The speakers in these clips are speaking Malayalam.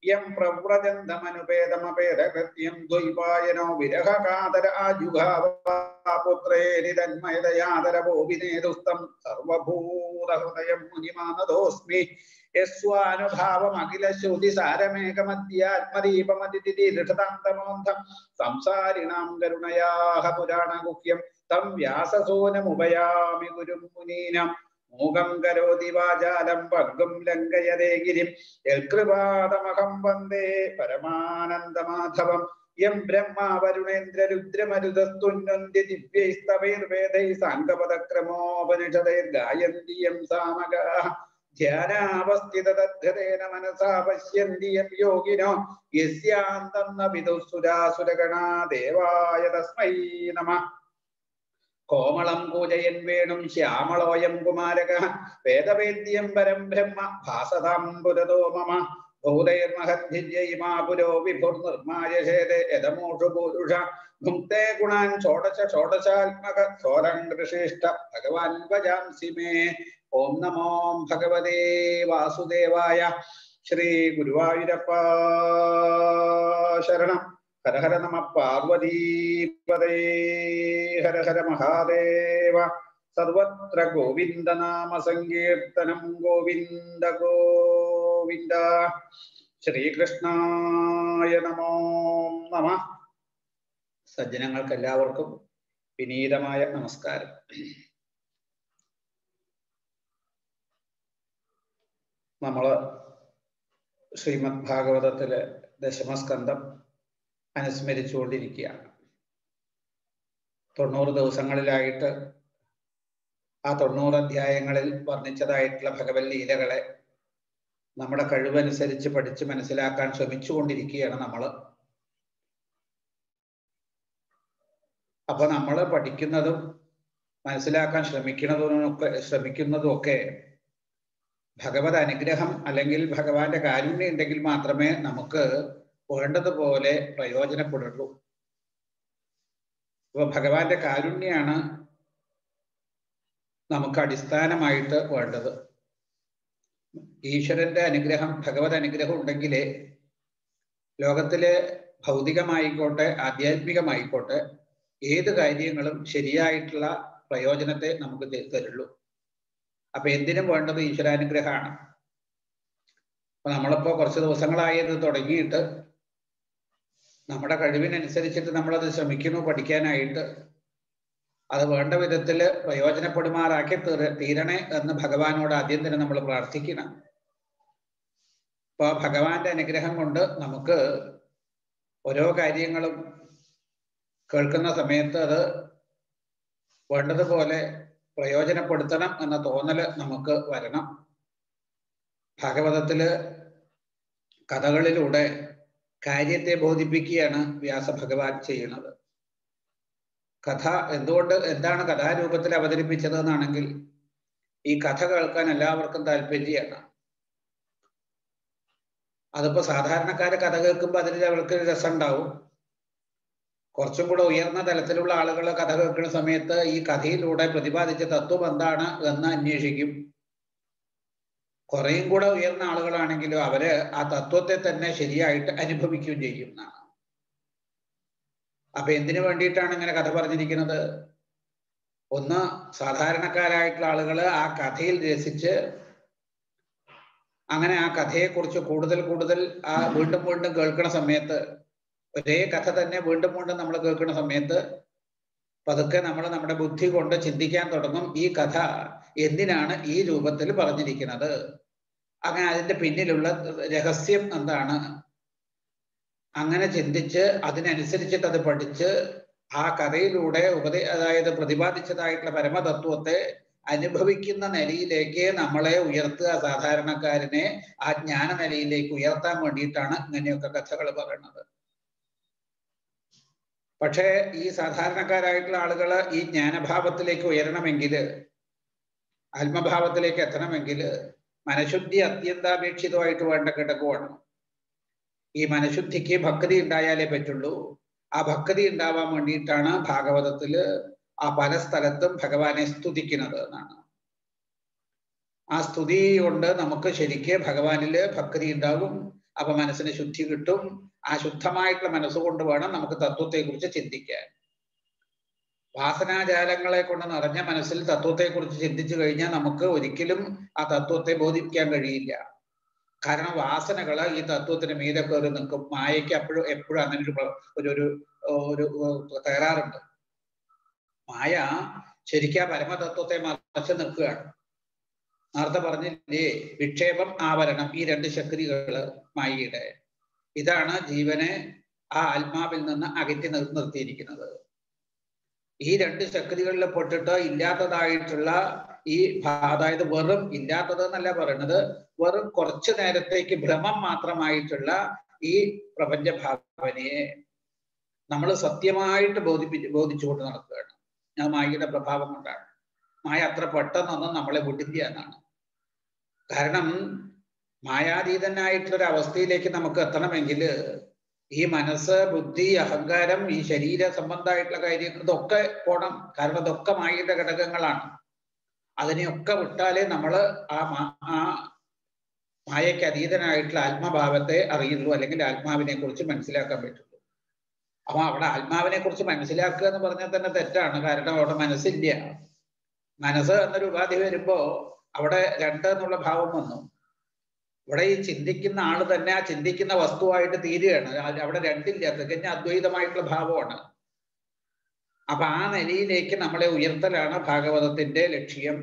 യം പ്രവ്രജന്തമനുപേതമപേതകൃത്യം ദ്വൈപായനോ വിരഹകാതര ആജുഗാവപുത്രേരിതന്മയതയാതരവോപിനേതുസ്തം സർവഭൂതഹൃദയം മുനിമാനദോസ്മി യസ്വാനുഭാവമഖില ശ്രുതി സാരമേകമധ്യാത്മദീപമതിഥിതീർത്ഥതാന്തമോന്ധം സംസാരിണാം കരുണയാഹ പുരാണഗുഹ്യം തം വ്യാസസൂനമുപയാമി ഗുരും മുനീനം മൂകം കരോതി വാചാലം പർഗും ലങ്കയതേ ഗിരിം യൽകൃപാദമഹം വന്ദേ പരമാനന്ദമാധവം യം ബ്രഹ്മ വരുണേന്ദ്ര രുദ്രമരുതസ്തുന്നന്തി ദിവ്യൈസ്തവൈർവേദൈ സാംഗപദക്രമോപനിഷതൈർഗായന്തി യം സാമഗാഃ ധ്യാനാവസ്ഥിതതദ്ധതേന മനസാ പശ്യന്തി യം യോഗിനോ യസ്യാന്തം ന വിദുസുരാസുരഗണാ ദേവായ തസ്മൈ നമഃ കോമളം പൂജയൻ വേണും ശ്യാമളോയം കുമാരക വേദവേദ്യം പരം ബ്രഹ്മ ഭാസതാം പുരതോ മമ ഭൂതൈർമഹദ്ഭിജയിമാ പുരോ വിഭുർനിർമായശേദേ യഥമോഷു പൂരുഷ ഭുക്തേ ഗുണാൻ ഷോഡശ ഷോഡശാത്മക സോരംശ്രേഷ്ഠ ഭഗവാൻ ഭജാംസി മേ ഓം നമോ ഭഗവതേ വാസുദേവായ ശ്രീ ഗുരുവായൂരപ്പ ശരണം ഹര ഹര നമ പാർവതീപതേ ഹര ഹര മഹാദേവ സർവത്ര ഗോവിന്ദനാമ സങ്കീർത്തനം ഗോവിന്ദ ഗോവിന്ദ ശ്രീകൃഷ്ണായ നമോ നമ സജ്ജനങ്ങൾക്ക് എല്ലാവർക്കും വിനീതമായ നമസ്കാരം നമ്മള് ശ്രീമദ് ഭാഗവതത്തിലെ ദശമസ്കന്ധം അനുസ്മരിച്ചുകൊണ്ടിരിക്കുകയാണ് തൊണ്ണൂറ് ദിവസങ്ങളിലായിട്ട് ആ തൊണ്ണൂറ് അധ്യായങ്ങളിൽ വർണ്ണിച്ചതായിട്ടുള്ള ഭഗവത് ലീലകളെ നമ്മുടെ കഴിവനുസരിച്ച് പഠിച്ച് മനസ്സിലാക്കാൻ ശ്രമിച്ചുകൊണ്ടിരിക്കുകയാണ് നമ്മൾ അപ്പൊ നമ്മൾ പഠിക്കുന്നതും മനസ്സിലാക്കാൻ ശ്രമിക്കുന്നതുമൊക്കെ ശ്രമിക്കുന്നതും ഒക്കെ ഭഗവത് അനുഗ്രഹം അല്ലെങ്കിൽ ഭഗവാന്റെ കാരുണ്യം ഉണ്ടെങ്കിൽ മാത്രമേ നമുക്ക് വേണ്ടതുപോലെ പ്രയോജനപ്പെടുള്ളൂ അപ്പൊ ഭഗവാന്റെ കാരുണ്യാണ് നമുക്ക് അടിസ്ഥാനമായിട്ട് വേണ്ടത് ഈശ്വരന്റെ അനുഗ്രഹം ഭഗവത് അനുഗ്രഹം ഉണ്ടെങ്കിലേ ലോകത്തിലെ ഭൗതികമായിക്കോട്ടെ ആധ്യാത്മികമായിക്കോട്ടെ ഏത് കാര്യങ്ങളും ശരിയായിട്ടുള്ള പ്രയോജനത്തെ നമുക്ക് തരുള്ളൂ അപ്പൊ എന്തിനും വേണ്ടത് ഈശ്വരാനുഗ്രഹമാണ് അപ്പൊ നമ്മളിപ്പോ കുറച്ച് ദിവസങ്ങളായത് തുടങ്ങിയിട്ട് നമ്മുടെ കഴിവിനനുസരിച്ചിട്ട് നമ്മളത് ശ്രമിക്കുന്നു പഠിക്കാനായിട്ട് അത് വേണ്ട വിധത്തിൽ പ്രയോജനപ്പെടുമാറാക്കി തീര തീരണേ എന്ന് ഭഗവാനോട് ആദ്യം തന്നെ നമ്മൾ പ്രാർത്ഥിക്കണം അപ്പൊ ഭഗവാന്റെ അനുഗ്രഹം കൊണ്ട് നമുക്ക് ഓരോ കാര്യങ്ങളും കേൾക്കുന്ന സമയത്ത് അത് വേണ്ടതുപോലെ പ്രയോജനപ്പെടുത്തണം എന്ന തോന്നല് നമുക്ക് വരണം ഭാഗവതത്തില് കഥകളിലൂടെ കാര്യത്തെ ബോധിപ്പിക്കുകയാണ് വ്യാസഭഗവാൻ ചെയ്യുന്നത് കഥ എന്തുകൊണ്ട് എന്താണ് കഥാരൂപത്തിൽ അവതരിപ്പിച്ചത് എന്നാണെങ്കിൽ ഈ കഥ കേൾക്കാൻ എല്ലാവർക്കും താല്പര്യമാണ് അതിപ്പോ സാധാരണക്കാര് കഥ കേൾക്കുമ്പോൾ അതിന് അവർക്ക് രസം ഉണ്ടാവും കുറച്ചും കൂടെ ഉയർന്ന തലത്തിലുള്ള ആളുകൾ കഥ കേൾക്കുന്ന സമയത്ത് ഈ കഥയിലൂടെ പ്രതിപാദിച്ച തത്വം എന്താണ് എന്ന് അന്വേഷിക്കും കുറേയും കൂടെ ഉയർന്ന ആളുകളാണെങ്കിലും അവര് ആ തത്വത്തെ തന്നെ ശരിയായിട്ട് അനുഭവിക്കുകയും ചെയ്യും എന്നാണ് അപ്പൊ എന്തിനു വേണ്ടിയിട്ടാണ് ഇങ്ങനെ കഥ പറഞ്ഞിരിക്കുന്നത് ഒന്ന് സാധാരണക്കാരായിട്ടുള്ള ആളുകൾ ആ കഥയിൽ രസിച്ച് അങ്ങനെ ആ കഥയെക്കുറിച്ച് കൂടുതൽ കൂടുതൽ ആ വീണ്ടും വീണ്ടും കേൾക്കുന്ന സമയത്ത് ഒരേ കഥ തന്നെ വീണ്ടും വീണ്ടും നമ്മൾ കേൾക്കുന്ന സമയത്ത് പതുക്കെ നമ്മൾ നമ്മുടെ ബുദ്ധി കൊണ്ട് ചിന്തിക്കാൻ തുടങ്ങും ഈ കഥ എന്തിനാണ് ഈ രൂപത്തിൽ പറഞ്ഞിരിക്കുന്നത് അങ്ങനെ അതിന്റെ പിന്നിലുള്ള രഹസ്യം എന്താണ് അങ്ങനെ ചിന്തിച്ച് അതിനനുസരിച്ചിട്ട് അത് പഠിച്ച് ആ കഥയിലൂടെ ഉപദേ അതായത് പ്രതിപാദിച്ചതായിട്ടുള്ള പരമതത്വത്തെ അനുഭവിക്കുന്ന നിലയിലേക്ക് നമ്മളെ ഉയർത്തുക സാധാരണക്കാരനെ ആ ജ്ഞാന നിലയിലേക്ക് ഉയർത്താൻ വേണ്ടിയിട്ടാണ് ഇങ്ങനെയൊക്കെ കഥകൾ പറയുന്നത് പക്ഷേ ഈ സാധാരണക്കാരായിട്ടുള്ള ആളുകൾ ഈ ജ്ഞാനഭാവത്തിലേക്ക് ഉയരണമെങ്കിൽ ആത്മഭാവത്തിലേക്ക് എത്തണമെങ്കിൽ മനഃശുദ്ധി അത്യന്താപേക്ഷിതമായിട്ട് വേണ്ട ഘടകമാണ് ഈ മനഃശുദ്ധിക്ക് ഭക്തി ഉണ്ടായാലേ പറ്റുള്ളൂ ആ ഭക്തി ഉണ്ടാവാൻ വേണ്ടിയിട്ടാണ് ഭാഗവതത്തില് ആ പല സ്ഥലത്തും ഭഗവാനെ സ്തുതിക്കുന്നത് എന്നാണ് ആ സ്തുതി കൊണ്ട് നമുക്ക് ശരിക്ക് ഭഗവാനില് ഭക്തി ഉണ്ടാവും അപ്പൊ മനസ്സിന് ശുദ്ധി കിട്ടും ആ ശുദ്ധമായിട്ടുള്ള മനസ്സുകൊണ്ട് വേണം നമുക്ക് തത്വത്തെക്കുറിച്ച് ചിന്തിക്കാൻ വാസനാജാലങ്ങളെ കൊണ്ട് നിറഞ്ഞ മനസ്സിൽ തത്വത്തെക്കുറിച്ച് ചിന്തിച്ചു കഴിഞ്ഞാൽ നമുക്ക് ഒരിക്കലും ആ തത്വത്തെ ബോധിപ്പിക്കാൻ കഴിയില്ല കാരണം വാസനകള് ഈ തത്വത്തിന് മീതെ കയറി നിൽക്കും മായയ്ക്ക് അപ്പോഴും എപ്പോഴും അങ്ങനെ ഒരു പ്ര- ഒരു ഒരു ഒരു തകരാറുണ്ട് മായ ശരിക്കും ആ പരമതത്വത്തെ മറച്ചു നിൽക്കുകയാണ് നേരത്തെ പറഞ്ഞില്ലേ വിക്ഷേപം ആവരണം ഈ രണ്ട് ശക്തികള് മായയുടെ ഇതാണ് ജീവനെ ആ ആത്മാവിൽ നിന്ന് അകറ്റി നിർ- നിർത്തിയിരിക്കുന്നത് ഈ രണ്ട് ശക്തികളിൽ പെട്ടിട്ട് ഇല്ലാത്തതായിട്ടുള്ള ഈ ഭ- അതായത് വെറും ഇല്ലാത്തത് എന്നല്ല പറയുന്നത് വെറും കുറച്ചു നേരത്തേക്ക് ഭ്രമം മാത്രമായിട്ടുള്ള ഈ പ്രപഞ്ച ഭാവനയെ നമ്മൾ സത്യമായിട്ട് ബോധിപ്പിച്ച് ബോധിച്ചുകൊണ്ട് നടക്കുകയാണ് അത് മായയുടെ പ്രഭാവം കൊണ്ടാണ് മായ അത്ര പെട്ടെന്നൊന്നും നമ്മളെ വിടില്ല എന്നാണ് കാരണം മായാതീതനായിട്ടുള്ള ഒരു അവസ്ഥയിലേക്ക് നമുക്ക് എത്തണമെങ്കിൽ ഈ മനസ്സ് ബുദ്ധി അഹങ്കാരം ഈ ശരീര സംബന്ധമായിട്ടുള്ള കാര്യം ഇതൊക്കെ പോണം കാരണം ഇതൊക്കെ മായയുടെ ഘടകങ്ങളാണ് അതിനെയൊക്കെ വിട്ടാലേ നമ്മൾ ആ മാ- ആ മായയ്ക്ക് അതീതനായിട്ടുള്ള ആത്മഭാവത്തെ അറിയുള്ളൂ അല്ലെങ്കിൽ ആത്മാവിനെ കുറിച്ച് മനസ്സിലാക്കാൻ പറ്റുള്ളൂ അപ്പൊ അവിടെ ആത്മാവിനെ കുറിച്ച് മനസ്സിലാക്കുക എന്ന് പറഞ്ഞാൽ തന്നെ തെറ്റാണ് കാരണം അവിടെ മനസ്സില്ല മനസ്സ് എന്നൊരു ഉപാധി വരുമ്പോ അവിടെ രണ്ട് എന്നുള്ള ഭാവം വന്നു ഇവിടെ ഈ ചിന്തിക്കുന്ന ആള് തന്നെ ആ ചിന്തിക്കുന്ന വസ്തുവായിട്ട് തീരുകയാണ് അത് അവിടെ രണ്ടില്ല തികഞ്ഞ അദ്വൈതമായിട്ടുള്ള ഭാവമാണ് അപ്പൊ ആ നിലയിലേക്ക് നമ്മളെ ഉയർത്തലാണ് ഭാഗവതത്തിന്റെ ലക്ഷ്യം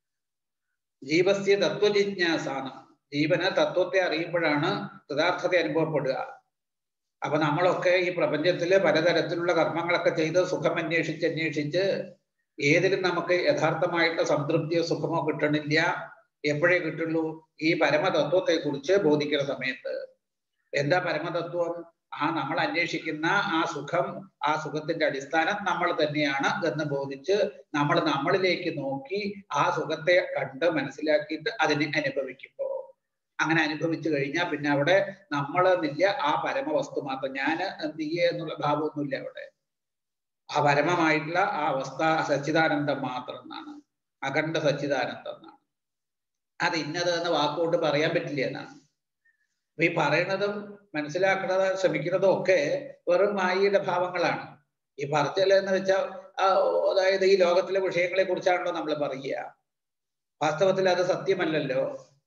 ജീവസ്യ തത്വജിജ്ഞാസാണ് ജീവന് തത്വത്തെ അറിയുമ്പോഴാണ് കൃതാർത്ഥത അനുഭവപ്പെടുക അപ്പൊ നമ്മളൊക്കെ ഈ പ്രപഞ്ചത്തില് പലതരത്തിലുള്ള കർമ്മങ്ങളൊക്കെ ചെയ്ത് സുഖം അന്വേഷിച്ച് അന്വേഷിച്ച് ഏതിലും നമുക്ക് യഥാർത്ഥമായിട്ട് സംതൃപ്തിയോ സുഖമോ കിട്ടണില്ല എപ്പോഴേ കിട്ടുള്ളൂ ഈ പരമതത്വത്തെ കുറിച്ച് ബോധിക്കുന്ന സമയത്ത് എന്താ പരമതത്വം ആ നമ്മൾ അന്വേഷിക്കുന്ന ആ സുഖം ആ സുഖത്തിന്റെ അടിസ്ഥാനം നമ്മൾ തന്നെയാണ് എന്ന് ബോധിച്ച് നമ്മൾ നമ്മളിലേക്ക് നോക്കി ആ സുഖത്തെ കണ്ട് മനസ്സിലാക്കിയിട്ട് അതിനെ അനുഭവിക്കുമ്പോ അങ്ങനെ അനുഭവിച്ചു കഴിഞ്ഞാൽ പിന്നെ അവിടെ നമ്മളെന്നില്ല ആ പരമവസ്തു മാത്രം ഞാൻ നീ എന്നുള്ള ഭാവമൊന്നുമില്ല അവിടെ ആ പരമമായിട്ടുള്ള ആ അവസ്ഥ സച്ചിദാനന്ദം മാത്രം എന്നാണ് അഖണ്ഡ സച്ചിദാനന്ദം എന്നാണ് അത് ഇന്നത് എന്ന് വാക്കുകൊണ്ട് പറയാൻ പറ്റില്ല എന്നാണ് അപ്പൊ ഈ പറയണതും മനസ്സിലാക്കുന്നത് ശ്രമിക്കുന്നതും ഒക്കെ വെറും മായയുടെ ഭാവങ്ങളാണ് ഈ പറച്ചൽ എന്ന് വെച്ചാൽ അതായത് ഈ ലോകത്തിലെ വിഷയങ്ങളെ കുറിച്ചാണല്ലോ നമ്മൾ പറയുക വാസ്തവത്തിൽ അത് സത്യമല്ലല്ലോ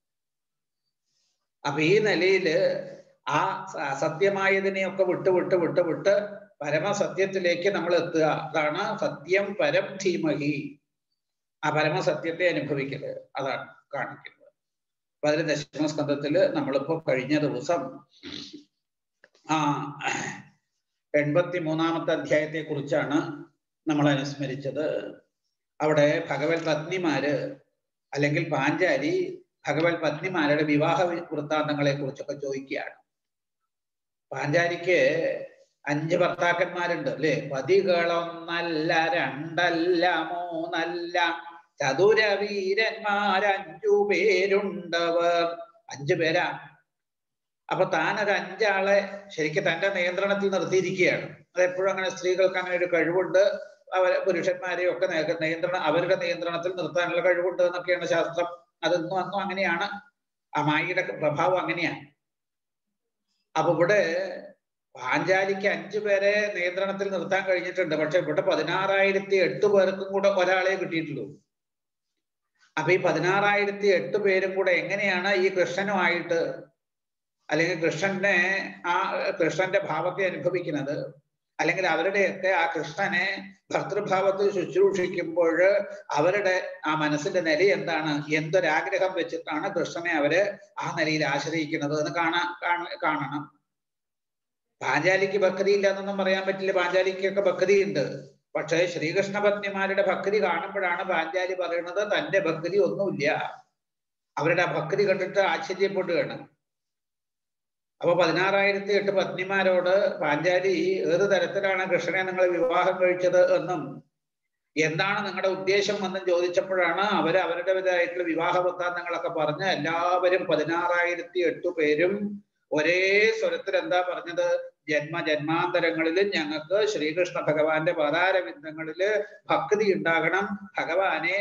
അപ്പൊ ഈ നിലയില് ആ സ- സത്യമായതിനെയൊക്കെ വിട്ട് വിട്ട് വിട്ട് വിട്ട് പരമസത്യത്തിലേക്ക് നമ്മൾ എത്തുക അതാണ് സത്യം പരം ധീമഹി ആ പരമസത്യത്തെ അനുഭവിക്കല് അതാണ് കാണിക്കുന്നത് അപ്പൊ അതിന് ദശമസ്കന്ധത്തില് നമ്മളിപ്പോ കഴിഞ്ഞ ദിവസം ആ എൺപത്തി മൂന്നാമത്തെ അധ്യായത്തെ കുറിച്ചാണ് നമ്മൾ അനുസ്മരിച്ചത് അവിടെ ഭഗവത് പത്നിമാര് അല്ലെങ്കിൽ പാഞ്ചാലി ഭഗവത് പത്നിമാരുടെ വിവാഹ വൃത്താന്തങ്ങളെ കുറിച്ചൊക്കെ ചോദിക്കുകയാണ് പാഞ്ചാലിക്ക് അഞ്ച് ഭർത്താക്കന്മാരുണ്ട് അല്ലേ പതികളൊന്നല്ല രണ്ടല്ല മൂന്നല്ല ചതുരവീരന്മാർ അഞ്ചു പേരുണ്ടവർ അഞ്ചു പേരാ അപ്പൊ താനൊരു അഞ്ചാളെ ശരിക്കും തന്റെ നിയന്ത്രണത്തിൽ നിർത്തിയിരിക്കുകയാണ് അത് എപ്പോഴും അങ്ങനെ സ്ത്രീകൾക്ക് അങ്ങനെ ഒരു കഴിവുണ്ട് അവർ പുരുഷന്മാരെയും ഒക്കെ നേ- നിയന്ത്രണം അവരുടെ നിയന്ത്രണത്തിൽ നിർത്താനുള്ള കഴിവുണ്ട് എന്നൊക്കെയാണ് ശാസ്ത്രം അതൊന്നും അന്നും അങ്ങനെയാണ് ആ മായിയുടെ പ്രഭാവം അങ്ങനെയാണ് അപ്പൊ ഇവിടെ പാഞ്ചാലിക്ക് അഞ്ചു പേരെ നിയന്ത്രണത്തിൽ നിർത്താൻ കഴിഞ്ഞിട്ടുണ്ട് പക്ഷെ ഇവിടെ പതിനാറായിരത്തി എട്ട് പേർക്കും കൂടെ ഒരാളെ കിട്ടിയിട്ടുള്ളൂ അപ്പൊ ഈ പതിനാറായിരത്തി എട്ട് പേരും കൂടെ എങ്ങനെയാണ് ഈ കൃഷ്ണനുമായിട്ട് അല്ലെങ്കിൽ കൃഷ്ണനെ ആ കൃഷ്ണന്റെ ഭാവത്തെ അനുഭവിക്കുന്നത് അല്ലെങ്കിൽ അവരുടെയൊക്കെ ആ കൃഷ്ണനെ ഭർതൃഭാവത്തിൽ ശുശ്രൂഷിക്കുമ്പോൾ അവരുടെ ആ മനസ്സിന്റെ നില എന്താണ് എന്തൊരാഗ്രഹം വെച്ചിട്ടാണ് കൃഷ്ണനെ അവര് ആ നിലയിൽ ആശ്രയിക്കുന്നത് എന്ന് കാണാ കാണ- കാണണം പാഞ്ചാലിക്ക് ഭക്തി ഇല്ല എന്നൊന്നും പറയാൻ പറ്റില്ല പാഞ്ചാലിക്കൊക്കെ ഭക്തി ഉണ്ട് പക്ഷേ ശ്രീകൃഷ്ണ പത്നിമാരുടെ ഭക്തി കാണുമ്പോഴാണ് പാഞ്ചാലി പറയുന്നത് തന്റെ ഭക്തി ഒന്നുമില്ല അവരുടെ ആ ഭക്തി കണ്ടിട്ട് ആശ്ചര്യപ്പെടുകയാണ് അപ്പൊ പതിനാറായിരത്തി എട്ട് പത്നിമാരോട് പാഞ്ചാലി ഏത് തരത്തിലാണ് കൃഷ്ണനെ നിങ്ങൾ വിവാഹം കഴിച്ചത് എന്നും എന്താണ് നിങ്ങളുടെ ഉദ്ദേശം എന്നും ചോദിച്ചപ്പോഴാണ് അവർ അവരുടേതായിട്ടുള്ള വിവാഹ വൃത്താന്തങ്ങളൊക്കെ പറഞ്ഞ് എല്ലാവരും പതിനാറായിരത്തി എട്ട് പേരും ഒരേ സ്വരത്തിൽ എന്താ പറഞ്ഞത് ജന്മ ജന്മാന്തരങ്ങളിൽ ഞങ്ങൾക്ക് ശ്രീകൃഷ്ണ ഭഗവാന്റെ പദാരവിന്ദങ്ങളില് ഭക്തി ഉണ്ടാകണം ഭഗവാനെ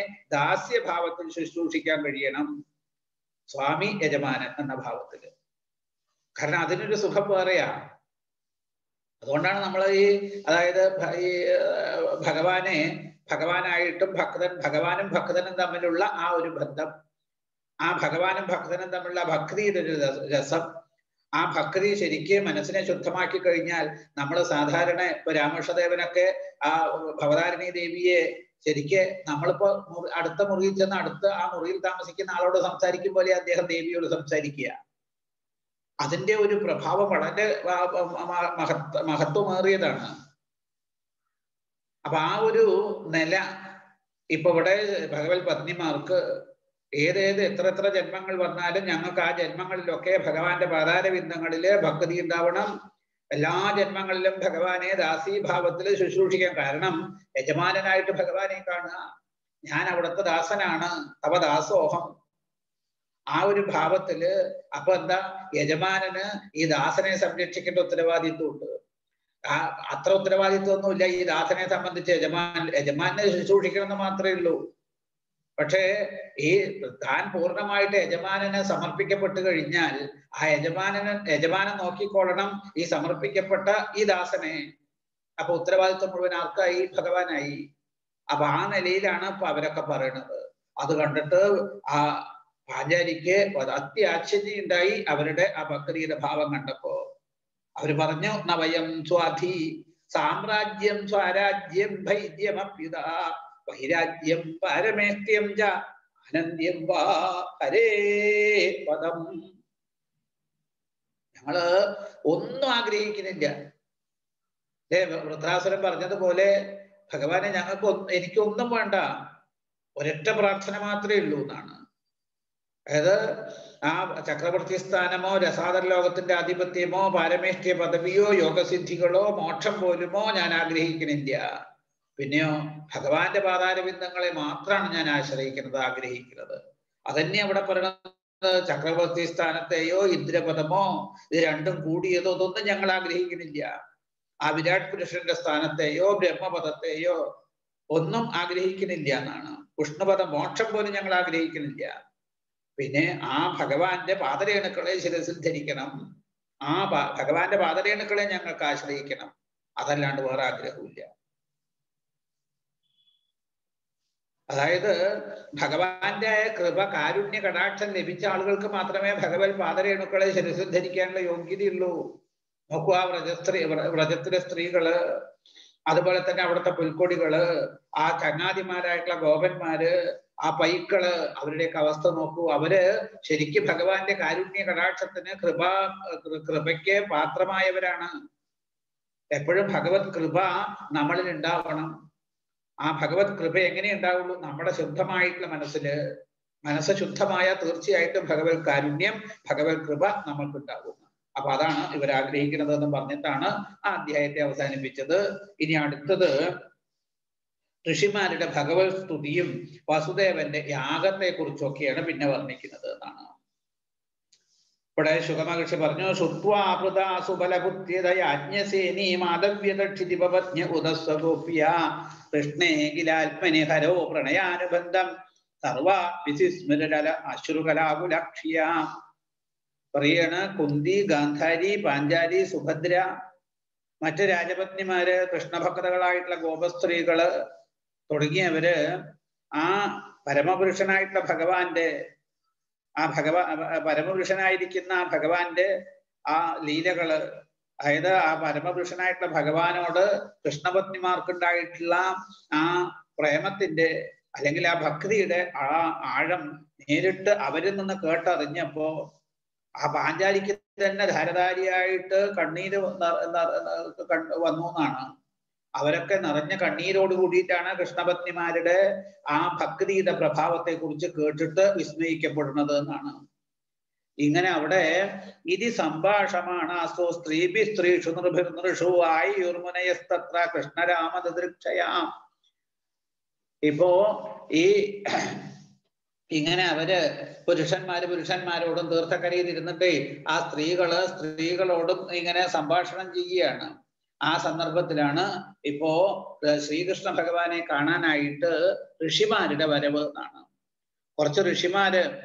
ദാസ്യഭാവത്തിൽ ശുശ്രൂഷിക്കാൻ കഴിയണം സ്വാമി യജമാനൻ എന്ന ഭാവത്തില് കാരണം അതിനൊരു സുഖം വേറെയാ അതുകൊണ്ടാണ് നമ്മൾ ഈ അതായത് ഭ- ഈ ഏർ, ഭഗവാനെ ഭഗവാനായിട്ടും ഭക്തൻ ഭഗവാനും ഭക്തനും തമ്മിലുള്ള ആ ഒരു ബന്ധം ആ ഭഗവാനും ഭക്തനും തമ്മിലുള്ള ഭക്തിയുടെ ഒരു രസ- രസം ആ ഭക്തി ശരിക്ക് മനസ്സിനെ ശുദ്ധമാക്കി കഴിഞ്ഞാൽ നമ്മൾ സാധാരണ ഇപ്പൊ രാമകൃഷ്ണദേവനൊക്കെ ആ ഭവതാരിണി ദേവിയെ ശരിക്ക് നമ്മളിപ്പോ മുറി- അടുത്ത മുറിയിൽ ചെന്ന് അടുത്ത ആ മുറിയിൽ താമസിക്കുന്ന ആളോട് സംസാരിക്കും പോലെ അദ്ദേഹം ദേവിയോട് സംസാരിക്കുക അതിന്റെ ഒരു പ്രഭാവം വളരെ വ- വ- മ- മഹത്വ മഹത്വമേറിയതാണ് അപ്പൊ ആ ഒരു നില ഇപ്പൊ ഇവിടെ ഭഗവത് പത്നിമാർക്ക് ഏതേത് എത്ര എത്ര ജന്മങ്ങൾ വന്നാലും ഞങ്ങൾക്ക് ആ ജന്മങ്ങളിലൊക്കെ ഭഗവാന്റെ പാതാരവിന്ദങ്ങളില് ഭക്തി ഉണ്ടാവണം എല്ലാ ജന്മങ്ങളിലും ഭഗവാനെ ദാസീഭാവത്തിൽ ശുശ്രൂഷിക്കാൻ കാരണം യജമാനനായിട്ട് ഭഗവാനെ കാണുക ഞാൻ അവിടുത്തെ ദാസനാണ് അവ ദാസോഹം ആ ഒരു ഭാവത്തില് അപ്പൊ എന്താ യജമാനന് ഈ ദാസനെ സംരക്ഷിക്കേണ്ട ഉത്തരവാദിത്വമുണ്ട് ആ അത്ര ഉത്തരവാദിത്വമൊന്നുമില്ല ഈ ദാസനെ സംബന്ധിച്ച് യജമാൻ യജമാനെ ശുശ്രൂഷിക്കണമെന്ന് മാത്രമേ ഉള്ളൂ പക്ഷേ ഈ താൻ പൂർണ്ണമായിട്ട് യജമാനന് സമർപ്പിക്കപ്പെട്ട് കഴിഞ്ഞാൽ ആ യജമാനന് യജമാനൻ നോക്കിക്കൊള്ളണം ഈ സമർപ്പിക്കപ്പെട്ട ഈ ദാസനെ അപ്പൊ ഉത്തരവാദിത്വം മുഴുവൻ ആർക്കായി ഭഗവാനായി അപ്പൊ ആ നിലയിലാണ് ഇപ്പൊ അവരൊക്കെ പറയണത് അത് കണ്ടിട്ട് ആ പാഞ്ചാലിക്ക് അത്യാശ്ചര്യം ഉണ്ടായി അവരുടെ ആ ഭക്തിയുടെ ഭാവം കണ്ടപ്പോ അവര് പറഞ്ഞു നവയം സ്വാധി സാമ്രാജ്യം സ്വരാജ്യം ഭൈര്യമപ്യുത വൈരാഗ്യം പാരമേഷ്ട്യം ച അനന്യം വാ ഹരേ പദം ഞങ്ങള് ഒന്നും ആഗ്രഹിക്കുന്നില്ല ഏ വൃദ്ധാസുരൻ പറഞ്ഞതുപോലെ ഭഗവാനെ ഞങ്ങൾക്ക് ഒന്ന് എനിക്കൊന്നും വേണ്ട ഒരൊറ്റ പ്രാർത്ഥന മാത്രമേ ഉള്ളൂ എന്നാണ് അതായത് ആ ചക്രവർത്തി സ്ഥാനമോ രസാതര ലോകത്തിന്റെ ആധിപത്യമോ പാരമേഷ്ട്യ പദവിയോ യോഗസിദ്ധികളോ മോക്ഷം പോലുമോ ഞാൻ ആഗ്രഹിക്കുന്നില്ല പിന്നെയോ ഭഗവാന്റെ പാതാരബിന്ദങ്ങളെ മാത്രമാണ് ഞാൻ ആശ്രയിക്കുന്നത് ആഗ്രഹിക്കുന്നത് അതന്നെ അവിടെ പറയുന്നത് ചക്രവർത്തി സ്ഥാനത്തെയോ ഇന്ദ്രപദമോ ഇത് രണ്ടും കൂടിയതോ ഇതൊന്നും ഞങ്ങൾ ആഗ്രഹിക്കുന്നില്ല ആ വിരാട് പുരുഷന്റെ സ്ഥാനത്തെയോ ബ്രഹ്മപദത്തെയോ ഒന്നും ആഗ്രഹിക്കുന്നില്ല എന്നാണ് വിഷ്ണുപദ മോക്ഷം പോലും ഞങ്ങൾ ആഗ്രഹിക്കുന്നില്ല പിന്നെ ആ ഭഗവാന്റെ പാദരേണുക്കളെ ശിരസിൽ ധരിക്കണം ആ ഭ- ഭഗവാന്റെ പാദരേണുക്കളെ ഞങ്ങൾക്ക് ആശ്രയിക്കണം അതല്ലാണ്ട് വേറെ ആഗ്രഹമില്ല അതായത് ഭഗവാന്റെ കൃപ കാരുണ്യ കടാക്ഷം ലഭിച്ച ആളുകൾക്ക് മാത്രമേ ഭഗവത് പാദരേണുക്കളെ ശിരസിൽ ധരിക്കാനുള്ള യോഗ്യതയുള്ളൂ നോക്കൂ ആ വ്രജസ്ത്രീ വ്ര- വ്രജത്തിലെ സ്ത്രീകള് അതുപോലെ തന്നെ അവിടുത്തെ പുൽക്കൊടികള് ആ ചങ്ങാതിമാരായിട്ടുള്ള ഗോപന്മാര് ആ പൈക്കള് അവരുടെയൊക്കെ അവസ്ഥ നോക്കൂ അവര് ശരിക്കും ഭഗവാന്റെ കാരുണ്യ കടാക്ഷത്തിന് കൃപ കൃ- കൃപയ്ക്ക് പാത്രമായവരാണ് എപ്പോഴും ഭഗവത് കൃപ നമ്മളിൽ ഉണ്ടാവണം ആ ഭഗവത് കൃപ എങ്ങനെ ഉണ്ടാവുള്ളൂ നമ്മുടെ ശുദ്ധമായിട്ടുള്ള മനസ്സില് മനസ്സ് ശുദ്ധമായ തീർച്ചയായിട്ടും ഭഗവത് കാരുണ്യം ഭഗവത് കൃപ നമ്മൾക്കുണ്ടാകും അപ്പൊ അതാണ് ഇവർ ആഗ്രഹിക്കുന്നത് എന്ന് പറഞ്ഞിട്ടാണ് ആ അധ്യായത്തെ അവസാനിപ്പിച്ചത് ഇനി അടുത്തത് ഋഷിമാരുടെ ഭഗവത് സ്തുതിയും വസുദേവന്റെ യാഗത്തെ കുറിച്ചൊക്കെയാണ് പിന്നെ വർണ്ണിക്കുന്നത് എന്നാണ് ഇവിടെ ശുഗമഹർഷി പറഞ്ഞു ശുത്വാപൃത സുബലപുത്രിതയാജ്ഞസേനീ മാധവ്യതക്ഷിതിപജ്ഞ ഉദസ്വഗോപ്യ കൃഷ്ണേ കിലാത്മനി ഹരോ പ്രണയാനുബന്ധം സർവ വിസിസ്മരല അശ്രുകലാകുലക്ഷ്യ പറയാണ് കുന്തി ഗാന്ധാരി പാഞ്ചാലി സുഭദ്ര മറ്റ് രാജപത്നിമാര് കൃഷ്ണഭക്തകളായിട്ടുള്ള ഗോപസ്ത്രീകള് തുടങ്ങിയവര് ആ പരമപുരുഷനായിട്ടുള്ള ഭഗവാന്റെ ആ ഭഗവാ പരമപുരുഷനായിരിക്കുന്ന ആ ഭഗവാന്റെ ആ ലീലകള് അതായത് ആ പരമപുരുഷനായിട്ടുള്ള ഭഗവാനോട് കൃഷ്ണപത്നിമാർക്കുണ്ടായിട്ടുള്ള ആ പ്രേമത്തിന്റെ അല്ലെങ്കിൽ ആ ഭക്തിയുടെ ആ ആഴം നേരിട്ട് അവരിൽ നിന്ന് കേട്ടറിഞ്ഞപ്പോ ആ പാഞ്ചാലിക്ക് തന്നെ ധാരധാരിയായിട്ട് കണ്ണീര് ന- ന- ന- കണ്ട് വന്നു എന്നാണ് അവരൊക്കെ നിറഞ്ഞ കണ്ണീരോട് കൂടിയിട്ടാണ് കൃഷ്ണപത്നിമാരുടെ ആ ഭക്തിയുടെ പ്രഭാവത്തെ കുറിച്ച് കേട്ടിട്ട് വിസ്മയിക്കപ്പെടുന്നത് എന്നാണ് ഇങ്ങനെ അവിടെ ഇതി സംഭാഷമാണ് അസോ സ്ത്രീഭി സ്ത്രീഷു നൃഭിർ നൃഷു ആയുർമുനയസ്തത്ര കൃഷ്ണരാമദൃക്ഷയാം ഇപ്പോ ഈ ഇങ്ങനെ അവര് പുരുഷന്മാര് പുരുഷന്മാരോടും തീർത്ഥക്കരയിൽ ഇരുന്നിട്ട് ആ സ്ത്രീകള് സ്ത്രീകളോടും ഇങ്ങനെ സംഭാഷണം ചെയ്യുകയാണ് ആ സന്ദർഭത്തിലാണ് ഇപ്പോ ഏർ ശ്രീകൃഷ്ണ ഭഗവാനെ കാണാനായിട്ട് ഋഷിമാരുടെ വരവ് എന്നാണ് കുറച്ച് ഋഷിമാര്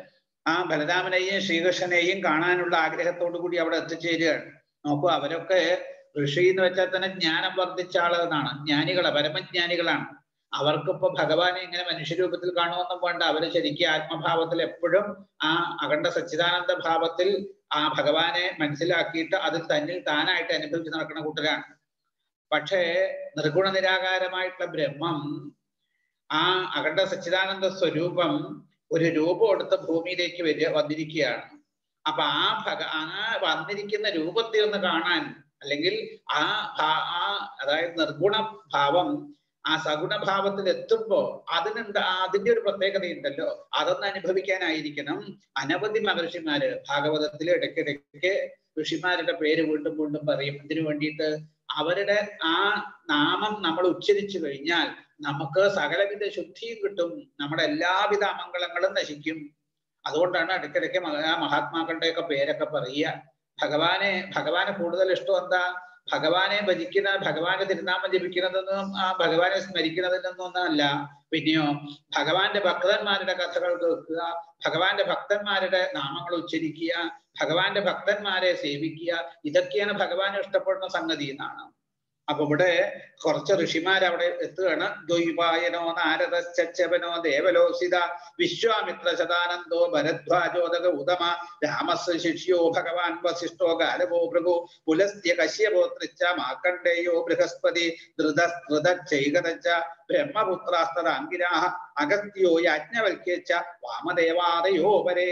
ആ ബലരാമനെയും ശ്രീകൃഷ്ണനെയും കാണാനുള്ള ആഗ്രഹത്തോടു കൂടി അവിടെ എത്തിച്ചേരുകയാണ് നോക്കൂ അവരൊക്കെ ഋഷി എന്ന് വെച്ചാൽ തന്നെ ജ്ഞാനം വർദ്ധിച്ച ആളുകളാണ് ജ്ഞാനികളാണ് പരമജ്ഞാനികളാണ് അവർക്കിപ്പോ ഭഗവാനെ ഇങ്ങനെ മനുഷ്യരൂപത്തിൽ കാണുമെന്നും വേണ്ട അവര് ശരിക്കും ആത്മഭാവത്തിൽ എപ്പോഴും ആ അഖണ്ഡ സച്ചിദാനന്ദ ഭാവത്തിൽ ആ ഭഗവാനെ മനസ്സിലാക്കിയിട്ട് അതിൽ തന്നിൽ താനായിട്ട് അനുഭവിച്ച് നടക്കുന്ന കൂട്ടരാണ് പക്ഷേ നിർഗുണ നിരാകാരമായിട്ടുള്ള ബ്രഹ്മം ആ അഖണ്ഡ സച്ചിദാനന്ദ സ്വരൂപം ഒരു രൂപം എടുത്ത് ഭൂമിയിലേക്ക് വരിക വന്നിരിക്കുകയാണ് അപ്പൊ ആ ഭഗ ആ വന്നിരിക്കുന്ന രൂപത്തെ ഒന്ന് കാണാൻ അല്ലെങ്കിൽ ആ ആ അതായത് നിർഗുണ ഭാവം ആ സഗുണഭാവത്തിൽ എത്തുമ്പോ അതിനുണ്ട് അതിന്റെ ഒരു പ്രത്യേകതയുണ്ടല്ലോ അതൊന്ന് അനുഭവിക്കാനായിരിക്കണം അനവധി മഹർഷിമാര് ഭാഗവതത്തിൽ ഇടയ്ക്കിടയ്ക്ക് ഋഷിമാരുടെ പേര് വീണ്ടും വീണ്ടും പറയും ഇതിനു വേണ്ടിയിട്ട് അവരുടെ ആ നാമം നമ്മൾ ഉച്ചരിച്ചു കഴിഞ്ഞാൽ നമുക്ക് സകലവിധ ശുദ്ധിയും കിട്ടും നമ്മുടെ എല്ലാവിധ അമംഗളങ്ങളും നശിക്കും അതുകൊണ്ടാണ് ഇടയ്ക്കിടയ്ക്ക് ആ മഹാത്മാക്കളുടെയൊക്കെ പേരൊക്കെ പറയുക ഭഗവാനെ ഭഗവാനെ കൂടുതൽ ഇഷ്ടം എന്താ ഭഗവാനെ ഭജിക്കുന്ന ഭഗവാന്റെ തിരുനാമം ജപിക്കുന്നതെന്നും ആ ഭഗവാനെ സ്മരിക്കുന്നതിനൊന്നും അല്ല പിന്നെയോ ഭഗവാന്റെ ഭക്തന്മാരുടെ കഥകൾ കേൾക്കുക ഭഗവാന്റെ ഭക്തന്മാരുടെ നാമങ്ങൾ ഉച്ചരിക്കുക ഭഗവാന്റെ ഭക്തന്മാരെ സേവിക്കുക ഇതൊക്കെയാണ് ഭഗവാൻ ഇഷ്ടപ്പെടുന്ന സംഗതി എന്നാണ് അപ്പൊ ഇവിടെ കുറച്ച് ഋഷിമാർ അവിടെ എത്തുകയാണ് ദ്വൈപായനോ നാരദശ്ചവനോ ദേവലോസിത വിശ്വാമിത്ര ശതാനന്ദോ ഭരദ്വാജോദക ഉദമ രാമസ് ശിഷ്യോ ഭഗവാൻ വസിഷ്ഠോ ഗാലവോ ഭൃഗു പുലസ്ത്യ കശ്യപോത്രിച്ച മാർക്കണ്ഡേയോ ബൃഹസ്പതി ധൃത ധൃത ചെയ്കതച്ച ബ്രഹ്മപുത്രാസ്തരാങ്കിരാഹ അഗസ്ത്യോ യാജ്ഞവൽക്യച്ച വാമദേവാദയോ പരേ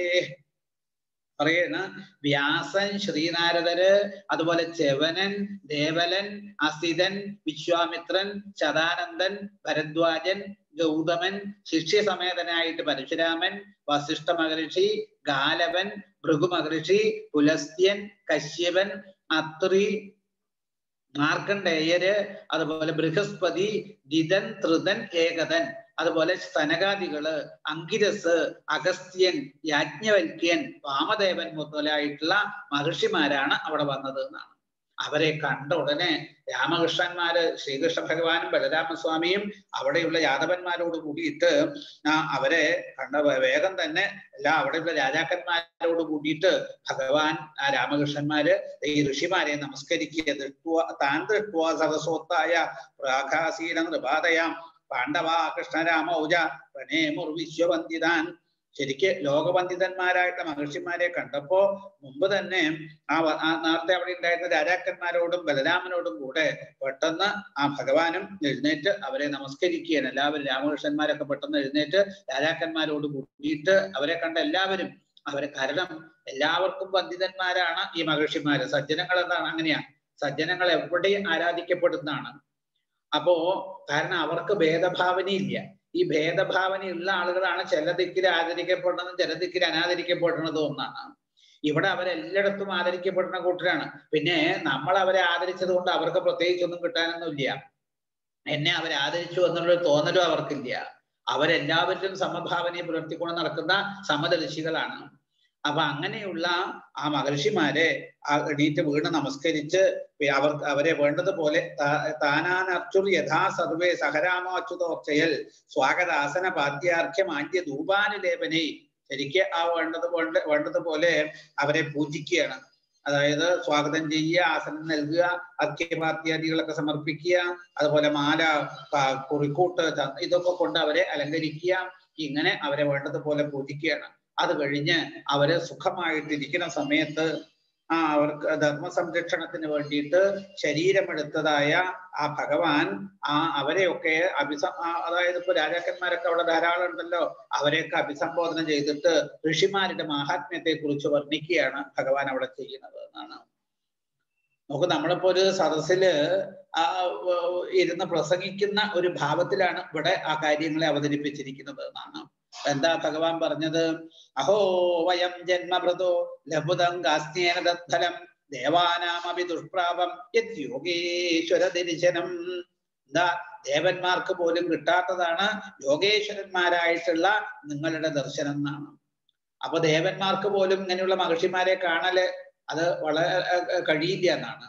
പറയണ വ്യാസൻ ശ്രീനാരദര് അതുപോലെ ചെവനൻ ദേവലൻ അസിതൻ വിശ്വാമിത്രൻ ശതാനന്ദൻ ഭരദ്വാജൻ ഗൗതമൻ ശിഷ്യസമേതനായിട്ട് പരശുരാമൻ വസിഷ്ഠ മഹർഷി ഗാലവൻ ഭൃഗു മഹർഷി പുലസ്ത്യൻ കശ്യപൻ അത്രി മാർക്കണ്ഡേയര് അതുപോലെ ബൃഹസ്പതി ദിതൻ ത്രിതൻ ഏകതൻ അതുപോലെ സ്തനകാദികള് അങ്കിരസ് അഗസ്ത്യൻ യാജ്ഞവൽക്യൻ വാമദേവൻ മുതലായിട്ടുള്ള മഹർഷിമാരാണ് അവിടെ വന്നത് എന്നാണ് അവരെ കണ്ട ഉടനെ രാമകൃഷ്ണന്മാര് ശ്രീകൃഷ്ണ ഭഗവാനും ബലരാമസ്വാമിയും അവിടെയുള്ള യാദവന്മാരോട് കൂടിയിട്ട് അവരെ കണ്ട വേഗം തന്നെ എല്ലാ അവിടെയുള്ള രാജാക്കന്മാരോട് കൂടിയിട്ട് ഭഗവാൻ ആ രാമകൃഷ്ണന്മാര് ഈ ഋഷിമാരെ നമസ്കരിക്കുക ദൃഷ്ടുവ താൻ ദൃഷ്ടുവ സരസ്വത്തായ പ്രാഘാസീന നൃപാതയാം പാണ്ഡവ കൃഷ്ണരാമൗജ പ്രണേമുർ വിശ്വവന്ദിതാൻ ശരിക്ക് ലോകവന്ദിതന്മാരായിട്ടുള്ള മഹർഷിമാരെ കണ്ടപ്പോ മുമ്പ് തന്നെ ആ നേരത്തെ അവിടെ ഉണ്ടായിരുന്ന രാജാക്കന്മാരോടും ബലരാമനോടും കൂടെ പെട്ടെന്ന് ആ ഭഗവാനും എഴുന്നേറ്റ് അവരെ നമസ്കരിക്കുകയാണ് എല്ലാവരും രാമകൃഷ്ണന്മാരൊക്കെ പെട്ടെന്ന് എഴുന്നേറ്റ് രാജാക്കന്മാരോട് കൂടിയിട്ട് അവരെ കണ്ട എല്ലാവരും അവരെ കാരണം എല്ലാവർക്കും വന്ദിതന്മാരാണ് ഈ മഹർഷിമാര് സജ്ജനങ്ങൾ എന്താണ് അങ്ങനെയാ സജ്ജനങ്ങൾ എവിടെയും ആരാധിക്കപ്പെടുന്നതാണ് അപ്പോ കാരണം അവർക്ക് ഭേദഭാവനയില്ല ഈ ഭേദഭാവനയുള്ള ആളുകളാണ് ചില ദിക്കിൽ ആദരിക്കപ്പെടുന്നതും ചില ദിക്കിൽ അനാദരിക്കപ്പെടുന്നതും ഒന്നാണ് ഇവിടെ അവരെല്ലായിടത്തും ആദരിക്കപ്പെടുന്ന കൂട്ടരാണ് പിന്നെ നമ്മൾ അവരെ ആദരിച്ചത് കൊണ്ട് അവർക്ക് പ്രത്യേകിച്ചൊന്നും കിട്ടാനൊന്നുമില്ല എന്നെ അവരെ ആദരിച്ചു എന്നുള്ളൊരു തോന്നലും അവർക്കില്ല അവരെല്ലാവരിലും സമഭാവനയെ പുലർത്തിക്കൊണ്ട് നടക്കുന്ന സമദർശികളാണ് അപ്പൊ അങ്ങനെയുള്ള ആ മഹർഷിമാരെ ആ എണീറ്റ് വീണ് നമസ്കരിച്ച് അവർ അവരെ വേണ്ടതുപോലെ താനാനർച്ചുർ യഥാ സർവേ സഹരാമാച്യുതോർച്ചയൽ സ്വാഗതാസന പാദ്യാർഘ്യം ആദ്യ ധൂപാനുലേപനെ ശരിക്ക് ആ വേണ്ടത് വേണ്ട വേണ്ടതുപോലെ അവരെ പൂജിക്കുകയാണ് അതായത് സ്വാഗതം ചെയ്യുക ആസനം നൽകുക അർഘ്യപാത്യാദികളൊക്കെ സമർപ്പിക്കുക അതുപോലെ മാല കുറിക്കൂട്ട് ഇതൊക്കെ കൊണ്ട് അവരെ അലങ്കരിക്കുക ഇങ്ങനെ അവരെ വേണ്ടതുപോലെ പൂജിക്കുകയാണ് അത് കഴിഞ്ഞ് അവര് സുഖമായിട്ടിരിക്കുന്ന സമയത്ത് ആ അവർക്ക് ധർമ്മ സംരക്ഷണത്തിന് വേണ്ടിയിട്ട് ശരീരമെടുത്തതായ ആ ഭഗവാൻ ആ അവരെയൊക്കെ അഭിസ അതായത് ഇപ്പൊ രാജാക്കന്മാരൊക്കെ അവിടെ ധാരാളം ഉണ്ടല്ലോ അവരെയൊക്കെ അഭിസംബോധന ചെയ്തിട്ട് ഋഷിമാരുടെ മാഹാത്മ്യത്തെ കുറിച്ച് വർണ്ണിക്കുകയാണ് ഭഗവാൻ അവിടെ ചെയ്യുന്നത് എന്നാണ് നമുക്ക് നമ്മളിപ്പോ ഒരു സദസ്സില് ആ ഇരുന്ന് പ്രസംഗിക്കുന്ന ഒരു ഭാവത്തിലാണ് ഇവിടെ ആ കാര്യങ്ങളെ അവതരിപ്പിച്ചിരിക്കുന്നത് എന്നാണ് എന്താ ഭഗവാൻ പറഞ്ഞത് അഹോ വയം ജന്മഭൃതോ ലഭുതം കാസ്നേന തത്ഫലം ദേവാനാമപി ദുഷ്പ്രാപം യോഗേശ്വര ദർശനം എന്താ ദേവന്മാർക്ക് പോലും കിട്ടാത്തതാണ് യോഗേശ്വരന്മാരായിട്ടുള്ള നിങ്ങളുടെ ദർശനം എന്നാണ് അപ്പൊ ദേവന്മാർക്ക് പോലും ഇങ്ങനെയുള്ള മഹർഷിമാരെ കാണല് അത് വളരെ കഴിയില്ല എന്നാണ്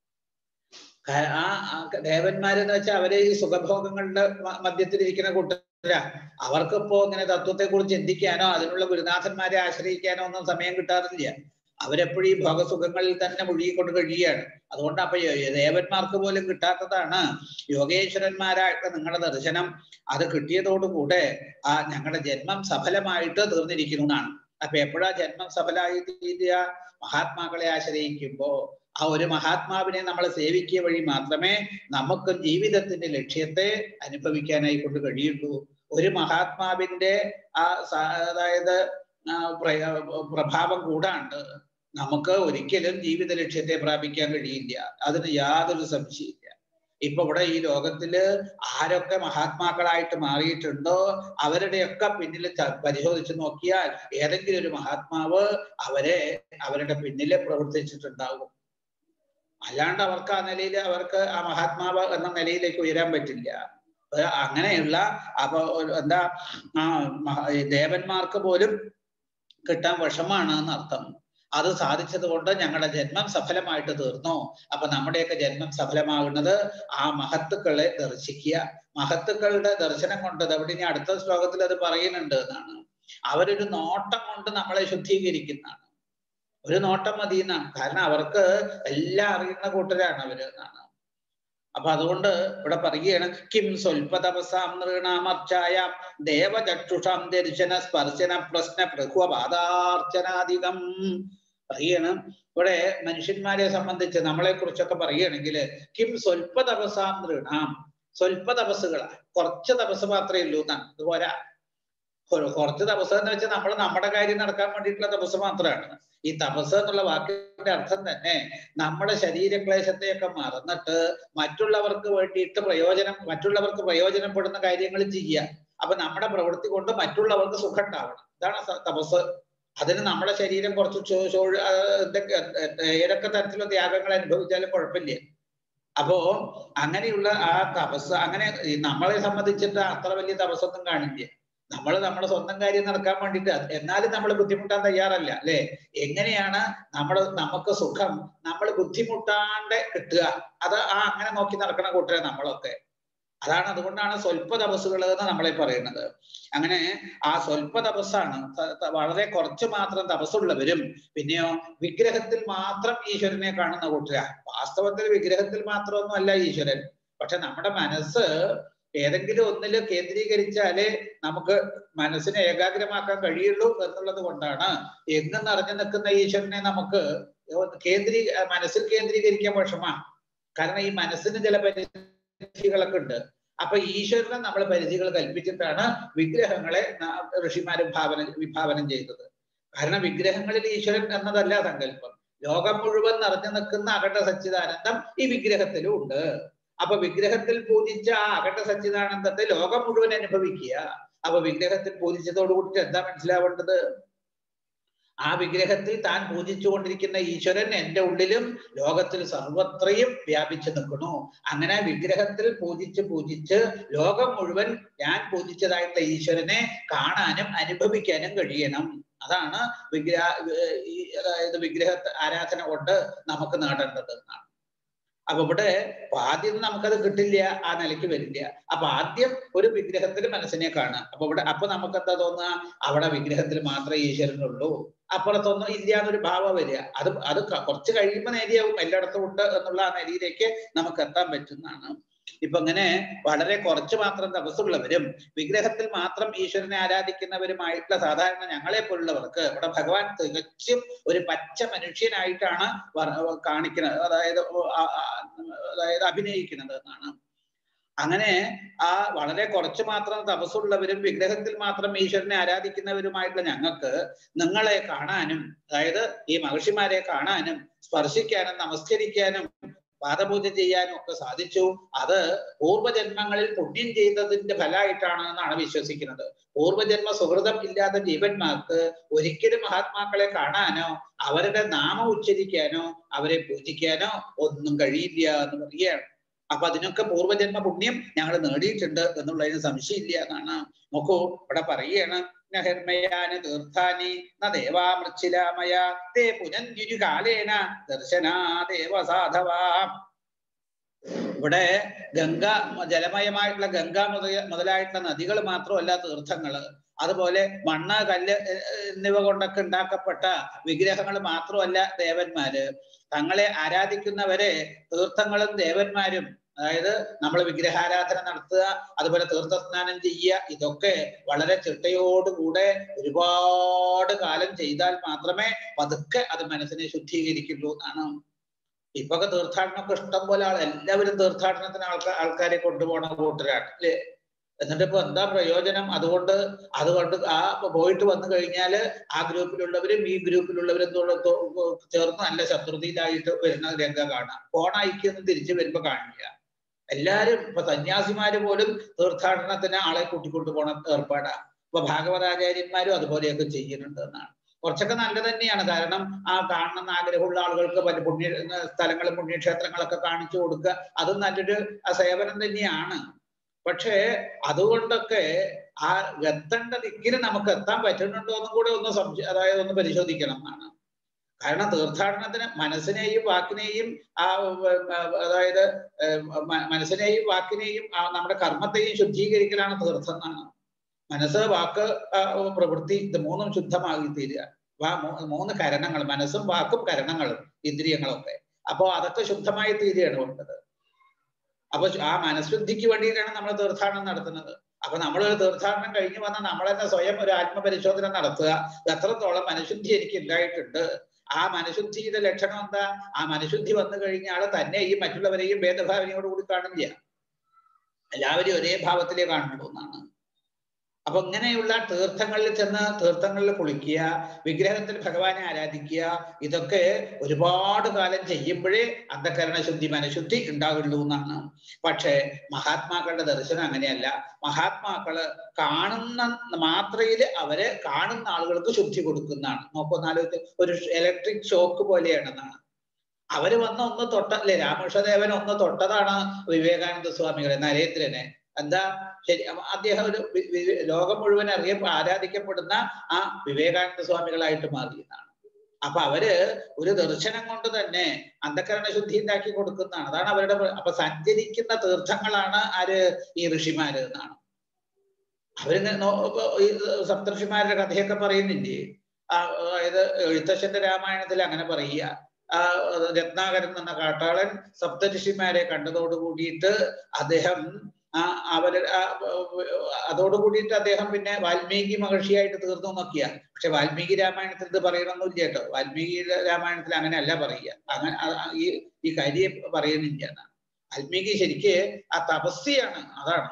ആ ദേവന്മാരെന്ന് വെച്ചാൽ അവര് ഈ സുഖഭോഗങ്ങളുടെ മധ്യത്തിലിരിക്കുന്ന കൂട്ട അവർക്കിപ്പോ ഇങ്ങനെ തത്വത്തെ കുറിച്ച് ചിന്തിക്കാനോ അതിനുള്ള ഗുരുനാഥന്മാരെ ആശ്രയിക്കാനോ ഒന്നും സമയം കിട്ടാറില്ല അവരെപ്പോഴും ഈ ഭോഗസുഖങ്ങളിൽ തന്നെ മുഴുകിക്കൊണ്ട് കഴിയുകയാണ് അതുകൊണ്ട് അപ്പൊ ദേവന്മാർക്ക് പോലും കിട്ടാത്തതാണ് യോഗേശ്വരന്മാരായിട്ട് നിങ്ങളുടെ ദർശനം അത് കിട്ടിയതോടുകൂടെ ആ ഞങ്ങളുടെ ജന്മം സഫലമായിട്ട് തീർന്നിരിക്കുന്നു എന്നാണ് അപ്പൊ എപ്പോഴാ ജന്മം സഫലമായി തീരുക മഹാത്മാക്കളെ ആശ്രയിക്കുമ്പോ ആ ഒരു മഹാത്മാവിനെ നമ്മൾ സേവിക്കുക വഴി മാത്രമേ നമുക്ക് ജീവിതത്തിന്റെ ലക്ഷ്യത്തെ അനുഭവിക്കാനായി കൊണ്ട് കഴിയുള്ളൂ ഒരു മഹാത്മാവിന്റെ ആ അതായത് പ്രഭാവം കൂടാണ്ട് നമുക്ക് ഒരിക്കലും ജീവിത ലക്ഷ്യത്തെ പ്രാപിക്കാൻ കഴിയില്ല അതിന് യാതൊരു സംശയമില്ല ഇപ്പൊ ഇവിടെ ഈ ലോകത്തില് ആരൊക്കെ മഹാത്മാക്കളായിട്ട് മാറിയിട്ടുണ്ടോ അവരുടെയൊക്കെ പിന്നിൽ പരിശോധിച്ച് നോക്കിയാൽ ഏതെങ്കിലും ഒരു മഹാത്മാവ് അവരെ അവരുടെ പിന്നിൽ പ്രവർത്തിച്ചിട്ടുണ്ടാകും അല്ലാണ്ട് അവർക്ക് ആ നിലയിൽ അവർക്ക് ആ മഹാത്മാവ് എന്ന നിലയിലേക്ക് ഉയരാൻ പറ്റില്ല അങ്ങനെയുള്ള അപ്പൊ എന്താ ആ ദേവന്മാർക്ക് പോലും കിട്ടാൻ വിഷമാണ് എന്നർത്ഥം അത് സാധിച്ചത് കൊണ്ട് ഞങ്ങളുടെ ജന്മം സഫലമായിട്ട് തീർന്നു അപ്പൊ നമ്മുടെയൊക്കെ ജന്മം സഫലമാകുന്നത് ആ മഹത്തുക്കളെ ദർശിക്കുക മഹത്തുക്കളുടെ ദർശനം കൊണ്ട് അവിടെ ഇനി അടുത്ത ശ്ലോകത്തിൽ അത് പറയുന്നുണ്ട് എന്നാണ് അവരൊരു നോട്ടം കൊണ്ട് നമ്മളെ ശുദ്ധീകരിക്കുന്നതാണ് ഒരു നോട്ടം മതി എന്നാണ് കാരണം അവർക്ക് എല്ലാം അറിയുന്ന കൂട്ടരാണ് അവര് എന്നാണ് അപ്പൊ അതുകൊണ്ട് ഇവിടെ പറയുകയാണ് കിം സ്വൽപതപസാം നൃണാമർച്ചായ ദേവചക്ഷുഷാം ദർശന സ്പർശന പ്രശ്ന പ്രഹുവാദാർച്ചനാധികം പറയണം ഇവിടെ മനുഷ്യന്മാരെ സംബന്ധിച്ച് നമ്മളെ കുറിച്ചൊക്കെ പറയുകയാണെങ്കിൽ കിം സ്വൽപതപസാം നൃണാം സ്വൽപ തപസ്സുകളാ കുറച്ച് തപസ് മാത്രമേ ഉള്ളൂ എന്നാണ് ഇതുപോലെ കുറച്ച് തപസ് എന്ന് വെച്ചാൽ നമ്മൾ നമ്മുടെ കാര്യം നടക്കാൻ വേണ്ടിയിട്ടുള്ള തപസ് മാത്രമാണ് ഈ തപസ് എന്നുള്ള വാക്കിന്റെ അർത്ഥം തന്നെ നമ്മുടെ ശരീരക്ലേശത്തെയൊക്കെ മറന്നിട്ട് മറ്റുള്ളവർക്ക് വേണ്ടിയിട്ട് പ്രയോജനം മറ്റുള്ളവർക്ക് പ്രയോജനപ്പെടുന്ന കാര്യങ്ങൾ ചെയ്യുക അപ്പൊ നമ്മുടെ പ്രവൃത്തി കൊണ്ട് മറ്റുള്ളവർക്ക് സുഖം ഉണ്ടാവണം ഇതാണ് തപസ് അതിന് നമ്മുടെ ശരീരം കുറച്ച് ഏതൊക്കെ തരത്തിലുള്ള ത്യാഗങ്ങൾ അനുഭവിച്ചാലും കുഴപ്പമില്ല അപ്പോ അങ്ങനെയുള്ള ആ തപസ് അങ്ങനെ നമ്മളെ സംബന്ധിച്ചിട്ട് അത്ര വലിയ തപസ്സൊന്നും കാണില്ല നമ്മൾ നമ്മുടെ സ്വന്തം കാര്യം നടക്കാൻ വേണ്ടിയിട്ട് എന്നാലും നമ്മൾ ബുദ്ധിമുട്ടാൻ തയ്യാറല്ല അല്ലെ എങ്ങനെയാണ് നമ്മൾ നമുക്ക് സുഖം നമ്മൾ ബുദ്ധിമുട്ടാണ്ട് കിട്ടുക അത് ആ അങ്ങനെ നോക്കി നടക്കണ കൂട്ടരെ നമ്മളൊക്കെ അതാണ് അതുകൊണ്ടാണ് സ്വൽപ്പ തപസ്സുകൾ എന്ന് നമ്മളെ പറയുന്നത് അങ്ങനെ ആ സ്വൽപ്പ തപസ്സാണ് വളരെ കുറച്ച് മാത്രം തപസ്സുള്ളവരും പിന്നെയോ വിഗ്രഹത്തിൽ മാത്രം ഈശ്വരനെ കാണുന്ന കൂട്ടര വാസ്തവത്തിൽ വിഗ്രഹത്തിൽ മാത്രമൊന്നും അല്ല ഈശ്വരൻ പക്ഷെ നമ്മുടെ മനസ്സ് ഏതെങ്കിലും ഒന്നിൽ കേന്ദ്രീകരിച്ചാലേ നമുക്ക് മനസ്സിനെ ഏകാഗ്രമാക്കാൻ കഴിയുള്ളൂ എന്നുള്ളത് കൊണ്ടാണ് എങ്ങും നിറഞ്ഞു നിൽക്കുന്ന ഈശ്വരനെ നമുക്ക് കേന്ദ്രീ മനസ്സിൽ കേന്ദ്രീകരിക്കാൻ വിഷമാണ് കാരണം ഈ മനസ്സിന് ചില പരിധികളൊക്കെ ഉണ്ട് അപ്പൊ ഈശ്വരനെ നമ്മൾ പരിധികൾ കൽപ്പിച്ചിട്ടാണ് വിഗ്രഹങ്ങളെ ഋഷിമാരും ഭാവന വിഭാവനം ചെയ്തത് കാരണം വിഗ്രഹങ്ങളിൽ ഈശ്വരൻ എന്നതല്ല സങ്കല്പം ലോകം മുഴുവൻ നിറഞ്ഞു നിൽക്കുന്ന അകണ്ട സച്ചിദാനന്ദം ഈ വിഗ്രഹത്തിലും ഉണ്ട് അപ്പൊ വിഗ്രഹത്തിൽ പൂജിച്ച ആ അകണ്ട സച്ചിദാനന്ദത്തെ ലോകം മുഴുവൻ അനുഭവിക്കുക അപ്പൊ വിഗ്രഹത്തിൽ പൂജിച്ചതോട് കൂടിയിട്ട് എന്താ മനസ്സിലാവേണ്ടത് ആ വിഗ്രഹത്തിൽ താൻ പൂജിച്ചുകൊണ്ടിരിക്കുന്ന ഈശ്വരൻ എൻ്റെ ഉള്ളിലും ലോകത്തിൽ സർവത്രയും വ്യാപിച്ചു നിൽക്കുന്നു അങ്ങനെ വിഗ്രഹത്തിൽ പൂജിച്ച് പൂജിച്ച് ലോകം മുഴുവൻ ഞാൻ പൂജിച്ചതായിട്ടുള്ള ഈശ്വരനെ കാണാനും അനുഭവിക്കാനും കഴിയണം അതാണ് വിഗ്രഹ അതായത് വിഗ്രഹ ആരാധന കൊണ്ട് നമുക്ക് നേടേണ്ടത് എന്നാണ് അപ്പൊ ഇവിടെ ആദ്യം നമുക്കത് കിട്ടില്ല ആ നിലയ്ക്ക് വരില്ല അപ്പൊ ആദ്യം ഒരു വിഗ്രഹത്തിൽ മനസ്സിനെ കാണുക അപ്പൊ ഇവിടെ അപ്പൊ നമുക്ക് എന്താ തോന്നുക അവിടെ വിഗ്രഹത്തിൽ മാത്രമേ ഈശ്വരനുള്ളൂ അപ്പുറത്തൊന്നും ഇല്ല എന്നൊരു ഭാവം വരിക അത് അത് കുറച്ച് കഴിയുമ്പോൾ നേരിയാവും എല്ലായിടത്തും ഉണ്ട് എന്നുള്ള ആ നിലയിലേക്ക് നമുക്ക് എത്താൻ പറ്റുന്നതാണ് ഇപ്പൊ ഇങ്ങനെ വളരെ കുറച്ച് മാത്രം തപസ്സുള്ളവരും വിഗ്രഹത്തിൽ മാത്രം ഈശ്വരനെ ആരാധിക്കുന്നവരുമായിട്ടുള്ള സാധാരണ ഞങ്ങളെ പോലുള്ളവർക്ക് ഇവിടെ ഭഗവാൻ തികച്ചും ഒരു പച്ച മനുഷ്യനായിട്ടാണ് കാണിക്കുന്നത് അതായത് അതായത് അഭിനയിക്കുന്നത് എന്നാണ് അങ്ങനെ ആ വളരെ കുറച്ച് മാത്രം തപസ്സുള്ളവരും വിഗ്രഹത്തിൽ മാത്രം ഈശ്വരനെ ആരാധിക്കുന്നവരുമായിട്ടുള്ള ഞങ്ങൾക്ക് നിങ്ങളെ കാണാനും അതായത് ഈ മഹർഷിമാരെ കാണാനും സ്പർശിക്കാനും നമസ്കരിക്കാനും പാദപൂജ ചെയ്യാനും ഒക്കെ സാധിച്ചു അത് പൂർവ്വജന്മങ്ങളിൽ പുണ്യം ചെയ്തതിന്റെ ഫലമായിട്ടാണ് എന്നാണ് വിശ്വസിക്കുന്നത് പൂർവ്വജന്മ സുഹൃതം ഇല്ലാത്ത ജീവന്മാർക്ക് ഒരിക്കലും മഹാത്മാക്കളെ കാണാനോ അവരുടെ നാമം ഉച്ചരിക്കാനോ അവരെ പൂജിക്കാനോ ഒന്നും കഴിയില്ല എന്ന് പറയുകയാണ് അപ്പൊ അതിനൊക്കെ പൂർവ്വജന്മ പുണ്യം ഞങ്ങൾ നേടിയിട്ടുണ്ട് എന്നുള്ളതിന് സംശയമില്ല എന്നാണ് നോക്കൂ ഇവിടെ പറയുകയാണ് നഹർമയാന് തീർത്ഥാനി ന ദേവാമൃച്ചിലാമയ തേ പുനന്യുരു കാലേന ദർശനാ ദേവസാധവാ ഇവിടെ ഗംഗ ജലമയമായിട്ടുള്ള ഗംഗ മുതല മുതലായിട്ടുള്ള നദികൾ മാത്രമല്ല തീർത്ഥങ്ങള് അതുപോലെ മണ്ണ് കല്ല് എ- എ- എന്നിവ കൊണ്ടൊക്കെ ഉണ്ടാക്കപ്പെട്ട വിഗ്രഹങ്ങൾ മാത്രമല്ല ദേവന്മാര് തങ്ങളെ ആരാധിക്കുന്നവരെ തീർത്ഥങ്ങളും ദേവന്മാരും അതായത് നമ്മൾ വിഗ്രഹാരാധന നടത്തുക അതുപോലെ തീർത്ഥസ്നാനം ചെയ്യുക ഇതൊക്കെ വളരെ ചിട്ടയോടുകൂടെ ഒരുപാട് കാലം ചെയ്താൽ മാത്രമേ പതുക്കെ അത് മനസ്സിനെ ശുദ്ധീകരിക്കുള്ളൂ എന്നാണ് ഇപ്പൊക്കെ തീർത്ഥാടനമൊക്കെ ഇഷ്ടം പോലെ ആൾ എല്ലാവരും തീർത്ഥാടനത്തിന് ആൾക്കാർ ആൾക്കാരെ കൊണ്ടുപോകണ കൂട്ടരാണ് അല്ലേ എന്നിട്ട് ഇപ്പൊ എന്താ പ്രയോജനം അതുകൊണ്ട് അതുകൊണ്ട് ആ പോയിട്ട് വന്നു കഴിഞ്ഞാല് ആ ഗ്രൂപ്പിലുള്ളവരും ഈ ഗ്രൂപ്പിലുള്ളവരും തൊ- തൊ- ചേർന്ന് നല്ല ശത്രുതയിലായിട്ട് വരുന്ന രംഗം കാണാം ഓണായിക്കൊന്നും തിരിച്ചു വരുമ്പോ കാണില്ല എല്ലാരും ഇപ്പൊ സന്യാസിമാര് പോലും തീർത്ഥാടനത്തിന് ആളെ കൂട്ടിക്കൊണ്ടു പോണ ഏർപ്പാടാ ഇപ്പൊ ഭാഗവതാചാര്യന്മാരും അതുപോലെയൊക്കെ ചെയ്യുന്നുണ്ട് എന്നാണ് കുറച്ചൊക്കെ നല്ലത് തന്നെയാണ് കാരണം ആ കാണണമെന്ന് ആഗ്രഹമുള്ള ആളുകൾക്ക് പല പുണ്യ സ്ഥലങ്ങളും പുണ്യക്ഷേത്രങ്ങളൊക്കെ കാണിച്ചു കൊടുക്കുക അതും നല്ലൊരു ആ സേവനം തന്നെയാണ് പക്ഷേ അതുകൊണ്ടൊക്കെ ആ എത്തേണ്ട ദിക്കിന് നമുക്ക് എത്താൻ പറ്റുന്നുണ്ടോ എന്നും കൂടെ ഒന്ന് സംശയം അതായത് ഒന്ന് പരിശോധിക്കണം എന്നാണ് കാരണം തീർത്ഥാടനത്തിന് മനസ്സിനെയും വാക്കിനെയും ആ ഉം, ആ, അതായത് ഏർ, മ- മനസ്സിനെയും വാക്കിനെയും ആ നമ്മുടെ കർമ്മത്തെയും ശുദ്ധീകരിക്കലാണ് തീർത്ഥം എന്നാണ് മനസ്സ് വാക്ക് ആ, പ്രവൃത്തി ഇത് മൂന്നും ശുദ്ധമാക്കി തീരുക വാ മൂ- മൂന്ന് കരണങ്ങൾ മനസ്സും വാക്കും കരണങ്ങളും ഇന്ദ്രിയങ്ങളൊക്കെ അപ്പോ അതൊക്കെ ശുദ്ധമായി തീരുകയാണ് വേണ്ടത് അപ്പൊ ആ മനഃശുദ്ധിക്ക് വേണ്ടിയിട്ടാണ് നമ്മൾ തീർത്ഥാടനം നടത്തുന്നത് അപ്പൊ നമ്മൾ ഒരു തീർത്ഥാടനം കഴിഞ്ഞു വന്ന നമ്മൾ തന്നെ സ്വയം ഒരു ആത്മപരിശോധന നടത്തുക എത്രത്തോളം മനഃശുദ്ധി എനിക്ക് ഉണ്ടായിട്ടുണ്ട് ആ മനഃശുദ്ധിയുടെ ലക്ഷണം എന്താ ആ മനഃശുദ്ധി വന്നു കഴിഞ്ഞാൽ തന്നെയും മറ്റുള്ളവരെയും ഭേദഭാവനയോട് കൂടി കാണില്ല എല്ലാവരും ഒരേ ഭാവത്തിലേ കാണുള്ളൂ എന്നാണ് അപ്പൊ ഇങ്ങനെയുള്ള തീർത്ഥങ്ങളിൽ ചെന്ന് തീർത്ഥങ്ങളിൽ കുളിക്കുക വിഗ്രഹത്തിൽ ഭഗവാനെ ആരാധിക്കുക ഇതൊക്കെ ഒരുപാട് കാലം ചെയ്യുമ്പോഴേ അന്ധകരണ ശുദ്ധി മനഃശുദ്ധി ഉണ്ടാവുള്ളൂ എന്നാണ് പക്ഷേ മഹാത്മാക്കളുടെ ദർശനം അങ്ങനെയല്ല മഹാത്മാക്കള് കാണുന്ന മാത്രയിൽ അവരെ കാണുന്ന ആളുകൾക്ക് ശുദ്ധി കൊടുക്കുന്നതാണ് നോക്കൊന്നാലോചിച്ച് ഒരു ഇലക്ട്രിക് ഷോക്ക് പോലെയാണെന്നാണ് അവര് വന്ന് ഒന്ന് തൊട്ട അല്ലെ രാമകൃഷ്ണദേവൻ ഒന്ന് തൊട്ടതാണ് വിവേകാനന്ദ സ്വാമികളെ നരേന്ദ്രനെ എന്താ ശരി അപ്പൊ അദ്ദേഹം ഒരു വി- വി- ലോകം മുഴുവൻ അറിയ ആരാധിക്കപ്പെടുന്ന ആ വിവേകാനന്ദ സ്വാമികളായിട്ട് മാറിയതാണ് അപ്പൊ അവര് ഒരു ദർശനം കൊണ്ട് തന്നെ അന്ധകരണ ശുദ്ധി ഉണ്ടാക്കി കൊടുക്കുന്നതാണ് അതാണ് അവരുടെ പ്ര- അപ്പൊ സഞ്ചരിക്കുന്ന തീർത്ഥങ്ങളാണ് ആര് ഈ ഋഷിമാര് എന്നാണ് അവരിങ്ങനെ നോ- ഇപ്പൊ ഈ സപ്തഋഷിമാരുടെ കഥയൊക്കെ പറയുന്നില്ലേ ആ അതായത് എഴുത്തച്ഛന്റെ രാമായണത്തിൽ അങ്ങനെ പറയുക ആ രത്നാകരൻ എന്ന കാട്ടാളൻ സപ്തഋഷിമാരെ കണ്ടതോട് കൂടിയിട്ട് അദ്ദേഹം ആ അവര് ആ, അതോട് കൂടിയിട്ട് അദ്ദേഹം പിന്നെ വാൽമീകി മഹർഷിയായിട്ട് തീർന്നു നോക്കിയ പക്ഷെ വാൽമീകി രാമായണത്തിൽ ഇത് പറയണമെന്നില്ല കേട്ടോ വാൽമീകി രാമായണത്തിൽ അങ്ങനെയല്ല പറയുക അങ്ങനെ ആ- ആ ഈ ഈ കാര്യം പറയുന്നില്ല എന്നാണ് വാൽമീകി ശരിക്ക് ആ തപസ്യാണ് അതാണ്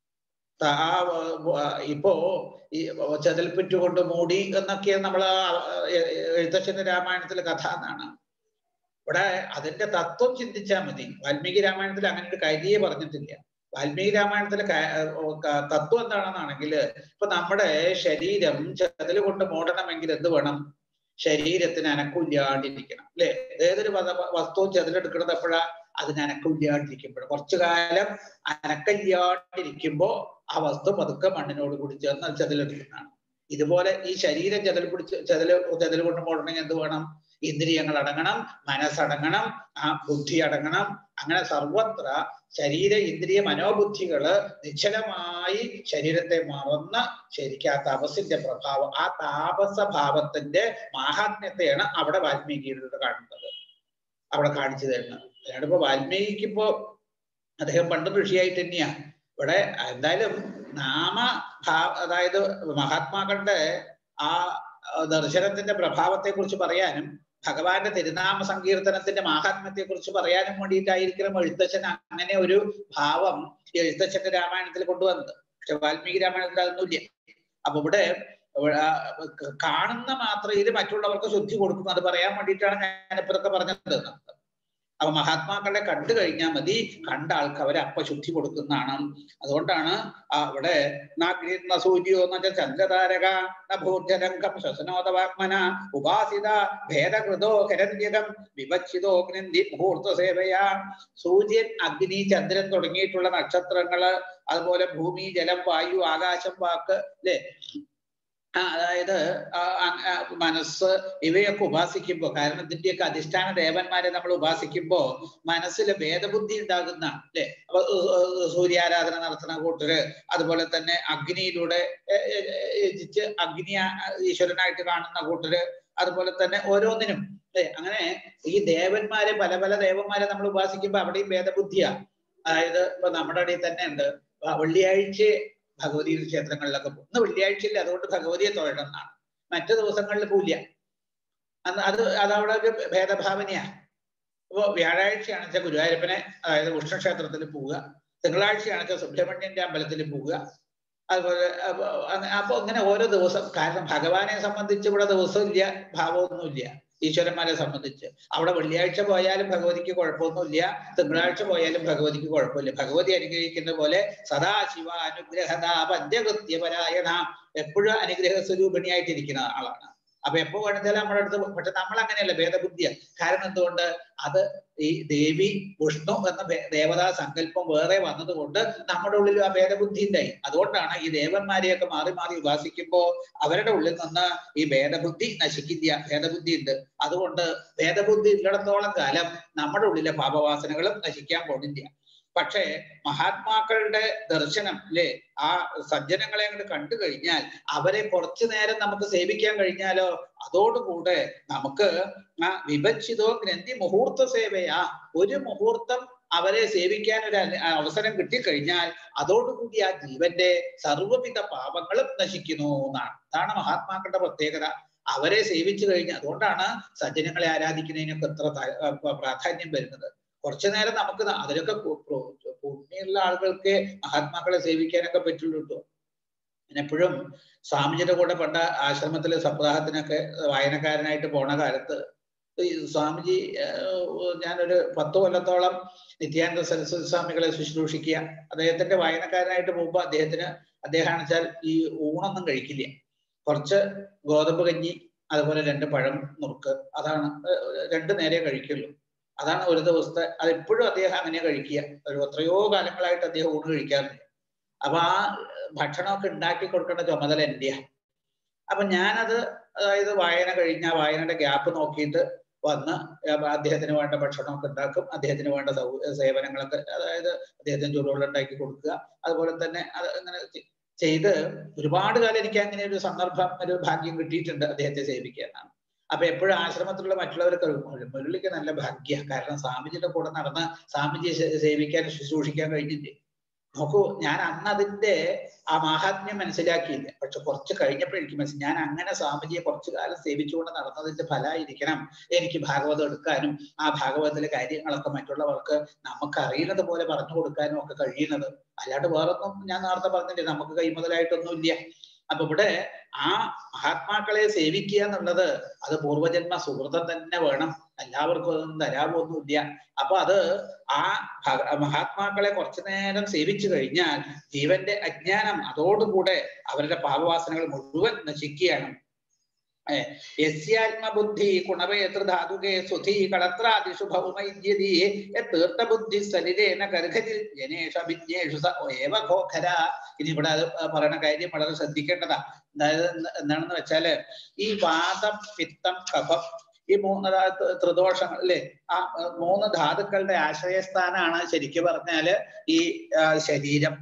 ത- ആ വ- വ- ഇപ്പോ ഈ ചെതൽപ്പുറ്റ് കൊണ്ട് മൂടി എന്നൊക്കെ നമ്മൾ എഴുത്തച്ഛന്റെ രാമായണത്തിലെ കഥ എന്നാണ് ഇവിടെ അതിന്റെ തത്വം ചിന്തിച്ചാൽ മതി വാൽമീകി രാമായണത്തിൽ അങ്ങനെ ഒരു കാര്യേ പറഞ്ഞിട്ടില്ല വാൽമീകി രാമായണത്തിലെ ക- ക- തത്വം എന്താണെന്നാണെങ്കിൽ ഇപ്പൊ നമ്മുടെ ശരീരം ചെതല് കൊണ്ട് മൂടണമെങ്കിൽ എന്ത് വേണം ശരീരത്തിന് അനക്കില്ലാണ്ടിരിക്കണം അല്ലെ ഏതൊരു വത- വസ്തുവും ചെതലെടുക്കുന്നത് എപ്പോഴാ അതിന് അനക്കില്ലാണ്ടിരിക്കുമ്പോൾ കുറച്ചു കാലം അനക്കില്ലാണ്ടിരിക്കുമ്പോ ആ വസ്തു പതുക്കെ മണ്ണിനോട് കൂടി ചേർന്ന് അത് ചെതലെടുക്കുന്നതാണ് ഇതുപോലെ ഈ ശരീരം ചെതൽ പിടിച്ച് ചെതല് ചെതൽ കൊണ്ട് മൂടണമെങ്കിൽ എന്ത് വേണം ഇന്ദ്രിയങ്ങൾ അടങ്ങണം മനസ്സടങ്ങണം ആ ബുദ്ധി അടങ്ങണം അങ്ങനെ സർവത്ര ശരീര ഇന്ദ്രിയ മനോബുദ്ധികള് നിശ്ചലമായി ശരീരത്തെ മറന്ന് ശരിക്കും ആ തപസ്സിന്റെ പ്രഭാവം ആ താപസ ഭാവത്തിന്റെ മാഹാത്മ്യത്തെയാണ് അവിടെ വാൽമീകിയിലൂടെ കാണുന്നത് അവിടെ കാണിച്ചു തരുന്നത് അല്ലാണ്ട് ഇപ്പൊ വാൽമീകിക്ക് ഇപ്പോ അദ്ദേഹം പണ്ട് ഋഷിയായിട്ട് തന്നെയാ ഇവിടെ എന്തായാലും നാമ ഭാ അതായത് മഹാത്മാക്കളുടെ ആ ആ, ദർശനത്തിന്റെ പ്രഭാവത്തെ കുറിച്ച് പറയാനും ഭഗവാന്റെ തിരുനാമ സങ്കീർത്തനത്തിന്റെ മാഹാത്മ്യത്തെ കുറിച്ച് പറയാനും വേണ്ടിയിട്ടായിരിക്കണം എഴുത്തച്ഛൻ അങ്ങനെ ഒരു ഭാവം ഈ എഴുത്തച്ഛന്റെ രാമായണത്തിൽ കൊണ്ടുവന്നത് പക്ഷെ വാൽമീകി രാമായണത്തിൽ അതൊന്നുമില്ല അപ്പൊ ഇവിടെ ഇവിടെ, ആ, ക- കാണുന്ന മാത്രയിൽ മറ്റുള്ളവർക്ക് ശുദ്ധി കൊടുക്കുന്നു അത് പറയാൻ വേണ്ടിയിട്ടാണ് ഞാൻ ഇപ്പതൊക്കെ പറഞ്ഞത് അപ്പൊ മഹാത്മാക്കളെ കണ്ടു കഴിഞ്ഞാൽ മതി കണ്ട ആൾക്ക് അവരെ അപ്പ ശുദ്ധി കൊടുക്കുന്നതാണ് അതുകൊണ്ടാണ് ആ ഇവിടെ നാഗ്നിർന്ന സൂര്യോ എന്ന ചന്ദ്രതാരക ഭൂർജരംഗം ശ്വസനോദവാത്മന ഉപാസിത ഭേദകൃതോ ഹരന്യകം വിവച്ചിതോ ഗ്രന്ഥി മുഹൂർത്ത സേവയാ സൂര്യൻ അഗ്നി ചന്ദ്രൻ തുടങ്ങിയിട്ടുള്ള നക്ഷത്രങ്ങള് അതുപോലെ ഭൂമി ജലം വായു ആകാശം വാക്ക് അല്ലെ ആ, അതായത് ആ, ആ, ആ, മനസ്സ് ഇവയൊക്കെ ഉപാസിക്കുമ്പോൾ കാരണം ഇതിന്റെയൊക്കെ അധിഷ്ഠാന ദേവന്മാരെ നമ്മൾ ഉപാസിക്കുമ്പോൾ മനസ്സിൽ ഭേദബുദ്ധി ഉണ്ടാകുന്ന അല്ലെ അപ്പൊ ഏർ, ഏർ, സൂര്യാരാധന നടത്തുന്ന കൂട്ടര് അതുപോലെ തന്നെ അഗ്നിയിലൂടെ ഏർ, ഏർ, യജിച്ച് അഗ്നി ഈശ്വരനായിട്ട് കാണുന്ന കൂട്ടര് അതുപോലെ തന്നെ ഓരോന്നിനും അല്ലെ അങ്ങനെ ഈ ദേവന്മാരെ പല പല ദേവന്മാരെ നമ്മൾ ഉപാസിക്കുമ്പോൾ അവിടെയും ഭേദബുദ്ധിയാ അതായത് ഇപ്പൊ നമ്മുടെ ഇടയിൽ തന്നെ ഉണ്ട് വ- വെള്ളിയാഴ്ച ഭഗവതി ക്ഷേത്രങ്ങളിലൊക്കെ പോകും ഇന്ന് വെള്ളിയാഴ്ചയില്ല അതുകൊണ്ട് ഭഗവതിയെ തൊഴണം എന്നാണ് മറ്റു ദിവസങ്ങളിൽ പോവില്ല അന്ന് അത് അതവിടെ ഒരു ഭേദഭാവനയാ അപ്പോ വ്യാഴാഴ്ചയാണെന്ന് വെച്ചാൽ ഗുരുവായൂരപ്പനെ അതായത് കൃഷ്ണക്ഷേത്രത്തിൽ പോവുക തിങ്കളാഴ്ചയാണെന്ന് വെച്ചാൽ സുബ്രഹ്മണ്യന്റെ അമ്പലത്തിൽ പോവുക അതുപോലെ അപ്പൊ അങ്ങ- അപ്പൊ ഇങ്ങനെ ഓരോ ദിവസം കാരണം ഭഗവാനെ സംബന്ധിച്ച് ഇവിടെ ദിവസവും ഇല്ല ഭാവമൊന്നുമില്ല ഈശ്വരന്മാരെ സംബന്ധിച്ച് അവിടെ വെള്ളിയാഴ്ച പോയാലും ഭഗവതിക്ക് കുഴപ്പമൊന്നുമില്ല തിങ്കളാഴ്ച പോയാലും ഭഗവതിക്ക് കുഴപ്പമില്ല ഭഗവതി അനുഗ്രഹിക്കുന്ന പോലെ സദാശിവ അനുഗ്രഹത പഞ്ചകൃത്യപരായണ എപ്പോഴും അനുഗ്രഹ സ്വരൂപിണിയായിട്ടിരിക്കുന്ന ആളാണ് അപ്പൊ എപ്പോ വേണമെങ്കിലും നമ്മുടെ അടുത്ത് പക്ഷെ നമ്മൾ അങ്ങനെയല്ല ഭേദബുദ്ധിയ കാരണം എന്തുകൊണ്ട് അത് ഈ ദേവി വിഷ്ണു എന്ന ഭേ- ദേവതാ സങ്കല്പം വേറെ വന്നതുകൊണ്ട് നമ്മുടെ ഉള്ളിൽ ആ ഭേദബുദ്ധി ഉണ്ടായി അതുകൊണ്ടാണ് ഈ ദേവന്മാരെയൊക്കെ മാറി മാറി ഉപാസിക്കുമ്പോ അവരുടെ ഉള്ളിൽ നിന്ന് ഈ ഭേദബുദ്ധി നശിക്കില്ല ഭേദബുദ്ധി ഉണ്ട് അതുകൊണ്ട് ഭേദബുദ്ധി ഉള്ളിടത്തോളം കാലം നമ്മുടെ ഉള്ളിലെ പാപവാസനകളും നശിക്കാൻ പോകുന്നില്ല പക്ഷേ മഹാത്മാക്കളുടെ ദർശനം അല്ലെ ആ സജ്ജനങ്ങളെ അങ്ങോട്ട് കണ്ടു കഴിഞ്ഞാൽ അവരെ കുറച്ചു നേരം നമുക്ക് സേവിക്കാൻ കഴിഞ്ഞാലോ അതോടുകൂടെ നമുക്ക് ആ വിഭജിതോ ഗ്രന്ഥി മുഹൂർത്ത സേവയാ ഒരു മുഹൂർത്തം അവരെ സേവിക്കാൻ ഒരു അന- അവസരം കിട്ടിക്കഴിഞ്ഞാൽ അതോടുകൂടി ആ ജീവന്റെ സർവ്വവിധ പാപങ്ങളും നശിക്കുന്നു എന്നാണ് അതാണ് മഹാത്മാക്കളുടെ പ്രത്യേകത അവരെ സേവിച്ചു കഴിഞ്ഞാൽ അതുകൊണ്ടാണ് സജ്ജനങ്ങളെ ആരാധിക്കുന്നതിനൊക്കെ എത്ര ത- ആ, പ്രാധാന്യം വരുന്നത് കുറച്ചു നേരം നമുക്ക് ന- അതിലൊക്കെ പു- പു- പുണ്യമുള്ള ആളുകൾക്ക് മഹാത്മാക്കളെ സേവിക്കാനൊക്കെ പറ്റുള്ളൂ കേട്ടോ എപ്പോഴും സ്വാമിജിയുടെ കൂടെ പണ്ട ആശ്രമത്തിലെ സപ്താഹത്തിനൊക്കെ വായനക്കാരനായിട്ട് പോണ കാലത്ത് ഈ സ്വാമിജി ഏഹ്, ഞാനൊരു പത്ത് കൊല്ലത്തോളം നിത്യാനന്ദ സരസ്വതി സ്വാമികളെ ശുശ്രൂഷിക്കുക അദ്ദേഹത്തിന്റെ വായനക്കാരനായിട്ട് പോകുമ്പോൾ അദ്ദേഹത്തിന് അദ്ദേഹം വെച്ചാൽ ഈ ഊണൊന്നും കഴിക്കില്ല കുറച്ച് ഗോതമ്പ് കഞ്ഞി അതുപോലെ രണ്ട് പഴം നുറുക്ക് അതാണ് ഏഹ്, രണ്ട് നേരെ കഴിക്കുള്ളൂ അതാണ് ഒരു ദിവസത്തെ അത് എപ്പോഴും അദ്ദേഹം അങ്ങനെ കഴിക്കുക ഒരു എത്രയോ കാലങ്ങളായിട്ട് അദ്ദേഹം ഊണ് കഴിക്കാറില്ല അപ്പൊ ആ ഭക്ഷണമൊക്കെ ഉണ്ടാക്കി കൊടുക്കേണ്ട ചുമതല എന്റെയാ അപ്പൊ ഞാനത് അതായത് വായന കഴിഞ്ഞ ആ വായനയുടെ ഗ്യാപ്പ് നോക്കിയിട്ട് വന്ന് അപ്പൊ അദ്ദേഹത്തിന് വേണ്ട ഭക്ഷണമൊക്കെ ഉണ്ടാക്കും അദ്ദേഹത്തിന് വേണ്ട സൗ സേവനങ്ങളൊക്കെ അതായത് അദ്ദേഹത്തിന് ചൂടുവെള്ളം ഉണ്ടാക്കി കൊടുക്കുക അതുപോലെ തന്നെ അത് അങ്ങനെ ചെ- ചെയ്ത് ഒരുപാട് കാലം എനിക്ക് അങ്ങനെ ഒരു സന്ദർഭം ഒരു ഭാഗ്യം കിട്ടിയിട്ടുണ്ട് അദ്ദേഹത്തെ സേവിക്കാനാണ് അപ്പൊ എപ്പോഴും ആശ്രമത്തിലുള്ള മറ്റുള്ളവരൊക്കെ പറയും, മുരളിക്ക് നല്ല ഭാഗ്യ കാരണം സ്വാമിജിയുടെ കൂടെ നടന്ന് സ്വാമിജിയെ സേ- സേവിക്കാൻ ശുശ്രൂഷിക്കാൻ കഴിഞ്ഞില്ലേ നോക്കൂ ഞാൻ അന്ന് അതിന്റെ ആ മാഹാത്മ്യം മനസ്സിലാക്കിയില്ല പക്ഷെ കുറച്ച് കഴിഞ്ഞപ്പോൾ എനിക്ക് മനസ്സിലായി ഞാൻ അങ്ങനെ സ്വാമിജിയെ കുറച്ചു കാലം സേവിച്ചുകൊണ്ട് നടന്നതിന്റെ ഫലമായിരിക്കണം എനിക്ക് ഭാഗവതം എടുക്കാനും ആ ഭാഗവതത്തിലെ കാര്യങ്ങളൊക്കെ മറ്റുള്ളവർക്ക് നമുക്ക് അറിയുന്നത് പോലെ പറഞ്ഞു കൊടുക്കാനും ഒക്കെ കഴിയുന്നത് അല്ലാണ്ട് വേറൊന്നും ഞാൻ നേരത്തെ പറഞ്ഞില്ലേ നമുക്ക് കൈമുതലായിട്ടൊന്നും ഇല്ല അപ്പൊ ഇവിടെ ആ മഹാത്മാക്കളെ സേവിക്കുക എന്നുള്ളത് അത് പൂർവജന്മ സുഹൃതം തന്നെ വേണം എല്ലാവർക്കും അതൊന്നും തരാമൊന്നുമില്ല അപ്പൊ അത് ആ ഭഗ- മഹാത്മാക്കളെ കുറച്ചു നേരം സേവിച്ചു കഴിഞ്ഞാൽ ജീവന്റെ അജ്ഞാനം അതോടുകൂടെ അവരുടെ പാപവാസനകൾ മുഴുവൻ നശിക്കുകയാണ് ഏ, യസ്യാത്മബുദ്ധി കുണവേതൃധാതുകേ സുധി കളത്രാദിഷു ഭൗമൈദ്യതി തീർത്ഥബുദ്ധി സലിലേന ഗർഭജിൽ ജനേഷ വിജ്ഞേഷു സ ഏവ ഘോഖര ഇനി ഇവിടെ അത് പറയുന്ന കാര്യം വളരെ ശ്രദ്ധിക്കേണ്ടതാ അതായത് എന്ത- എന്താണെന്ന് വെച്ചാല് ഈ വാദം പിത്തം കഫം ഈ മൂന്ന് ധാ- ത്രി- ത്രിദോഷങ്ങൾ അല്ലെ ആ ആ, മൂന്ന് ധാതുക്കളുടെ ആശ്രയസ്ഥാനാണ് ശരിക്കും പറഞ്ഞാല് ഈ ആ, ശരീരം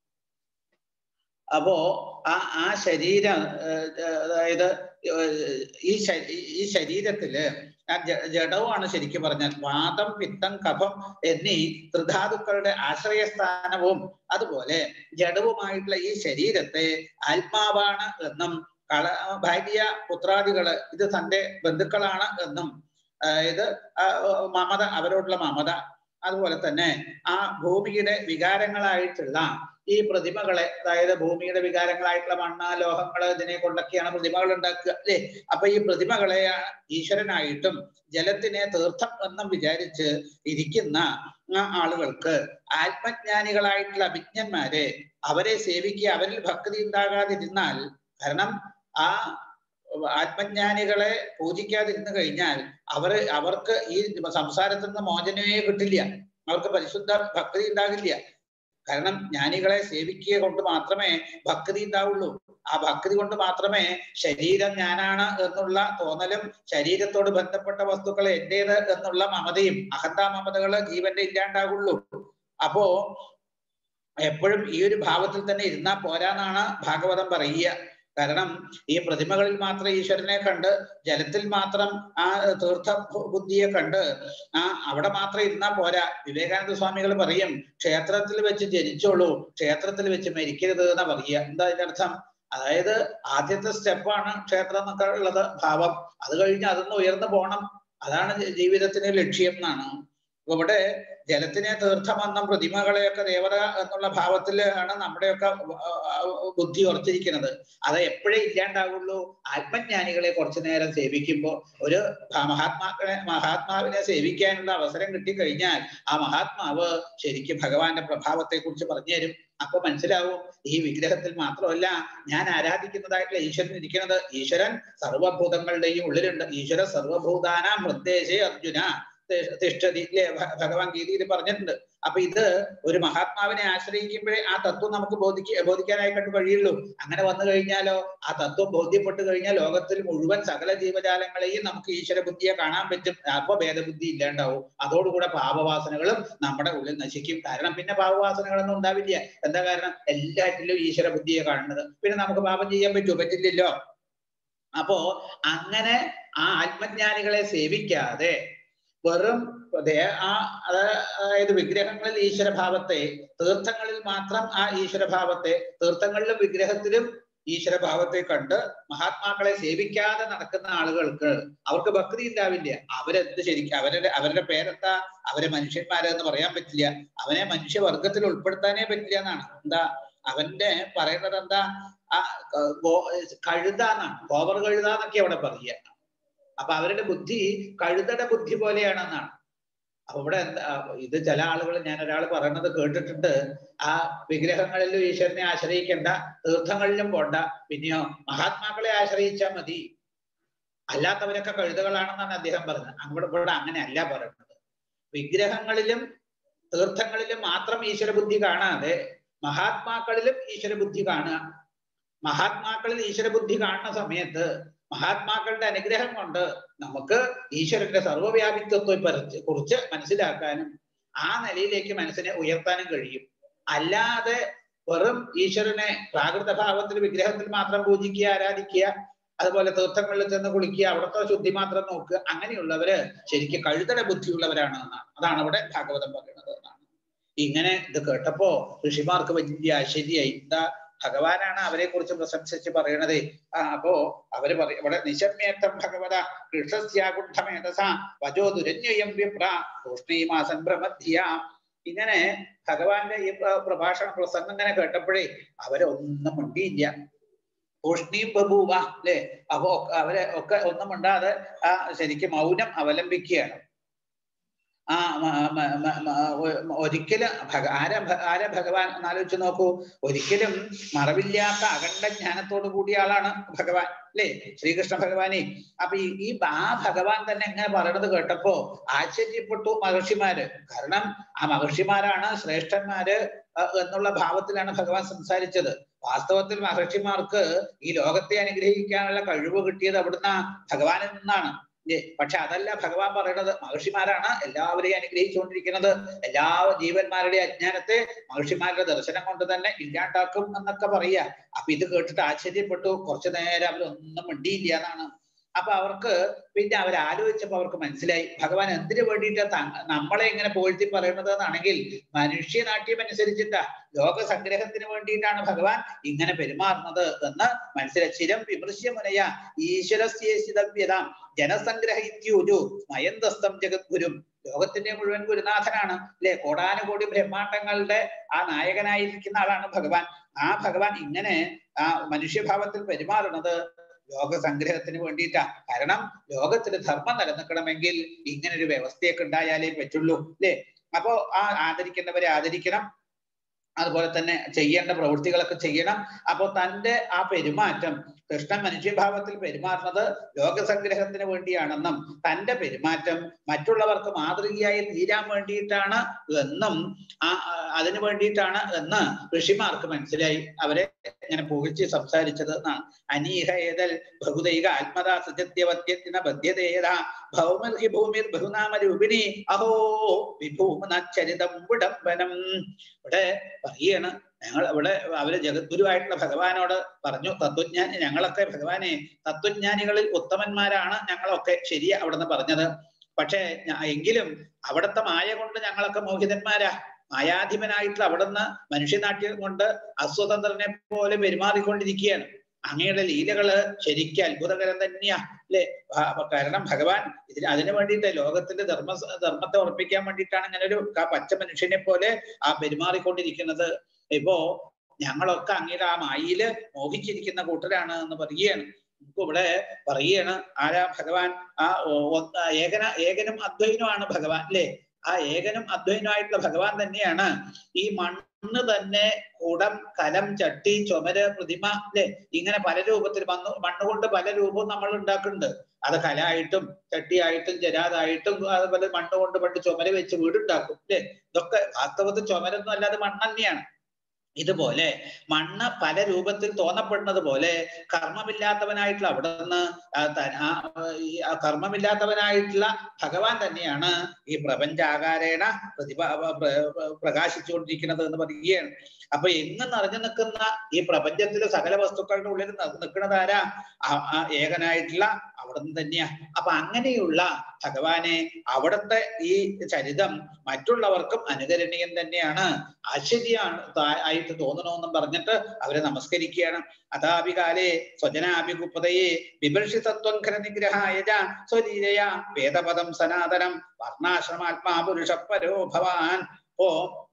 അപ്പോ ആ ആ ശരീരം ഏർ, ഏർ, അതായത് ഏർ, ഈ ശരീ- ഈ ശരീരത്തില് ആ ജ- ജഡവുമാണ് ശരിക്കും പറഞ്ഞാൽ വാദം പിത്തം കഫം എന്നീ ത്രിധാതുക്കളുടെ ആശ്രയസ്ഥാനവും അതുപോലെ ജഡവുമായിട്ടുള്ള ഈ ശരീരത്തെ ആത്മാവാണ് എന്നും കള ഭാര്യ പുത്രാദികള് ഇത് തന്റെ ബന്ധുക്കളാണ് എന്നും അതായത് ആ, മമത അവരോടുള്ള മമത അതുപോലെ തന്നെ ആ ഭൂമിയുടെ വികാരങ്ങളായിട്ടുള്ള ഈ പ്രതിമകളെ അതായത് ഭൂമിയുടെ വികാരങ്ങളായിട്ടുള്ള മണ്ണ ലോഹങ്ങള് ഇതിനെ കൊണ്ടൊക്കെയാണ് പ്രതിമകൾ ഉണ്ടാക്കുക അല്ലെ അപ്പൊ ഈ പ്രതിമകളെ ഈശ്വരനായിട്ടും ജലത്തിനെ തീർത്ഥം എന്നും വിചാരിച്ച് ഇരിക്കുന്ന ആ ആളുകൾക്ക് ആത്മജ്ഞാനികളായിട്ടുള്ള അഭിജ്ഞന്മാരെ അവരെ സേവിക്കുക അവരിൽ ഭക്തി ഉണ്ടാകാതിരുന്നാൽ കാരണം ആ ആത്മജ്ഞാനികളെ പൂജിക്കാതിരുന്നു കഴിഞ്ഞാൽ അവര് അവർക്ക് ഈ സംസാരത്തിൽ നിന്ന് മോചനമേ കിട്ടില്ല അവർക്ക് പരിശുദ്ധ ഭക്തി ഉണ്ടാകില്ല കാരണം ജ്ഞാനികളെ സേവിക്കുക കൊണ്ട് മാത്രമേ ഭക്തി ഉണ്ടാവുള്ളൂ ആ ഭക്തി കൊണ്ട് മാത്രമേ ശരീരം ഞാനാണ് എന്നുള്ള തോന്നലും ശരീരത്തോട് ബന്ധപ്പെട്ട വസ്തുക്കൾ എന്റേത് എന്നുള്ള മമതയും അഹന്താ മമതകള് ജീവന്റെ ഇല്ലാണ്ടാകുള്ളൂ അപ്പോ എപ്പോഴും ഈ ഒരു ഭാവത്തിൽ തന്നെ ഇരുന്നാ പോരാന്നാണ് ഭാഗവതം പറയുക കാരണം ഈ പ്രതിമകളിൽ മാത്രം ഈശ്വരനെ കണ്ട് ജലത്തിൽ മാത്രം ആ തീർത്ഥ ബുദ്ധിയെ കണ്ട് ആ അവിടെ മാത്രം ഇരുന്നാ പോരാ വിവേകാനന്ദ സ്വാമികൾ പറയും ക്ഷേത്രത്തിൽ വെച്ച് ജനിച്ചോളൂ ക്ഷേത്രത്തിൽ വെച്ച് മരിക്കരുത് എന്നാ പറയുക എന്താ അതിന്റെ അർത്ഥം അതായത് ആദ്യത്തെ സ്റ്റെപ്പാണ് ക്ഷേത്രം എന്നൊക്കെ ഉള്ളത് ഭാവം അത് കഴിഞ്ഞ് അതൊന്ന് ഉയർന്നു പോകണം അതാണ് ജീവിതത്തിന്റെ ലക്ഷ്യം എന്നാണ് ഇവിടെ ജലത്തിനെ തീർത്ഥമെന്നും പ്രതിമകളെയൊക്കെ ദേവത എന്നുള്ള ഭാവത്തിലാണ് നമ്മുടെയൊക്കെ ബുദ്ധി ഉറച്ചിരിക്കുന്നത് അത് എപ്പോഴേ ഇല്ലാണ്ടാവുള്ളൂ ആത്മജ്ഞാനികളെ കുറച്ചു നേരം സേവിക്കുമ്പോൾ ഒരു മഹാത്മാക്കളെ മഹാത്മാവിനെ സേവിക്കാനുള്ള അവസരം കിട്ടിക്കഴിഞ്ഞാൽ ആ മഹാത്മാവ് ശരിക്കും ഭഗവാന്റെ പ്രഭാവത്തെ കുറിച്ച് പറഞ്ഞു തരും അപ്പൊ മനസ്സിലാവും ഈ വിഗ്രഹത്തിൽ മാത്രമല്ല ഞാൻ ആരാധിക്കുന്നതായിട്ടുള്ള ഈശ്വരൻ ഇരിക്കുന്നത് ഈശ്വരൻ സർവഭൂതങ്ങളുടെയും ഉള്ളിലുണ്ട് ഈശ്വര സർവഭൂതാനാം ഹൃദ്ദേശേ അർജുന തിഷ്ഠതി ഇല്ലേ ഭഗവാൻ ഗീതയിൽ പറഞ്ഞിട്ടുണ്ട് അപ്പൊ ഇത് ഒരു മഹാത്മാവിനെ ആശ്രയിക്കുമ്പോഴേ ആ തത്വം നമുക്ക് ബോധിക്ക ബോധിക്കാനായിട്ട് കഴിയുള്ളൂ അങ്ങനെ വന്നു കഴിഞ്ഞാലോ ആ തത്വം ബോധ്യപ്പെട്ടു കഴിഞ്ഞാൽ ലോകത്തിൽ മുഴുവൻ സകല ജീവജാലങ്ങളെയും നമുക്ക് ഈശ്വര ബുദ്ധിയെ കാണാൻ പറ്റും അപ്പൊ ഭേദബുദ്ധി ഇല്ലാണ്ടാവും അതോടുകൂടെ പാപവാസനകളും നമ്മുടെ ഉള്ളിൽ നശിക്കും കാരണം പിന്നെ പാപവാസനകളൊന്നും ഉണ്ടാവില്ല എന്താ കാരണം എല്ലാറ്റിലും ഈശ്വര ബുദ്ധിയെ കാണുന്നത് പിന്നെ നമുക്ക് പാപം ചെയ്യാൻ പറ്റുമോ പറ്റില്ലല്ലോ അപ്പോ അങ്ങനെ ആ ആത്മജ്ഞാനികളെ സേവിക്കാതെ വെറും ആ അതായത് വിഗ്രഹങ്ങളിൽ ഈശ്വരഭാവത്തെ തീർത്ഥങ്ങളിൽ മാത്രം ആ ഈശ്വരഭാവത്തെ തീർത്ഥങ്ങളിലും വിഗ്രഹത്തിലും ഈശ്വരഭാവത്തെ കണ്ട് മഹാത്മാക്കളെ സേവിക്കാതെ നടക്കുന്ന ആളുകൾക്ക് അവർക്ക് ഭക്തി ഉണ്ടാവില്ല അവരെന്ത് ശരിക്കും അവരുടെ അവരുടെ പേരെന്താ അവരെ മനുഷ്യന്മാരെന്ന് പറയാൻ പറ്റില്ല അവനെ മനുഷ്യവർഗത്തിൽ ഉൾപ്പെടുത്താനേ പറ്റില്ല എന്നാണ് എന്താ അവന്റെ പറയുന്നത് എന്താ ആ കഴുത എന്നാണ് ഗോവർ കഴുത എന്നൊക്കെ അവിടെ പറയുക അപ്പൊ അവരുടെ ബുദ്ധി കഴുതയുടെ ബുദ്ധി പോലെയാണെന്നാണ് അപ്പൊ ഇവിടെ എന്താ ഇത് ചില ആളുകൾ ഞാൻ ഒരാൾ പറയുന്നത് കേട്ടിട്ടുണ്ട് ആ വിഗ്രഹങ്ങളിലും ഈശ്വരനെ ആശ്രയിക്കേണ്ട തീർത്ഥങ്ങളിലും പോണ്ട പിന്നെയോ മഹാത്മാക്കളെ ആശ്രയിച്ചാൽ മതി അല്ലാത്തവരൊക്കെ കഴുതകളാണെന്നാണ് അദ്ദേഹം പറഞ്ഞത് അങ്ങോട്ട് ഇവിടെ അങ്ങനെ അല്ല പറയുന്നത് വിഗ്രഹങ്ങളിലും തീർത്ഥങ്ങളിലും മാത്രം ഈശ്വര ബുദ്ധി കാണാതെ മഹാത്മാക്കളിലും ഈശ്വര ബുദ്ധി കാണുക മഹാത്മാക്കളിൽ ഈശ്വര ബുദ്ധി കാണുന്ന സമയത്ത് മഹാത്മാക്കളുടെ അനുഗ്രഹം കൊണ്ട് നമുക്ക് ഈശ്വരന്റെ സർവ്വവ്യാപിത്വത്തെ കുറിച്ച് മനസ്സിലാക്കാനും ആ നിലയിലേക്ക് മനസ്സിനെ ഉയർത്താനും കഴിയും അല്ലാതെ വെറും ഈശ്വരനെ പ്രാകൃത ഭാവത്തിൽ വിഗ്രഹത്തിൽ മാത്രം പൂജിക്കുക ആരാധിക്കുക അതുപോലെ തീർത്ഥങ്ങളിൽ ചെന്ന് കുളിക്കുക അവിടുത്തെ ശുദ്ധി മാത്രം നോക്കുക അങ്ങനെയുള്ളവര് ശരിക്കും കഴുതട ബുദ്ധിയുള്ളവരാണ് എന്നാണ് അതാണ് അവിടെ ഭാഗവതം പറയുന്നത് എന്നാണ് ഇങ്ങനെ ഇത് കേട്ടപ്പോ ഋഷിമാർക്ക് വലിയ ആശ്ചര്യായി എന്താ ഭഗവാനാണ് അവരെ കുറിച്ച് പ്രശംസിച്ച് പറയണത് ആ അപ്പോ അവര് പറയും ഇവിടെ നിശമ്യേത്തം ഭഗവത കൃഷ്ണസ്യാകുണ്ഠമേതസ വജോ ദുരന്യം വിപ്ര തൂഷ്ണീമാസൻ പ്രമധ്യ ഇങ്ങനെ ഭഗവാന്റെ ഈ പ്രഭാഷണ പ്രസംഗം ഇങ്ങനെ കേട്ടപ്പോഴേ അവരൊന്നും മിണ്ടിയില്ല തൂഷ്ണീം ബഭൂവ അല്ലെ അപ്പോ അവരെ ഒക്കെ ഒന്നും മിണ്ടാതെ ആ ശരിക്കും മൗനം അവലംബിക്കുകയാണ് ആ ഒരിക്കലും ആരാ ആരാ ഭഗവാൻ എന്നാലോചിച്ച് നോക്കൂ ഒരിക്കലും മറവില്ലാത്ത അഖണ്ഡ ജ്ഞാനത്തോടു കൂടിയ ആളാണ് ഭഗവാൻ അല്ലേ ശ്രീകൃഷ്ണ ഭഗവാനെ അപ്പൊ ഈ ഈ ആ ഭഗവാൻ തന്നെ എങ്ങനെ പറയണത് കേട്ടപ്പോ ആശ്ചര്യപ്പെട്ടു മഹർഷിമാര് കാരണം ആ മഹർഷിമാരാണ് ശ്രേഷ്ഠന്മാര് എന്നുള്ള ഭാവത്തിലാണ് ഭഗവാൻ സംസാരിച്ചത് വാസ്തവത്തിൽ മഹർഷിമാർക്ക് ഈ ലോകത്തെ അനുഗ്രഹിക്കാനുള്ള കഴിവ് കിട്ടിയത് അവിടുന്ന് ഭഗവാനിൽ നിന്നാണ് പക്ഷെ അതല്ല ഭഗവാൻ പറയുന്നത് മഹർഷിമാരാണ് എല്ലാവരെയും അനുഗ്രഹിച്ചുകൊണ്ടിരിക്കുന്നത് എല്ലാ ജീവന്മാരുടെ അജ്ഞാനത്തെ മഹർഷിമാരുടെ ദർശനം കൊണ്ട് തന്നെ ഇല്ലാണ്ടാക്കും എന്നൊക്കെ പറയുക അപ്പൊ ഇത് കേട്ടിട്ട് ആശ്ചര്യപ്പെട്ടു കുറച്ചു നേരം അവരൊന്നും മിണ്ടിയില്ല എന്നാണ് അപ്പൊ അവർക്ക് പിന്നെ അവർ ആലോചിച്ചപ്പോ അവർക്ക് മനസ്സിലായി ഭഗവാൻ എന്തിനു വേണ്ടിയിട്ടാ നമ്മളെ ഇങ്ങനെ പുകഴ്ത്തി പറയുന്നത് എന്നാണെങ്കിൽ മനുഷ്യനാട്യം അനുസരിച്ചിട്ടാ ലോക സംഗ്രഹത്തിന് വേണ്ടിയിട്ടാണ് ഭഗവാൻ ഇങ്ങനെ പെരുമാറുന്നത് എന്ന് മനസ്സിലായി ചിരം വിമൃശ്യമുനയ ഈശ്വരസ്യേശിതവ്യതാം ജനസംഗ്രഹിത്യൂജു മയന്തസ്തം ജഗദ്ഗുരും ലോകത്തിന്റെ മുഴുവൻ ഗുരുനാഥനാണ് അല്ലെ കോടാനുകോടി ബ്രഹ്മാണ്ടങ്ങളുടെ ആ നായകനായിരിക്കുന്ന ആളാണ് ഭഗവാൻ ആ ഭഗവാൻ ഇങ്ങനെ ആ മനുഷ്യഭാവത്തിൽ പെരുമാറുന്നത് ലോക സംഗ്രഹത്തിന് വേണ്ടിയിട്ടാ കാരണം ലോകത്തിൽ ധർമ്മം നിലനിൽക്കണമെങ്കിൽ ഇങ്ങനെ ഒരു വ്യവസ്ഥയൊക്കെ ഉണ്ടായാലേ പറ്റുള്ളൂ അല്ലേ അപ്പോ ആ ആദരിക്കേണ്ടവരെ ആദരിക്കണം അതുപോലെ തന്നെ ചെയ്യേണ്ട പ്രവൃത്തികളൊക്കെ ചെയ്യണം അപ്പോൾ തന്റെ ആ പെരുമാറ്റം കൃഷ്ണൻ മനുഷ്യഭാവത്തിൽ പെരുമാറുന്നത് ലോകസംഗ്രഹത്തിന് വേണ്ടിയാണെന്നും തന്റെ പെരുമാറ്റം മറ്റുള്ളവർക്ക് മാതൃകയായി തീരാൻ വേണ്ടിയിട്ടാണ് എന്നും ആ ആ, അതിനു വേണ്ടിയിട്ടാണ് എന്ന് ഋഷിമാർക്ക് മനസ്സിലായി അവരെ ഇങ്ങനെ പുകഴ്ചി സംസാരിച്ചത് എന്നാണ് അനീഹ ഏതൽ ബഹുദൈക ആത്മതാ സജത്യവത്യത്തിന ബദ്ധ്യതേത ഭൗമർഹി ഭൂമിർ ബഹുനാമ രൂപിണി അഹോ വിഭൂമനച്ചരിതം വിടംബനം ഇവിടെ പറയാണ് ഞങ്ങൾ ഇവിടെ അവര് ജഗദ്ഗുരുവായിട്ടുള്ള ഭഗവാനോട് പറഞ്ഞു തത്വജ്ഞാനി ഞങ്ങളൊക്കെ ഭഗവാനെ തത്വജ്ഞാനികളിൽ ഉത്തമന്മാരാണ് ഞങ്ങളൊക്കെ ശരി അവിടുന്ന് പറഞ്ഞത് പക്ഷേ ഞ- എങ്കിലും അവിടുത്തെ മായ കൊണ്ട് ഞങ്ങളൊക്കെ മോഹിതന്മാരാ മായാധിപനായിട്ടുള്ള അവിടുന്ന് മനുഷ്യനാട്യം കൊണ്ട് അസ്വതന്ത്രനെ പോലെ പെരുമാറിക്കൊണ്ടിരിക്കുകയാണ് അങ്ങയുടെ ലീലകള് ശരിക്കും അത്ഭുതകരം തന്നെയാ അല്ലെ കാരണം ഭഗവാൻ ഇതിന് അതിനു വേണ്ടിയിട്ട് ലോകത്തിന്റെ ധർമ്മ ധർമ്മത്തെ ഉറപ്പിക്കാൻ വേണ്ടിയിട്ടാണ് ഇങ്ങനെ ഒരു ക- പച്ച മനുഷ്യനെ പോലെ ആ പെരുമാറിക്കൊണ്ടിരിക്കുന്നത് ഇപ്പോ ഞങ്ങളൊക്കെ അങ്ങയുടെ ആ മായില് മോഹിച്ചിരിക്കുന്ന കൂട്ടരാണ് എന്ന് പറയുകയാണ് നമുക്ക് ഇവിടെ പറയുകയാണ് ആരാ ഭഗവാൻ ആ ഒ- ഒ- ഏകന ഏകനും അദ്വൈനുമാണ് ഭഗവാൻ അല്ലെ ആ ഏകനും അദ്വൈനുമായിട്ടുള്ള ഭഗവാൻ തന്നെയാണ് ഈ മണ്ണ് തന്നെ കുടം കലം ചട്ടി ചുമര് പ്രതിമ അല്ലെ ഇങ്ങനെ പല രൂപത്തിൽ മണ്ണ് മണ്ണ് കൊണ്ട് പല രൂപവും നമ്മൾ ഉണ്ടാക്കുന്നുണ്ട് അത് കലായിട്ടും ചട്ടിയായിട്ടും ജരാതായിട്ടും അതുപോലെ മണ്ണ് കൊണ്ട് പണ്ട് ചുമര് വെച്ച് വീടുണ്ടാക്കും അല്ലെ ഇതൊക്കെ വാസ്തവത്തിൽ ചുമരൊന്നും അല്ലാതെ മണ്ണ് തന്നെയാണ് ഇതുപോലെ മണ്ണ് പല രൂപത്തിൽ തോന്നപ്പെടുന്നത് പോലെ കർമ്മമില്ലാത്തവനായിട്ടുള്ള അവിടുന്ന് ആ ത- ആ, ഈ ആ കർമ്മമില്ലാത്തവനായിട്ടുള്ള ഭഗവാൻ തന്നെയാണ് ഈ പ്രപഞ്ചാകാരേണ പ്രതിഭ പ്ര- പ്ര- പ്രകാശിച്ചുകൊണ്ടിരിക്കുന്നത് എന്ന് പറയുകയാണ് അപ്പൊ എങ്ങ് നിറഞ്ഞു നിൽക്കുന്ന ഈ പ്രപഞ്ചത്തിലെ സകല വസ്തുക്കളുടെ ഉള്ളിൽ നി- നിൽക്കുന്നത് ആരാ ആ- ആ ഏകനായിട്ടുള്ള അവിടുന്ന് തന്നെയാ അപ്പൊ അങ്ങനെയുള്ള ഭഗവാനെ അവിടുത്തെ ഈ ചരിതം മറ്റുള്ളവർക്കും അനുകരണീയം തന്നെയാണ് ആശ്ചര്യമാണ് താ- ആയിട്ട് തോന്നണമെന്നും പറഞ്ഞിട്ട് അവരെ നമസ്കരിക്കുകയാണ് അതാപികാലേ സ്വജനാഭികുപ്പതയെ വിഭർഷി തത്വം നിഗ്രഹായ ച സ്വലീലയാ വേദപദം സനാതനം വർണ്ണാശ്രമാത്മാ പുരുഷ പരോ ഭവാൻ ഓ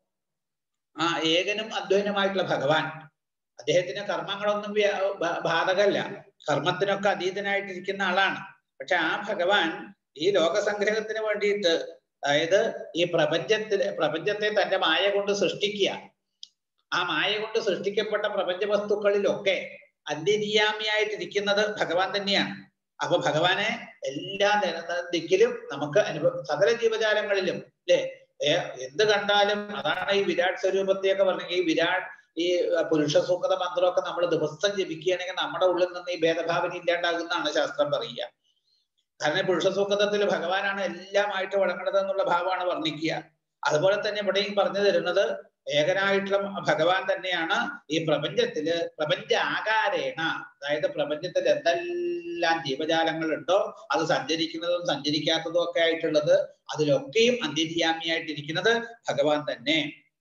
ആ ഏകനും അദ്വൈനുമായിട്ടുള്ള ഭഗവാൻ അദ്ദേഹത്തിന് കർമ്മങ്ങളൊന്നും വ്യ- ബ- ബാധകല്ല കർമ്മത്തിനൊക്കെ അതീതനായിട്ടിരിക്കുന്ന ആളാണ് പക്ഷെ ആ ഭഗവാൻ ഈ ലോകസംഗ്രഹത്തിന് വേണ്ടിയിട്ട് അതായത് ഈ പ്രപഞ്ചത്തിന് പ്രപഞ്ചത്തെ തന്റെ മായ കൊണ്ട് സൃഷ്ടിക്കുക ആ മായ കൊണ്ട് സൃഷ്ടിക്കപ്പെട്ട പ്രപഞ്ച വസ്തുക്കളിലൊക്കെ അന്ത്യനിയാമിയായിട്ടിരിക്കുന്നത് ഭഗവാൻ തന്നെയാണ് അപ്പൊ ഭഗവാനെ എല്ലാ ന- ദിക്കിലും നമുക്ക് അനുഭവ സകല ജീവജാലങ്ങളിലും അല്ലെ എന്ത് കണ്ടാലും അതാണ് ഈ വിരാട് സ്വരൂപത്തെയൊക്കെ പറഞ്ഞെങ്കിൽ ഈ വിരാട് ഈ പുരുഷ സൂക്ത മന്ത്രമൊക്കെ നമ്മൾ ദിവസം ജപിക്കുകയാണെങ്കിൽ നമ്മുടെ ഉള്ളിൽ നിന്ന് ഈ ഭേദഭാവന ഇല്ലാണ്ടാകുന്നതാണ് ശാസ്ത്രം പറയുക കാരണം ഈ പുരുഷ സൂക്തത്തിൽ ഭഗവാനാണ് എല്ലാമായിട്ട് വഴങ്ങുന്നത് എന്നുള്ള ഭാവമാണ് വർണ്ണിക്കുക അതുപോലെ തന്നെ ഇവിടെയും പറഞ്ഞു തരുന്നത് ഏകനായിട്ടുള്ള ഭഗവാൻ തന്നെയാണ് ഈ പ്രപഞ്ചത്തില് പ്രപഞ്ച ആകാരേണ അതായത് പ്രപഞ്ചത്തിൽ എന്തെല്ലാം ജീവജാലങ്ങളുണ്ടോ അത് സഞ്ചരിക്കുന്നതും സഞ്ചരിക്കാത്തതും ഒക്കെ ആയിട്ടുള്ളത് അതിലൊക്കെയും അന്ത്യര്യാമിയായിട്ടിരിക്കുന്നത് ഭഗവാൻ തന്നെ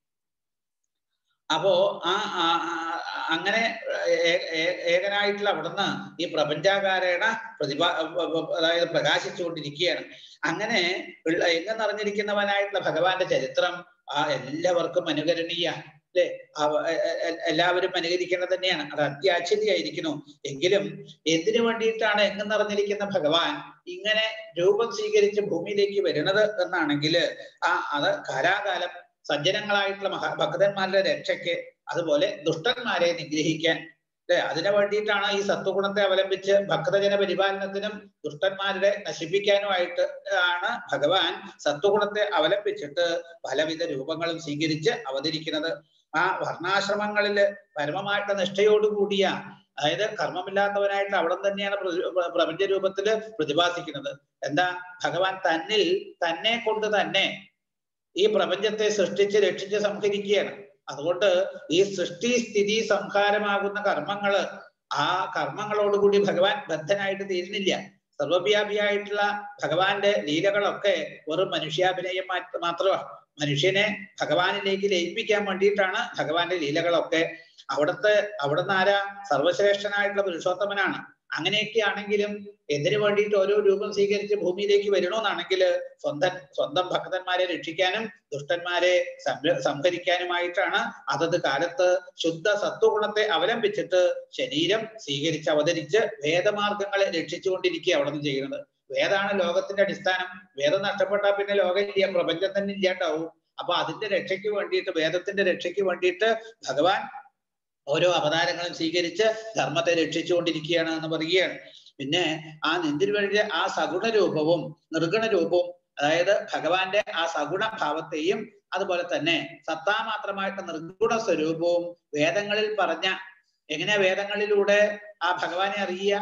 അപ്പോ ആ ആ- ആ- അങ്ങനെ ഏ- ഏ- ഏകനായിട്ടുള്ള അവിടുന്ന് ഈ പ്രപഞ്ചാകാരേണ പ്രതിഭ അതായത് പ്രകാശിച്ചുകൊണ്ടിരിക്കുകയാണ് അങ്ങനെ ഉള്ള എങ്ങ് നിറഞ്ഞിരിക്കുന്നവനായിട്ടുള്ള ഭഗവാന്റെ ചരിത്രം ആ എല്ലാവർക്കും അനുകരണീയ അല്ലെ എല്ലാവരും അനുകരിക്കേണ്ടത് തന്നെയാണ് അത് അത്യാശ്ചര്യായിരിക്കുന്നു എങ്കിലും എന്തിനു വേണ്ടിയിട്ടാണ് എങ്ങ് നിറഞ്ഞിരിക്കുന്ന ഭഗവാൻ ഇങ്ങനെ രൂപം സ്വീകരിച്ച് ഭൂമിയിലേക്ക് വരുന്നത് എന്നാണെങ്കിൽ ആ അത് കാലാകാലം സജ്ജനങ്ങളായിട്ടുള്ള മഹാ ഭക്തന്മാരുടെ രക്ഷയ്ക്ക് അതുപോലെ ദുഷ്ടന്മാരെ നിഗ്രഹിക്കാൻ അല്ലെ അതിനു വേണ്ടിയിട്ടാണ് ഈ സത്വഗുണത്തെ അവലംബിച്ച് ഭക്തജന പരിപാലനത്തിനും ദുഷ്ടന്മാരുടെ നശിപ്പിക്കാനുമായിട്ട് ആണ് ഭഗവാൻ സത്വഗുണത്തെ അവലംബിച്ചിട്ട് പലവിധ രൂപങ്ങളും സ്വീകരിച്ച് അവതരിക്കുന്നത് ആ വർണ്ണാശ്രമങ്ങളില് പരമമായിട്ട് നിഷ്ഠയോടുകൂടിയ അതായത് കർമ്മമില്ലാത്തവനായിട്ട് അവിടെ തന്നെയാണ് പ്ര- പ്രപഞ്ച രൂപത്തില് പ്രതിഭാസിക്കുന്നത് എന്താ ഭഗവാൻ തന്നിൽ തന്നെ കൊണ്ട് തന്നെ ഈ പ്രപഞ്ചത്തെ സൃഷ്ടിച്ച് രക്ഷിച്ച് സംഹരിക്കുകയാണ് അതുകൊണ്ട് ഈ സൃഷ്ടി സ്ഥിതി സംഹാരമാകുന്ന കർമ്മങ്ങള് ആ കർമ്മങ്ങളോടുകൂടി ഭഗവാൻ ബദ്ധനായിട്ട് തീരുന്നില്ല സർവവ്യാപിയായിട്ടുള്ള ഭഗവാന്റെ ലീലകളൊക്കെ വെറും മനുഷ്യാഭിനയം മാ- മാത്രമാണ് മനുഷ്യനെ ഭഗവാനിലേക്ക് ലയിപ്പിക്കാൻ വേണ്ടിയിട്ടാണ് ഭഗവാന്റെ ലീലകളൊക്കെ അവിടുത്തെ അവിടുന്ന് ആരാ സർവശ്രേഷ്ഠനായിട്ടുള്ള പുരുഷോത്തമനാണ് അങ്ങനെയൊക്കെ ആണെങ്കിലും എന്തിനു വേണ്ടിയിട്ട് ഓരോ രൂപം സ്വീകരിച്ച് ഭൂമിയിലേക്ക് വരണമെന്നാണെങ്കിൽ സ്വന്തം സ്വന്തം ഭക്തന്മാരെ രക്ഷിക്കാനും ദുഷ്ടന്മാരെ സംര- സംഹരിക്കാനുമായിട്ടാണ് അതത് കാലത്ത് ശുദ്ധ സത്വഗുണത്തെ അവലംബിച്ചിട്ട് ശരീരം സ്വീകരിച്ച് അവതരിച്ച് വേദമാർഗങ്ങളെ രക്ഷിച്ചുകൊണ്ടിരിക്കുക അവിടെ നിന്ന് ചെയ്യുന്നത് വേദാണ് ലോകത്തിന്റെ അടിസ്ഥാനം വേദം നഷ്ടപ്പെട്ടാൽ പിന്നെ ലോകം ഇല്ല പ്രപഞ്ചം തന്നെ ഇല്ലാണ്ടാവും അപ്പൊ അതിന്റെ രക്ഷയ്ക്ക് വേണ്ടിയിട്ട് വേദത്തിന്റെ രക്ഷയ്ക്ക് വേണ്ടിയിട്ട് ഭഗവാൻ ഓരോ അവതാരങ്ങളും സ്വീകരിച്ച് ധർമ്മത്തെ രക്ഷിച്ചുകൊണ്ടിരിക്കുകയാണ് എന്ന് പറയുകയാണ് പിന്നെ ആ നെന്തിരുവഴിയുടെ ആ സഗുണ രൂപവും നിർഗുണ രൂപവും അതായത് ഭഗവാന്റെ ആ സഗുണ ഭാവത്തെയും അതുപോലെ തന്നെ സത്താമാത്രമായിട്ട് നിർഗുണ സ്വരൂപവും വേദങ്ങളിൽ പറഞ്ഞ എങ്ങനെ വേദങ്ങളിലൂടെ ആ ഭഗവാനെ അറിയുക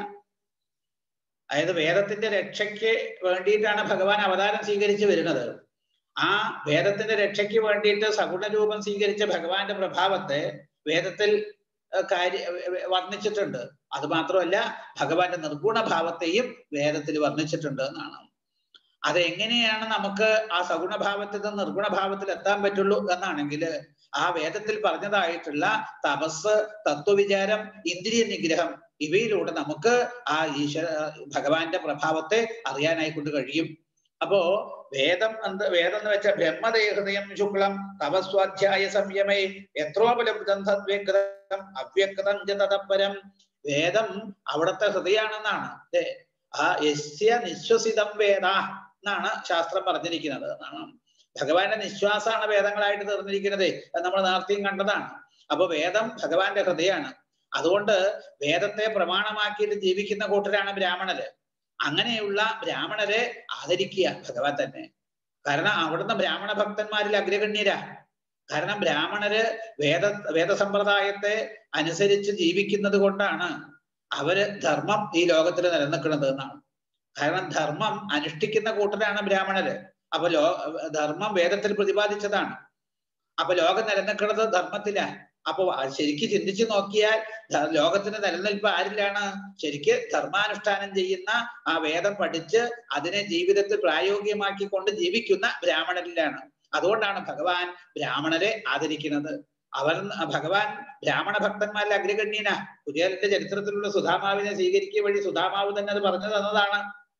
അതായത് വേദത്തിന്റെ രക്ഷയ്ക്ക് വേണ്ടിയിട്ടാണ് ഭഗവാൻ അവതാരം സ്വീകരിച്ചു വരുന്നത് ആ വേദത്തിന്റെ രക്ഷയ്ക്ക് വേണ്ടിയിട്ട് സഗുണ രൂപം സ്വീകരിച്ച ഭഗവാന്റെ പ്രഭാവത്തെ വേദത്തിൽ കാര്യ വർണ്ണിച്ചിട്ടുണ്ട് അത് മാത്രമല്ല ഭഗവാന്റെ നിർഗുണ ഭാവത്തെയും വേദത്തിൽ വർണ്ണിച്ചിട്ടുണ്ട് എന്നാണ് അത് എങ്ങനെയാണ് നമുക്ക് ആ സഗുണ ഭാവത്തിൽ നിന്ന് നിർഗുണ ഭാവത്തിൽ എത്താൻ പറ്റുള്ളൂ എന്നാണെങ്കിൽ ആ വേദത്തിൽ പറഞ്ഞതായിട്ടുള്ള തപസ് തത്വവിചാരം ഇന്ദ്രിയ നിഗ്രഹം ഇവയിലൂടെ നമുക്ക് ആ ഈശ്വര ഭഗവാന്റെ പ്രഭാവത്തെ അറിയാനായി കൊണ്ട് കഴിയും അപ്പോ വേദം എന്ത് വേദം എന്ന് വെച്ചാൽ ബ്രഹ്മദേഹൃദയം ശുക്ലം തപസ്വാധ്യായ സംയമേ എത്രോപലബ്ധം തദ്വ്യക്തം അവ്യക്തം ച തതപ്പരം വേദം അവിടുത്തെ ഹൃദയാണെന്നാണ് അല്ലേ ആ യസ്യ നിശ്വസിതം വേദ എന്നാണ് ശാസ്ത്രം പറഞ്ഞിരിക്കുന്നത് എന്നാണ് ഭഗവാന്റെ നിശ്വാസമാണ് വേദങ്ങളായിട്ട് തീർന്നിരിക്കുന്നത് അത് നമ്മൾ നേരത്തെയും കണ്ടതാണ് അപ്പൊ വേദം ഭഗവാന്റെ ഹൃദയാണ് അതുകൊണ്ട് വേദത്തെ പ്രമാണമാക്കിയിട്ട് ജീവിക്കുന്ന കൂട്ടരാണ് ബ്രാഹ്മണര് അങ്ങനെയുള്ള ബ്രാഹ്മണരെ ആദരിക്കുക ഭഗവാൻ തന്നെ കാരണം അവിടുന്ന് ബ്രാഹ്മണ ഭക്തന്മാരിൽ അഗ്രഗണ്യരാ കാരണം ബ്രാഹ്മണര് വേദ വേദസമ്പ്രദായത്തെ അനുസരിച്ച് ജീവിക്കുന്നത് കൊണ്ടാണ് അവര് ധർമ്മം ഈ ലോകത്തിൽ നിലനിൽക്കുന്നത് എന്നാണ് കാരണം ധർമ്മം അനുഷ്ഠിക്കുന്ന കൂട്ടരാണ് ബ്രാഹ്മണര് അപ്പൊ ലോ ധർമ്മം വേദത്തിൽ പ്രതിപാദിച്ചതാണ് അപ്പൊ ലോകം നിലനിൽക്കുന്നത് ധർമ്മത്തിലാ അപ്പൊ ശരിക്ക് ചിന്തിച്ചു നോക്കിയാൽ ലോകത്തിന് നിലനിൽപ്പ് ആരിലാണ് ശരിക്ക് ധർമാനുഷ്ഠാനം ചെയ്യുന്ന ആ വേദം പഠിച്ച് അതിനെ ജീവിതത്തിൽ പ്രായോഗികമാക്കിക്കൊണ്ട് ജീവിക്കുന്ന ബ്രാഹ്മണരിലാണ് അതുകൊണ്ടാണ് ഭഗവാൻ ബ്രാഹ്മണരെ ആദരിക്കുന്നത് അവർ ഭഗവാൻ ബ്രാഹ്മണ ഭക്തന്മാരിൽ അഗ്രഗണ്യന കുചേലന്റെ ചരിത്രത്തിലുള്ള സുധാമാവിനെ സ്വീകരിക്കുക വഴി സുധാമാവ് തന്നെ അത് പറഞ്ഞു തന്നതാണ്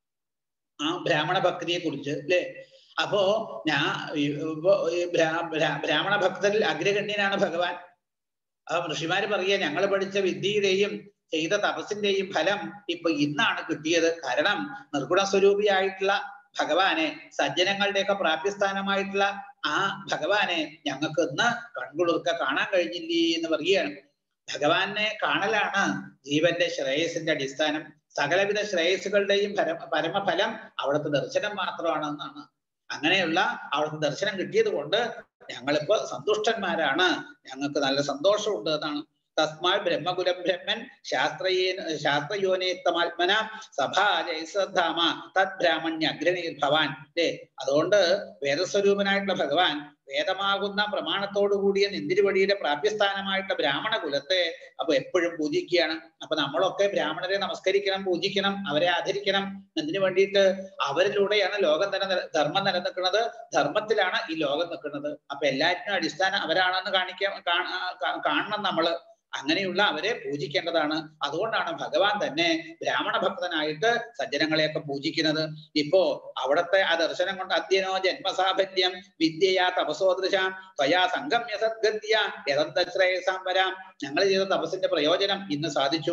ആ ബ്രാഹ്മണ ഭക്തിയെ കുറിച്ച് അല്ലെ അപ്പോ ഞാൻ ബ്രാഹ്മണ ഭക്തരിൽ അഗ്രഗണ്യനാണ് ഭഗവാൻ ആ ഋഷിമാര് പറയുക ഞങ്ങൾ പഠിച്ച വിദ്യയുടെയും ചെയ്ത തപസ്സിന്റെയും ഫലം ഇപ്പൊ ഇന്നാണ് കിട്ടിയത് കാരണം നിർഗുണ സ്വരൂപിയായിട്ടുള്ള ഭഗവാനെ സജ്ജനങ്ങളുടെയൊക്കെ പ്രാപ്യസ്ഥാനമായിട്ടുള്ള ആ ഭഗവാനെ ഞങ്ങൾക്ക് ഇന്ന് കൺകുളിർക്ക കാണാൻ കഴിഞ്ഞില്ലേ എന്ന് പറയുകയാണ് ഭഗവാനെ കാണലാണ് ജീവന്റെ ശ്രേയസിന്റെ അടിസ്ഥാനം സകലവിധ ശ്രേയസ്സുകളുടെയും പരമ പരമഫലം അവിടുത്തെ ദർശനം മാത്രമാണെന്നാണ് അങ്ങനെയുള്ള അവിടുത്തെ ദർശനം കിട്ടിയത് കൊണ്ട് ഞങ്ങളിപ്പോ സന്തുഷ്ടന്മാരാണ് ഞങ്ങൾക്ക് നല്ല സന്തോഷമുണ്ട് എന്നാണ് തസ്മാ ബ്രഹ്മകുലം ബ്രഹ്മൻ ശാസ്ത്രയേ ശാസ്ത്രയോനേത്തമാത്മന സഭാ ജയശ്രദ്ധാമ തത് ബ്രാഹ്മണ്യ അഗ്രനീർഭവാൻ അല്ലേ അതുകൊണ്ട് വേദസ്വരൂപനായിട്ടുള്ള ഭഗവാൻ വേദമാകുന്ന പ്രമാണത്തോടു കൂടിയ നെന്തിരിവടിയുടെ പ്രാപ്യസ്ഥാനമായിട്ടുള്ള ബ്രാഹ്മണ കുലത്തെ അപ്പൊ എപ്പോഴും പൂജിക്കുകയാണ് അപ്പൊ നമ്മളൊക്കെ ബ്രാഹ്മണരെ നമസ്കരിക്കണം പൂജിക്കണം അവരെ ആദരിക്കണം എന്തിനു വേണ്ടിയിട്ട് അവരിലൂടെയാണ് ലോകം തന്നെ ധർമ്മം നിലനിൽക്കുന്നത് ധർമ്മത്തിലാണ് ഈ ലോകം നിൽക്കുന്നത് അപ്പൊ എല്ലാറ്റിനും അടിസ്ഥാനം അവരാണെന്ന് കാണിക്കാൻ കാണണം നമ്മള് അങ്ങനെയുള്ള അവരെ പൂജിക്കേണ്ടതാണ് അതുകൊണ്ടാണ് ഭഗവാൻ തന്നെ ബ്രാഹ്മണ ഭക്തനായിട്ട് സജ്ജനങ്ങളെയൊക്കെ പൂജിക്കുന്നത് ഇപ്പോ അവിടത്തെ ആ ദർശനം കൊണ്ട് അദ്യനോ ജന്മസാഫല്യം വിദ്യയാ തപസോദൃശാം ത്വയാ സംഗമ്യ സദ്ഗത്യ യഥന്തശ്രേയസാം വരാം ഞങ്ങൾ ചെയ്ത തപസ്സിന്റെ പ്രയോജനം ഇന്ന് സാധിച്ചു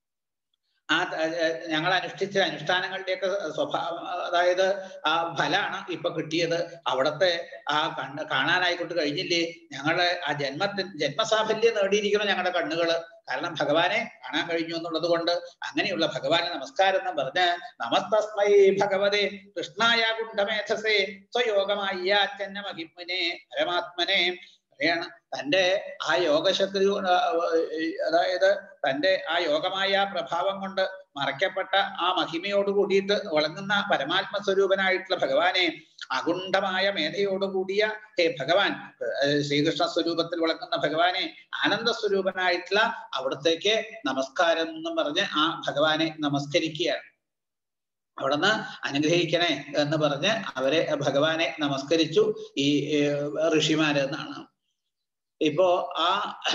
ആ ഞങ്ങൾ അനുഷ്ഠിച്ച അനുഷ്ഠാനങ്ങളുടെയൊക്കെ സ്വഭാവം അതായത് ആ ഫലാണ് ഇപ്പൊ കിട്ടിയത് അവിടത്തെ ആ കണ്ണ് കാണാനായിക്കൊണ്ട് കഴിഞ്ഞില്ലേ ഞങ്ങള് ആ ജന്മത്തിന് ജന്മസാഫല്യം നേടിയിരിക്കണം ഞങ്ങളുടെ കണ്ണുകള് കാരണം ഭഗവാനെ കാണാൻ കഴിഞ്ഞു എന്നുള്ളത് കൊണ്ട് അങ്ങനെയുള്ള ഭഗവാനെ നമസ്കാരം എന്ന് പറഞ്ഞ് നമസ്തസ്മൈ ഭഗവതേ കൃഷ്ണായ കുണ്ഠമേധസേ സ്വയോഗമായ ചെന്ന മഹിമുനെ പരമാത്മനെ പറയാണ് തന്റെ ആ യോഗശക്തി അതായത് തന്റെ ആ യോഗമായ പ്രഭാവം കൊണ്ട് മറയ്ക്കപ്പെട്ട ആ മഹിമയോട് കൂടിയിട്ട് വിളങ്ങുന്ന പരമാത്മ സ്വരൂപനായിട്ടുള്ള ഭഗവാനെ അകുണ്ഠമായ മേധയോട് കൂടിയ ഹേ ഭഗവാൻ ശ്രീകൃഷ്ണ സ്വരൂപത്തിൽ വിളങ്ങുന്ന ഭഗവാനെ ആനന്ദ സ്വരൂപനായിട്ടുള്ള അവിടത്തേക്ക് നമസ്കാരം എന്നും പറഞ്ഞ് ആ ഭഗവാനെ നമസ്കരിക്കുകയാണ് അവിടുന്ന് അനുഗ്രഹിക്കണേ എന്ന് പറഞ്ഞ് അവരെ ഭഗവാനെ നമസ്കരിച്ചു ഈ ഋഷിമാര് എന്നാണ് ഇപ്പോ ആ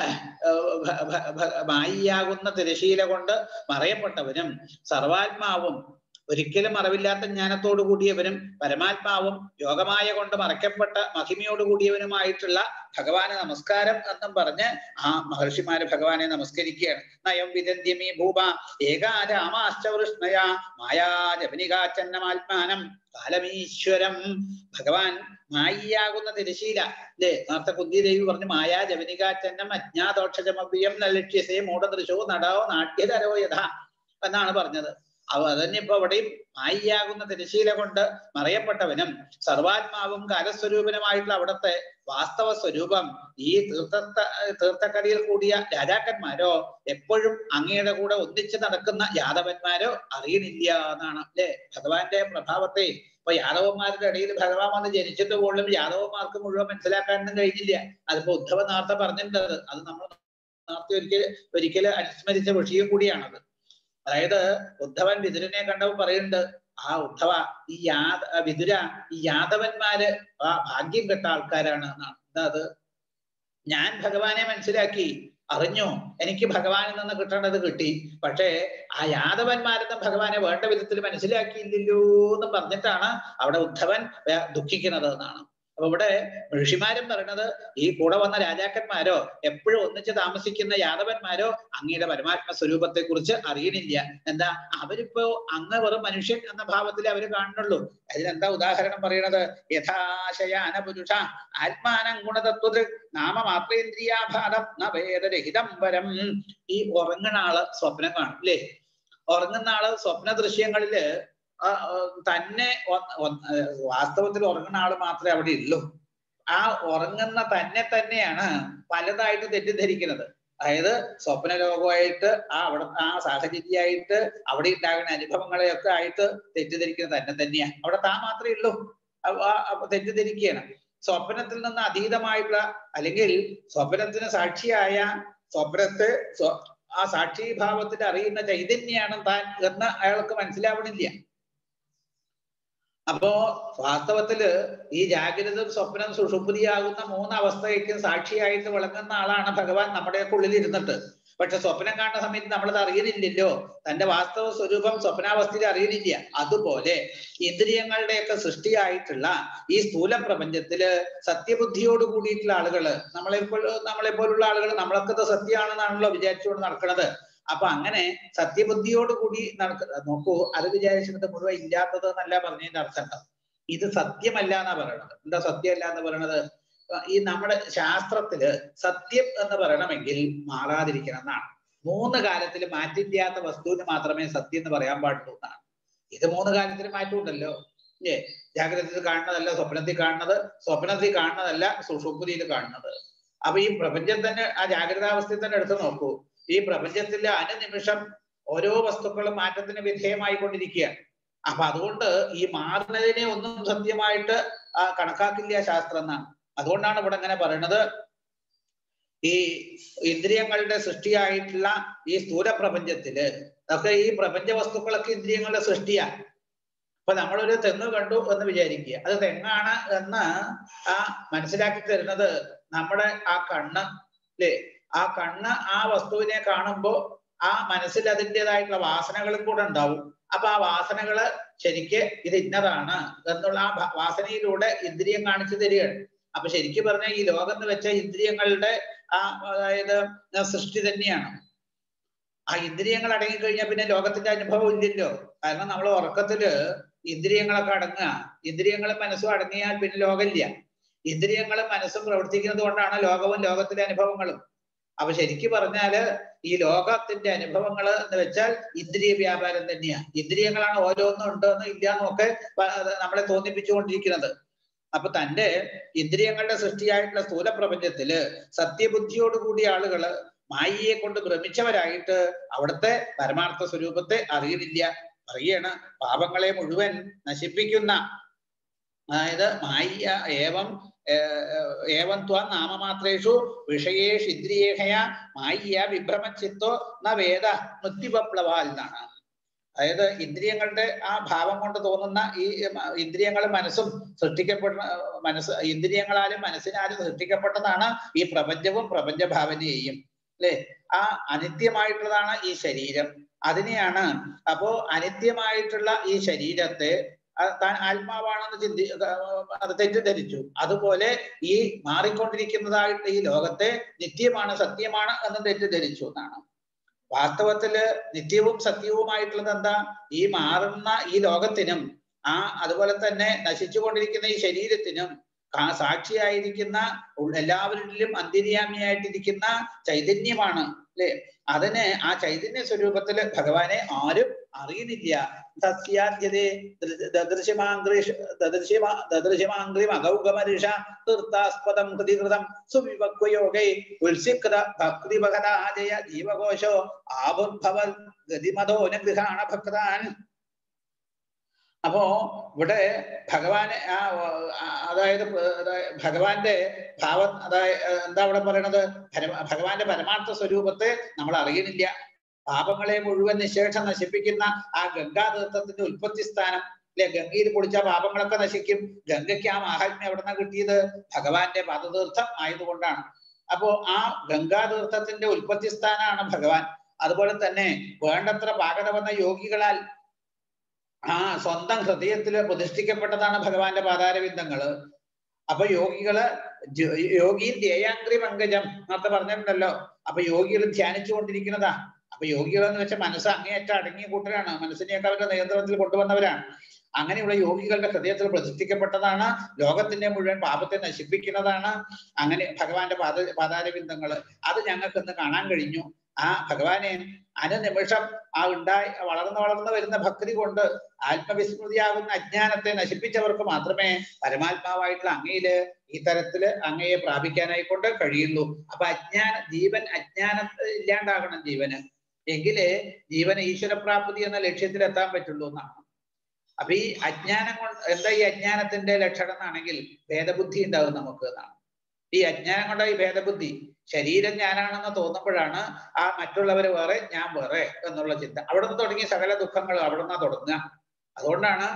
മായിയാകുന്ന തിരശീല കൊണ്ട് മറയപ്പെട്ടവനും സർവാത്മാവും ഒരിക്കലും അറിവില്ലാത്ത ജ്ഞാനത്തോടു കൂടിയവനും പരമാത്മാവും യോഗമായ കൊണ്ട് മറയ്ക്കപ്പെട്ട മഹിമയോട് കൂടിയവനുമായിട്ടുള്ള ഭഗവാന് നമസ്കാരം എന്നും പറഞ്ഞ് ആ മഹർഷിമാര് ഭഗവാനെ നമസ്കരിക്കുകയാണ് നയം വിദന്യമീ ഭൂപ ഏകാരാമാശ്ചവൃഷ്ണയ മായാ ജപനികാച്ചന്നമാത്മാനം കാലമീശ്വരം ഭഗവാൻ മായിയാകുന്ന തിരശീല അല്ലേ നേരത്തെ കുന്തി ദേവി പറഞ്ഞു മായാ ജവനികാച്ചന്നം അജ്ഞാതോക്ഷജമവ്യം നലക്ഷ്യസേ മൂഢദൃശോ നടാവോ നാട്യതരോ യഥ എന്നാണ് പറഞ്ഞത് അവ അതന്നെ ഇപ്പൊ അവിടെയും മായിയാകുന്ന തിരശീല കൊണ്ട് മറയപ്പെട്ടവനും സർവാത്മാവും കാലസ്വരൂപനുമായിട്ടുള്ള അവിടുത്തെ വാസ്തവ സ്വരൂപം ഈ തീർത്ഥ തീർത്ഥക്കടിയിൽ കൂടിയ രാജാക്കന്മാരോ എപ്പോഴും അങ്ങയുടെ കൂടെ ഒന്നിച്ച് നടക്കുന്ന യാദവന്മാരോ അറിയണില്ല എന്നാണ് അല്ലെ ഭഗവാന്റെ പ്രഭാവത്തെ ഇപ്പൊ യാദവന്മാരുടെ ഇടയിൽ ഭഗവാൻ വന്ന് ജനിച്ചിട്ട് പോലും യാദവന്മാർക്ക് മുഴുവൻ മനസ്സിലാക്കാനൊന്നും കഴിഞ്ഞില്ല അതിപ്പോ ഉദ്ധവ നേരത്തെ പറഞ്ഞിട്ടുണ്ട് അത് നമ്മൾ നേരത്തെ ഒരിക്കൽ ഒരിക്കൽ അനുസ്മരിച്ച വിഷയം കൂടിയാണത് അതായത് ഉദ്ധവൻ വിതുരനെ കണ്ടപ്പോൾ പറയുന്നുണ്ട് ആ ഉദ്ധവ ഈ യാദ വിതുര ഈ യാദവന്മാര് ആ ഭാഗ്യം കെട്ട ആൾക്കാരാണ് എന്നാണ് എന്താ അത് ഞാൻ ഭഗവാനെ മനസ്സിലാക്കി അറിഞ്ഞു എനിക്ക് ഭഗവാനിൽ നിന്ന് കിട്ടേണ്ടത് കിട്ടി പക്ഷേ ആ യാദവന്മാരെന്ന് ഭഗവാനെ വേണ്ട വിധത്തിൽ മനസ്സിലാക്കിയില്ലല്ലോ എന്ന് പറഞ്ഞിട്ടാണ് അവിടെ ഉദ്ധവൻ ദുഃഖിക്കുന്നത് എന്നാണ് അപ്പൊ ഇവിടെ ഋഷിമാരും പറയണത് ഈ കൂടെ വന്ന രാജാക്കന്മാരോ എപ്പോഴും ഒന്നിച്ച് താമസിക്കുന്ന യാദവന്മാരോ അങ്ങയുടെ പരമാത്മ സ്വരൂപത്തെ കുറിച്ച് അറിയണില്ല എന്താ അവരിപ്പോ അങ്ങ് വെറും മനുഷ്യൻ എന്ന ഭാവത്തിൽ അവര് കാണുന്നുള്ളൂ അതിനെന്താ ഉദാഹരണം പറയണത് യഥാശയാന പുരുഷ ആത്മാനം ഗുണതത്വത് നാമമാത്രേന്ദ്രിയാഭാരം നവേദരഹിതം വരം ഈ ഉറങ്ങുന്ന ആള് സ്വപ്നം കാണും അല്ലേ ഉറങ്ങുന്ന ആള് സ്വപ്ന ദൃശ്യങ്ങളില് തന്നെ വാസ്തവത്തിൽ ഉറങ്ങുന്ന ആള് മാത്രമേ അവിടെ ഉള്ളൂ ആ ഉറങ്ങുന്ന തന്നെ തന്നെയാണ് പലതായിട്ട് തെറ്റിദ്ധരിക്കുന്നത് അതായത് സ്വപ്ന ലോകമായിട്ട് ആ അവിടെ ആ സാഹചര്യമായിട്ട് അവിടെ ഉണ്ടാകുന്ന അനുഭവങ്ങളെയൊക്കെ ആയിട്ട് തെറ്റിദ്ധരിക്കുന്നത് തന്നെ തന്നെയാ അവിടെ താൻ മാത്രമേ ഉള്ളൂ തെറ്റിദ്ധരിക്കുകയാണ് സ്വപ്നത്തിൽ നിന്ന് അതീതമായിട്ടുള്ള അല്ലെങ്കിൽ സ്വപ്നത്തിന് സാക്ഷിയായ സ്വപ്നത്തെ ആ സാക്ഷിഭാവത്തിൽ അറിയുന്ന ചൈതന്യാണ് താൻ എന്ന് അയാൾക്ക് മനസ്സിലാവണില്ല അപ്പോ വാസ്തവത്തില് ഈ ജാഗ്രത സ്വപ്നം സുഷുപ്തിയാകുന്ന മൂന്ന് അവസ്ഥയ്ക്കും സാക്ഷിയായിട്ട് വിളങ്ങുന്ന ആളാണ് ഭഗവാൻ നമ്മുടെയൊക്കെ ഉള്ളിൽ ഇരുന്നിട്ട് പക്ഷെ സ്വപ്നം കാണുന്ന സമയത്ത് നമ്മളത് അറിയുന്നില്ലല്ലോ തന്റെ വാസ്തവ സ്വരൂപം സ്വപ്നാവസ്ഥയിൽ അറിയുന്നില്ല അതുപോലെ ഇന്ദ്രിയങ്ങളുടെയൊക്കെ സൃഷ്ടിയായിട്ടുള്ള ഈ സ്ഥൂല പ്രപഞ്ചത്തില് സത്യബുദ്ധിയോട് കൂടിയിട്ടുള്ള ആളുകള് നമ്മളെപ്പോൾ നമ്മളെ പോലുള്ള ആളുകൾ നമ്മളൊക്കെ ഇത് സത്യമാണെന്നാണല്ലോ വിചാരിച്ചുകൊണ്ട് നടക്കുന്നത് അപ്പൊ അങ്ങനെ സത്യബുദ്ധിയോട് കൂടി നടക്ക നോക്കൂ അത് വിചാരിച്ചിട്ട് മുഴുവൻ ഇല്ലാത്തത് എന്നല്ല പറഞ്ഞതിന്റെ അർത്ഥം ഇത് സത്യമല്ല എന്നാ പറയണത് എന്താ സത്യമല്ല എന്ന് പറയണത് ഈ നമ്മുടെ ശാസ്ത്രത്തില് സത്യം എന്ന് പറയണമെങ്കിൽ മാറാതിരിക്കണം എന്നാണ് മൂന്ന് കാലത്തിൽ മാറ്റില്ലാത്ത വസ്തുവിന് മാത്രമേ സത്യം എന്ന് പറയാൻ പാടുള്ളൂ എന്നാണ് ഇത് മൂന്ന് കാലത്തിൽ മാറ്റമുണ്ടല്ലോ ഏ ജാഗ്രതയിൽ കാണുന്നതല്ല സ്വപ്നത്തിൽ കാണുന്നത് സ്വപ്നത്തിൽ കാണുന്നതല്ല സുഷുപ്തിയിൽ കാണുന്നത് അപ്പൊ ഈ പ്രപഞ്ചം തന്നെ ആ ജാഗ്രതാവസ്ഥയിൽ തന്നെ എടുത്തു നോക്കൂ ഈ പ്രപഞ്ചത്തിലെ അനുനിമിഷം ഓരോ വസ്തുക്കളും മാറ്റത്തിന് വിധേയമായി കൊണ്ടിരിക്കുകയാണ് അപ്പൊ അതുകൊണ്ട് ഈ മാറുന്നതിനെ ഒന്നും സത്യമായിട്ട് കണക്കാക്കില്ല ശാസ്ത്രം എന്നാണ് അതുകൊണ്ടാണ് ഇവിടെ ഇങ്ങനെ പറയുന്നത് ഈ ഇന്ദ്രിയങ്ങളുടെ സൃഷ്ടിയായിട്ടുള്ള ഈ സ്ഥൂല പ്രപഞ്ചത്തില് ഒക്കെ ഈ പ്രപഞ്ച വസ്തുക്കളൊക്കെ ഇന്ദ്രിയങ്ങളുടെ സൃഷ്ടിയാണ് അപ്പൊ നമ്മളൊരു തെങ്ങ് കണ്ടു എന്ന് വിചാരിക്കുക അത് തെങ്ങാണ് എന്ന് ആ മനസ്സിലാക്കി തരുന്നത് നമ്മുടെ ആ കണ്ണ് അല്ലേ ആ കണ്ണ് ആ വസ്തുവിനെ കാണുമ്പോൾ ആ മനസ്സിൽ അതിൻ്റെതായിട്ടുള്ള വാസനകളും കൂടെ ഉണ്ടാവും അപ്പൊ ആ വാസനകള് ശരിക്ക് ഇത് ഇന്നതാണ് എന്നുള്ള ആ വാസനയിലൂടെ ഇന്ദ്രിയം കാണിച്ചു തരികയാണ് അപ്പൊ ശരിക്കും പറഞ്ഞാൽ ഈ ലോകം എന്ന് വെച്ച ഇന്ദ്രിയങ്ങളുടെ ആ അതായത് സൃഷ്ടി തന്നെയാണ് ആ ഇന്ദ്രിയങ്ങൾ അടങ്ങിക്കഴിഞ്ഞാൽ പിന്നെ ലോകത്തിന്റെ അനുഭവം ഇല്ലല്ലോ കാരണം നമ്മൾ ഉറക്കത്തില് ഇന്ദ്രിയങ്ങളൊക്കെ അടങ്ങുക ഇന്ദ്രിയങ്ങളും മനസ്സും അടങ്ങിയാൽ പിന്നെ ലോകമില്ല ഇന്ദ്രിയങ്ങളും മനസ്സും പ്രവർത്തിക്കുന്നത് കൊണ്ടാണ് ലോകവും ലോകത്തിലെ അനുഭവങ്ങളും അപ്പൊ ശരിക്കും പറഞ്ഞാല് ഈ ലോകത്തിന്റെ അനുഭവങ്ങൾ എന്ന് വെച്ചാൽ ഇന്ദ്രിയ വ്യാപാരം തന്നെയാണ് ഇന്ദ്രിയങ്ങളാണ് ഓരോന്നും ഉണ്ടെന്നും ഇല്ലാന്നും ഒക്കെ നമ്മളെ തോന്നിപ്പിച്ചുകൊണ്ടിരിക്കുന്നത് അപ്പൊ തന്റെ ഇന്ദ്രിയങ്ങളുടെ സൃഷ്ടിയായിട്ടുള്ള സ്ഥൂല പ്രപഞ്ചത്തില് സത്യബുദ്ധിയോട് കൂടിയ ആളുകള് മായയെ കൊണ്ട് ഭ്രമിച്ചവരായിട്ട് അവിടുത്തെ പരമാർത്ഥ സ്വരൂപത്തെ അറിയുന്നില്ല അറിയണ് പാപങ്ങളെ മുഴുവൻ നശിപ്പിക്കുന്ന അതായത് മായ ഏവം ഏവം ത്വം നാമമാത്രേഷു വിഷയേഷു ഇന്ദ്രിയേഹയ മായ വിഭ്രമചിത്തോ ന വേദ മൃത്യുപപ്ലവാൽ എന്നാണ് അതായത് ഇന്ദ്രിയങ്ങളുടെ ആ ഭാവം കൊണ്ട് തോന്നുന്ന ഈ ഇന്ദ്രിയങ്ങളും മനസ്സും സൃഷ്ടിക്കപ്പെടുന്ന മനസ്സ് ഇന്ദ്രിയങ്ങളാലും മനസ്സിനാലും സൃഷ്ടിക്കപ്പെട്ടതാണ് ഈ പ്രപഞ്ചവും പ്രപഞ്ചഭാവനയെയും അല്ലെ ആ അനിത്യമായിട്ടുള്ളതാണ് ഈ ശരീരം അതിനെയാണ് അപ്പോ അനിത്യമായിട്ടുള്ള ഈ ശരീരത്തെ താൻ ആത്മാവാണെന്ന് ചിന്തി അത് തെറ്റിദ്ധരിച്ചു അതുപോലെ ഈ മാറിക്കൊണ്ടിരിക്കുന്നതായിട്ട് ഈ ലോകത്തെ നിത്യമാണ് സത്യമാണ് എന്ന് തെറ്റിദ്ധരിച്ചു എന്നാണ് വാസ്തവത്തില് നിത്യവും സത്യവുമായിട്ടുള്ളത് എന്താ ഈ മാറുന്ന ഈ ലോകത്തിനും ആ അതുപോലെ തന്നെ നശിച്ചുകൊണ്ടിരിക്കുന്ന ഈ ശരീരത്തിനും കാ- സാക്ഷിയായിരിക്കുന്ന ഉൾ- എല്ലാവരിലും അന്തര്യാമിയായിട്ടിരിക്കുന്ന ചൈതന്യമാണ് അല്ലെ അതിന് ആ ചൈതന്യ സ്വരൂപത്തില് ഭഗവാനെ ആരും അറിയുന്നില്ല തസ്യാദ്യതേ ദൃ- ദദൃശമാംഗ്രീഷ് ദദൃശമാ ദദൃശമാംഗ്രിം അഗൗഗമരിഷ തീർത്ഥാസ്പദം ഹൃതികൃതം സുവിവക്വയോഗൈ ഉത്സികൃത ഭക്തിഭഗതാജയ ജീവകോശോ ആവിർഭവൽ ഗതിമതോനുഗൃഹാണ ഭക്താൻ അപ്പോ ഇവിടെ ഭഗവാനെ ആ ആ, അതായത് പ- അതായ- ഭഗവാന്റെ ഭാവം അതായത് എന്താ ഇവിടെ പറയണത് പരമ- ഭഗവാന്റെ പരമാർത്ഥ സ്വരൂപത്തെ നമ്മൾ അറിയണില്ല പാപങ്ങളെ മുഴുവൻ നിശേഷം നശിപ്പിക്കുന്ന ആ ഗംഗാതീർത്ഥത്തിന്റെ ഉൽപ്പത്തി സ്ഥാനം അല്ലെ ഗംഗയിൽ കുളിച്ച പാപങ്ങളൊക്കെ നശിക്കും ഗംഗയ്ക്ക് ആ മാഹാത്മ്യം എവിടുന്ന കിട്ടിയത് ഭഗവാന്റെ പദതീർത്ഥം ആയതുകൊണ്ടാണ് അപ്പോ ആ ഗംഗാതീർത്ഥത്തിന്റെ ഉൽപ്പത്തി സ്ഥാനമാണ് ഭഗവാൻ അതുപോലെ തന്നെ വേണ്ടത്ര പാകത വന്ന യോഗികളാൽ ആ സ്വന്തം ഹൃദയത്തിൽ പ്രതിഷ്ഠിക്കപ്പെട്ടതാണ് ഭഗവാന്റെ പാതാരവിന്ദങ്ങള് അപ്പൊ യോഗികള് ജ- യോഗി ധ്യേയാഗ്രി പങ്കജം നേരത്തെ പറഞ്ഞിട്ടുണ്ടല്ലോ അപ്പൊ യോഗികൾ ധ്യാനിച്ചു കൊണ്ടിരിക്കുന്നതാ അപ്പൊ യോഗികൾ എന്ന് വെച്ചാൽ മനസ്സ് അങ്ങേയറ്റം അടങ്ങിയ കൂട്ടരാണ് മനസ്സിനെയൊക്കെ അവരുടെ നിയന്ത്രണത്തിൽ കൊണ്ടുവന്നവരാണ് അങ്ങനെയുള്ള യോഗികളുടെ ഹൃദയത്തിൽ പ്രതിഷ്ഠിക്കപ്പെട്ടതാണ് ലോകത്തിന്റെ മുഴുവൻ പാപത്തെ നശിപ്പിക്കുന്നതാണ് അങ്ങനെ ഭഗവാന്റെ പാദ പാതാരവിന്ദങ്ങള് അത് ഞങ്ങൾക്ക് ഇന്ന് കാണാൻ കഴിഞ്ഞു ആ ഭഗവാനെ അനുനിമിഷം ആ ഉണ്ടായി വളർന്നു വളർന്നു വരുന്ന ഭക്തി കൊണ്ട് ആത്മവിസ്മൃതിയാകുന്ന അജ്ഞാനത്തെ നശിപ്പിച്ചവർക്ക് മാത്രമേ പരമാത്മാവായിട്ടുള്ള അങ്ങയില് ഈ തരത്തില് അങ്ങയെ പ്രാപിക്കാനായിക്കൊണ്ട് കഴിയുള്ളൂ അപ്പൊ അജ്ഞാന ജീവൻ അജ്ഞാനം ഇല്ലാണ്ടാകണം ജീവന് എങ്കിലേ ജീവന് ഈശ്വരപ്രാപ്തി എന്ന ലക്ഷ്യത്തിൽ എത്താൻ പറ്റുള്ളൂ എന്നാണ് അപ്പൊ ഈ അജ്ഞാനം കൊണ്ട് എന്താ ഈ അജ്ഞാനത്തിന്റെ ലക്ഷണം എന്നാണെങ്കിൽ ഭേദബുദ്ധി ഉണ്ടാകും നമുക്ക് എന്നാണ് ഈ അജ്ഞാനം കൊണ്ട ഈ ഭേദബുദ്ധി ശരീരം ഞാനാണെന്ന് തോന്നുമ്പോഴാണ് ആ മറ്റുള്ളവർ വേറെ ഞാൻ വേറെ എന്നുള്ള ചിന്ത അവിടെ നിന്ന് തുടങ്ങിയ സകല ദുഃഖങ്ങൾ അവിടെ നിന്നാ തുടങ്ങുക അതുകൊണ്ടാണ്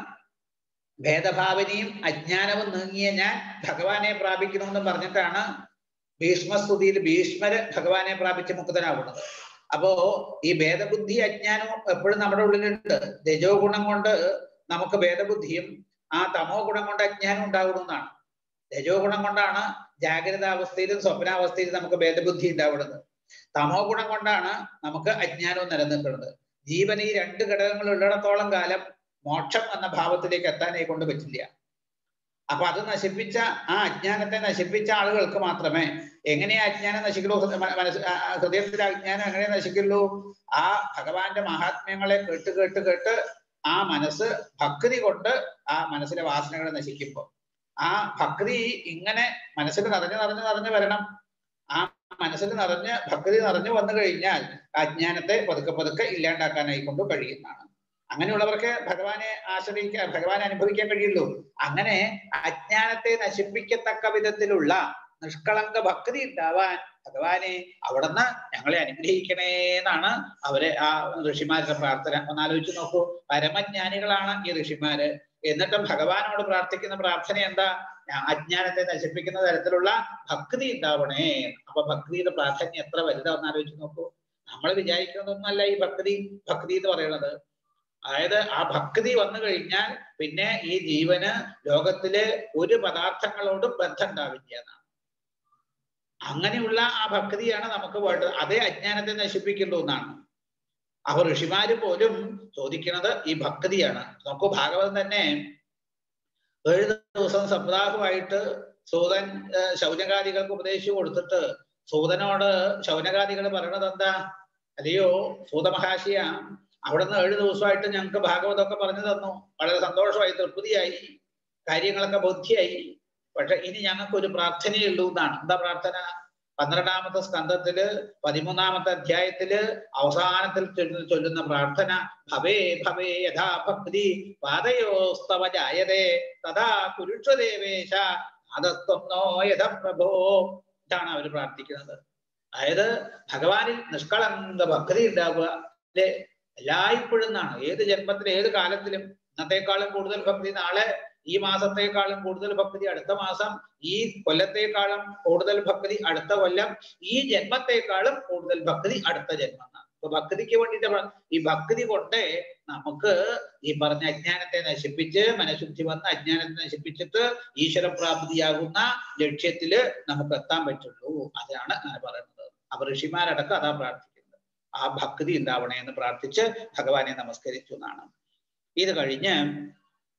ഭേദഭാവനയും അജ്ഞാനവും നീങ്ങിയ ഞാൻ ഭഗവാനെ പ്രാപിക്കണമെന്ന് പറഞ്ഞിട്ടാണ് ഭീഷ്മസ്തുതിയിൽ ഭീഷ്മര് ഭഗവാനെ പ്രാപിച്ച് മുക്തനാവുന്നത് അപ്പോ ഈ ഭേദബുദ്ധി അജ്ഞാനവും എപ്പോഴും നമ്മുടെ ഉള്ളിലുണ്ട് രജോ ഗുണം കൊണ്ട് നമുക്ക് ഭേദബുദ്ധിയും ആ തമോ ഗുണം കൊണ്ട് അജ്ഞാനം ഉണ്ടാകുന്നതാണ് രജോ ഗുണം കൊണ്ടാണ് ജാഗ്രത അവസ്ഥയിലും സ്വപ്നാവസ്ഥയിലും നമുക്ക് ഭേദബുദ്ധി ഉണ്ടാവുന്നത് തമോ ഗുണം കൊണ്ടാണ് നമുക്ക് അജ്ഞാനവും നിലനിൽക്കുന്നത് ജീവൻ ഈ രണ്ട് ഘടകങ്ങൾ ഉള്ളിടത്തോളം കാലം മോക്ഷം എന്ന ഭാവത്തിലേക്ക് എത്താനേ കൊണ്ട് പറ്റില്ല അപ്പൊ അത് നശിപ്പിച്ച ആ അജ്ഞാനത്തെ നശിപ്പിച്ച ആളുകൾക്ക് മാത്രമേ എങ്ങനെയാ അജ്ഞാനം നശിക്കുള്ളൂ ഹൃദയ- മ- മനസ്സ് ആ- ആ ഹൃദയത്തിലെ അജ്ഞാനം എങ്ങനെ നശിക്കുള്ളൂ ആ ഭഗവാന്റെ മഹാത്മ്യങ്ങളെ കേട്ട് കേട്ട് കേട്ട് ആ മനസ്സ് ഭക്തി കൊണ്ട് ആ മനസ്സിലെ വാസനകളെ നശിക്കുമ്പോ ആ ഭക്തി ഇങ്ങനെ മനസ്സിൽ നിറഞ്ഞു നിറഞ്ഞു നിറഞ്ഞു വരണം ആ മനസ്സിൽ നിറഞ്ഞ് ഭക്തി നിറഞ്ഞു വന്നു കഴിഞ്ഞാൽ അജ്ഞാനത്തെ പതുക്കെ പതുക്കെ ഇല്ലാണ്ടാക്കാനായി കൊണ്ട് കഴിയുന്നതാണ് അങ്ങനെയുള്ളവർക്ക് ഭഗവാനെ ആശ്രയിക്കാൻ ഭഗവാനെ അനുഭവിക്കാൻ കഴിയുള്ളൂ അങ്ങനെ അജ്ഞാനത്തെ നശിപ്പിക്കത്തക്ക വിധത്തിലുള്ള നിഷ്കളങ്ക ഭക്തി ഉണ്ടാവാൻ ഭഗവാനെ അവിടുന്ന് ഞങ്ങളെ അനുഗ്രഹിക്കണേ എന്നാണ് അവരെ ആ ഋഷിമാരുടെ പ്രാർത്ഥന ഒന്ന് ആലോചിച്ച് നോക്കൂ പരമജ്ഞാനികളാണ് ഈ ഋഷിമാര് എന്നിട്ടും ഭഗവാനോട് പ്രാർത്ഥിക്കുന്ന പ്രാർത്ഥന എന്താ ഞാൻ അജ്ഞാനത്തെ നശിപ്പിക്കുന്ന തരത്തിലുള്ള ഭക്തി ഉണ്ടാവണേ അപ്പൊ ഭക്തിയുടെ പ്രാധാന്യം എത്ര വലുതാന്ന് ആലോചിച്ച് നോക്കൂ നമ്മൾ വിചാരിക്കുന്നതൊന്നുമല്ല ഈ ഭക്തി ഭക്തി എന്ന് പറയുന്നത് അതായത് ആ ഭക്തി വന്നു കഴിഞ്ഞാൽ പിന്നെ ഈ ജീവന് ലോകത്തിലെ ഒരു പദാർത്ഥങ്ങളോടും ബന്ധം ഉണ്ടാവില്ല എന്നാണ് അങ്ങനെയുള്ള ആ ഭക്തിയാണ് നമുക്ക് വേണ്ടത് അതേ അജ്ഞാനത്തെ നശിപ്പിക്കുന്നു എന്നാണ് അപ്പൊ ഋഷിമാര് പോലും ചോദിക്കുന്നത് ഈ ഭക്തിയാണ് നമുക്ക് ഭാഗവതം തന്നെ ഏഴ് ദിവസം സപ്താഹമായിട്ട് സൂതൻ ഏർ ശൗനകാദികൾക്ക് ഉപദേശിച്ചു കൊടുത്തിട്ട് സൂതനോട് ശൗനകാദികൾ പറയണത് എന്താ അല്ലയോ സൂതമഹാശിയ അവിടുന്ന് ഏഴ് ദിവസമായിട്ട് ഞങ്ങൾക്ക് ഭാഗവതമൊക്കെ പറഞ്ഞു തന്നു വളരെ സന്തോഷമായി തൃപ്തിയായി കാര്യങ്ങളൊക്കെ ബുദ്ധിയായി പക്ഷെ ഇനി ഞങ്ങൾക്ക് ഒരു പ്രാർത്ഥനയേ ഉള്ളൂ എന്നാണ് എന്താ പ്രാർത്ഥന പന്ത്രണ്ടാമത്തെ സ്കന്ധത്തില് പതിമൂന്നാമത്തെ അധ്യായത്തില് അവസാനത്തിൽ ചൊല്ലുന്ന ചൊല്ലുന്ന പ്രാർത്ഥന ഭവേ ഭവേ യഥാ ഭക്തി പാദയോസ്തവ ജായതേ തഥാ കുരുക്ഷദേവേശ നാദസ്ത്വന്നോ യഥ പ്രഭോ ഇതാണ് അവർ പ്രാർത്ഥിക്കുന്നത് അതായത് ഭഗവാനിൽ നിഷ്കളങ്ക ഭക്തി ഉണ്ടാവുക അല്ലെ എല്ലായ്പ്പോഴും എന്നാണ് ഏത് ജന്മത്തിലും ഏത് കാലത്തിലും ഇന്നത്തെക്കാളും കൂടുതൽ ഭക്തി നാളെ ഈ മാസത്തെക്കാളും കൂടുതൽ ഭക്തി അടുത്ത മാസം ഈ കൊല്ലത്തെക്കാളും കൂടുതൽ ഭക്തി അടുത്ത കൊല്ലം ഈ ജന്മത്തെക്കാളും കൂടുതൽ ഭക്തി അടുത്ത ജന്മം എന്നാണ് അപ്പൊ ഭക്തിക്ക് വേണ്ടിയിട്ട് പ്ര- ഈ ഭക്തി കൊണ്ട് നമുക്ക് ഈ പറഞ്ഞ അജ്ഞാനത്തെ നശിപ്പിച്ച് മനഃശുദ്ധി വന്ന് അജ്ഞാനത്തെ നശിപ്പിച്ചിട്ട് ഈശ്വരപ്രാപ്തിയാകുന്ന ലക്ഷ്യത്തില് നമുക്ക് എത്താൻ പറ്റുള്ളൂ അതാണ് അങ്ങനെ പറയുന്നത് അപ്പൊ ഋഷിമാരടക്കം അതാ പ്രാർത്ഥിക്കുന്നത് ആ ഭക്തി ഉണ്ടാവണേ എന്ന് പ്രാർത്ഥിച്ച് ഭഗവാനെ നമസ്കരിച്ചു എന്നാണ് ഇത് കഴിഞ്ഞ്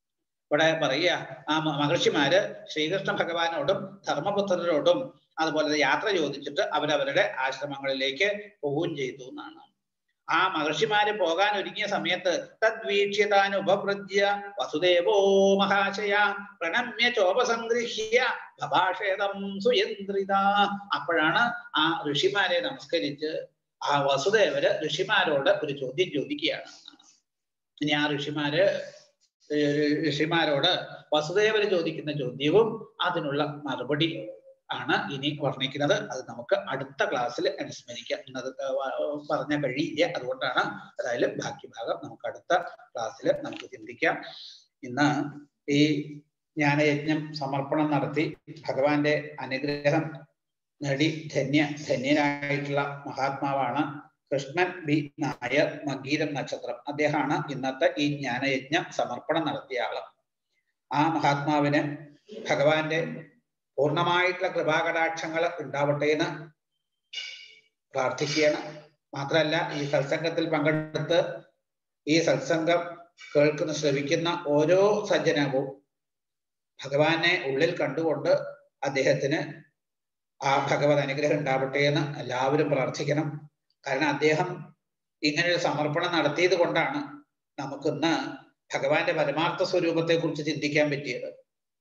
ഇവിടെ പറയുക ആ മ- മഹർഷിമാര് ശ്രീകൃഷ്ണ ഭഗവാനോടും ധർമ്മപുത്രരോടും അതുപോലെ യാത്ര ചോദിച്ചിട്ട് അവരവരുടെ ആശ്രമങ്ങളിലേക്ക് പോവുകയും ചെയ്തു എന്നാണ് ആ മഹർഷിമാര് പോകാൻ ഒരുങ്ങിയ സമയത്ത് തദ്വീക്ഷ്യതാൻ ഉപവൃജ്യ വസുദേവോ മഹാശയ പ്രണമ്യ ചോപസംഗൃഹ്യ ഭഭാഷേതം സുയന്ത്രിത അപ്പോഴാണ് ആ ഋഷിമാരെ നമസ്കരിച്ച് ആ വസുദേവര് ഋഷിമാരോട് ഒരു ചോദ്യം ചോദിക്കുകയാണ് ഇനി ആ ഋഷിമാര് ഏർ ഋഷിമാരോട് വസുദേവര് ചോദിക്കുന്ന ചോദ്യവും അതിനുള്ള മറുപടി ആണ് ഇനി വർണ്ണിക്കുന്നത് അത് നമുക്ക് അടുത്ത ക്ലാസ്സിൽ അനുസ്മരിക്കാം ഇന്നത് പറഞ്ഞ കഴിയില്ല അതുകൊണ്ടാണ് അതായത് ബാക്കി ഭാഗം നമുക്ക് അടുത്ത ക്ലാസ്സിൽ നമുക്ക് ചിന്തിക്കാം ഇന്ന് ഈ ജ്ഞാനയജ്ഞം സമർപ്പണം നടത്തി ഭഗവാന്റെ അനുഗ്രഹം നേടി ധന്യ ധന്യനായിട്ടുള്ള മഹാത്മാവാണ് കൃഷ്ണൻ ബി നായർ മകീരം നക്ഷത്രം അദ്ദേഹമാണ് ഇന്നത്തെ ഈ ജ്ഞാനയജ്ഞ സമർപ്പണം നടത്തിയ ആള് ആ മഹാത്മാവിന് ഭഗവാന്റെ പൂർണ്ണമായിട്ടുള്ള കൃപാകടാക്ഷങ്ങൾ ഉണ്ടാവട്ടെ എന്ന് പ്രാർത്ഥിക്കുകയാണ് മാത്രമല്ല ഈ സത്സംഗത്തിൽ പങ്കെടുത്ത് ഈ സത്സംഗം കേൾക്കുന്ന ശ്രവിക്കുന്ന ഓരോ സജ്ജനവും ഭഗവാനെ ഉള്ളിൽ കണ്ടുകൊണ്ട് അദ്ദേഹത്തിന് ആ ഭഗവത് അനുഗ്രഹം ഉണ്ടാവട്ടെ എന്ന് എല്ലാവരും പ്രാർത്ഥിക്കണം കാരണം അദ്ദേഹം ഇങ്ങനെ ഒരു സമർപ്പണം നടത്തിയത് കൊണ്ടാണ് നമുക്കിന്ന് ഭഗവാന്റെ പരമാർത്ഥ സ്വരൂപത്തെ കുറിച്ച് ചിന്തിക്കാൻ പറ്റിയത്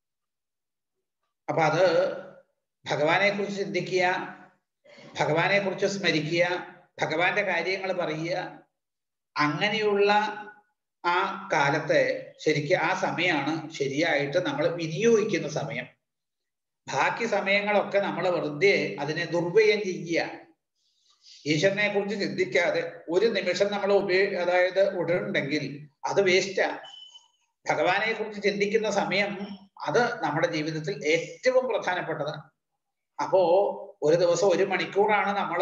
അപ്പൊ അത് ഭഗവാനെ കുറിച്ച് ചിന്തിക്കുക ഭഗവാനെ കുറിച്ച് സ്മരിക്കുക ഭഗവാന്റെ കാര്യങ്ങൾ പറയുക അങ്ങനെയുള്ള ആ കാലത്തെ ശരിക്കും ആ സമയമാണ് ശരിയായിട്ട് നമ്മൾ വിനിയോഗിക്കുന്ന സമയം ബാക്കി സമയങ്ങളൊക്കെ നമ്മൾ വെറുതെ അതിനെ ദുർവ്യയം ചെയ്യുക ഈശ്വരനെ കുറിച്ച് ചിന്തിക്കാതെ ഒരു നിമിഷം നമ്മൾ ഉപയോഗ അതായത് ഉടനുണ്ടെങ്കിൽ അത് വേസ്റ്റാ ഭഗവാനെ കുറിച്ച് ചിന്തിക്കുന്ന സമയം അത് നമ്മുടെ ജീവിതത്തിൽ ഏറ്റവും പ്രധാനപ്പെട്ടതാണ് അപ്പോ ഒരു ദിവസം ഒരു മണിക്കൂറാണ് നമ്മൾ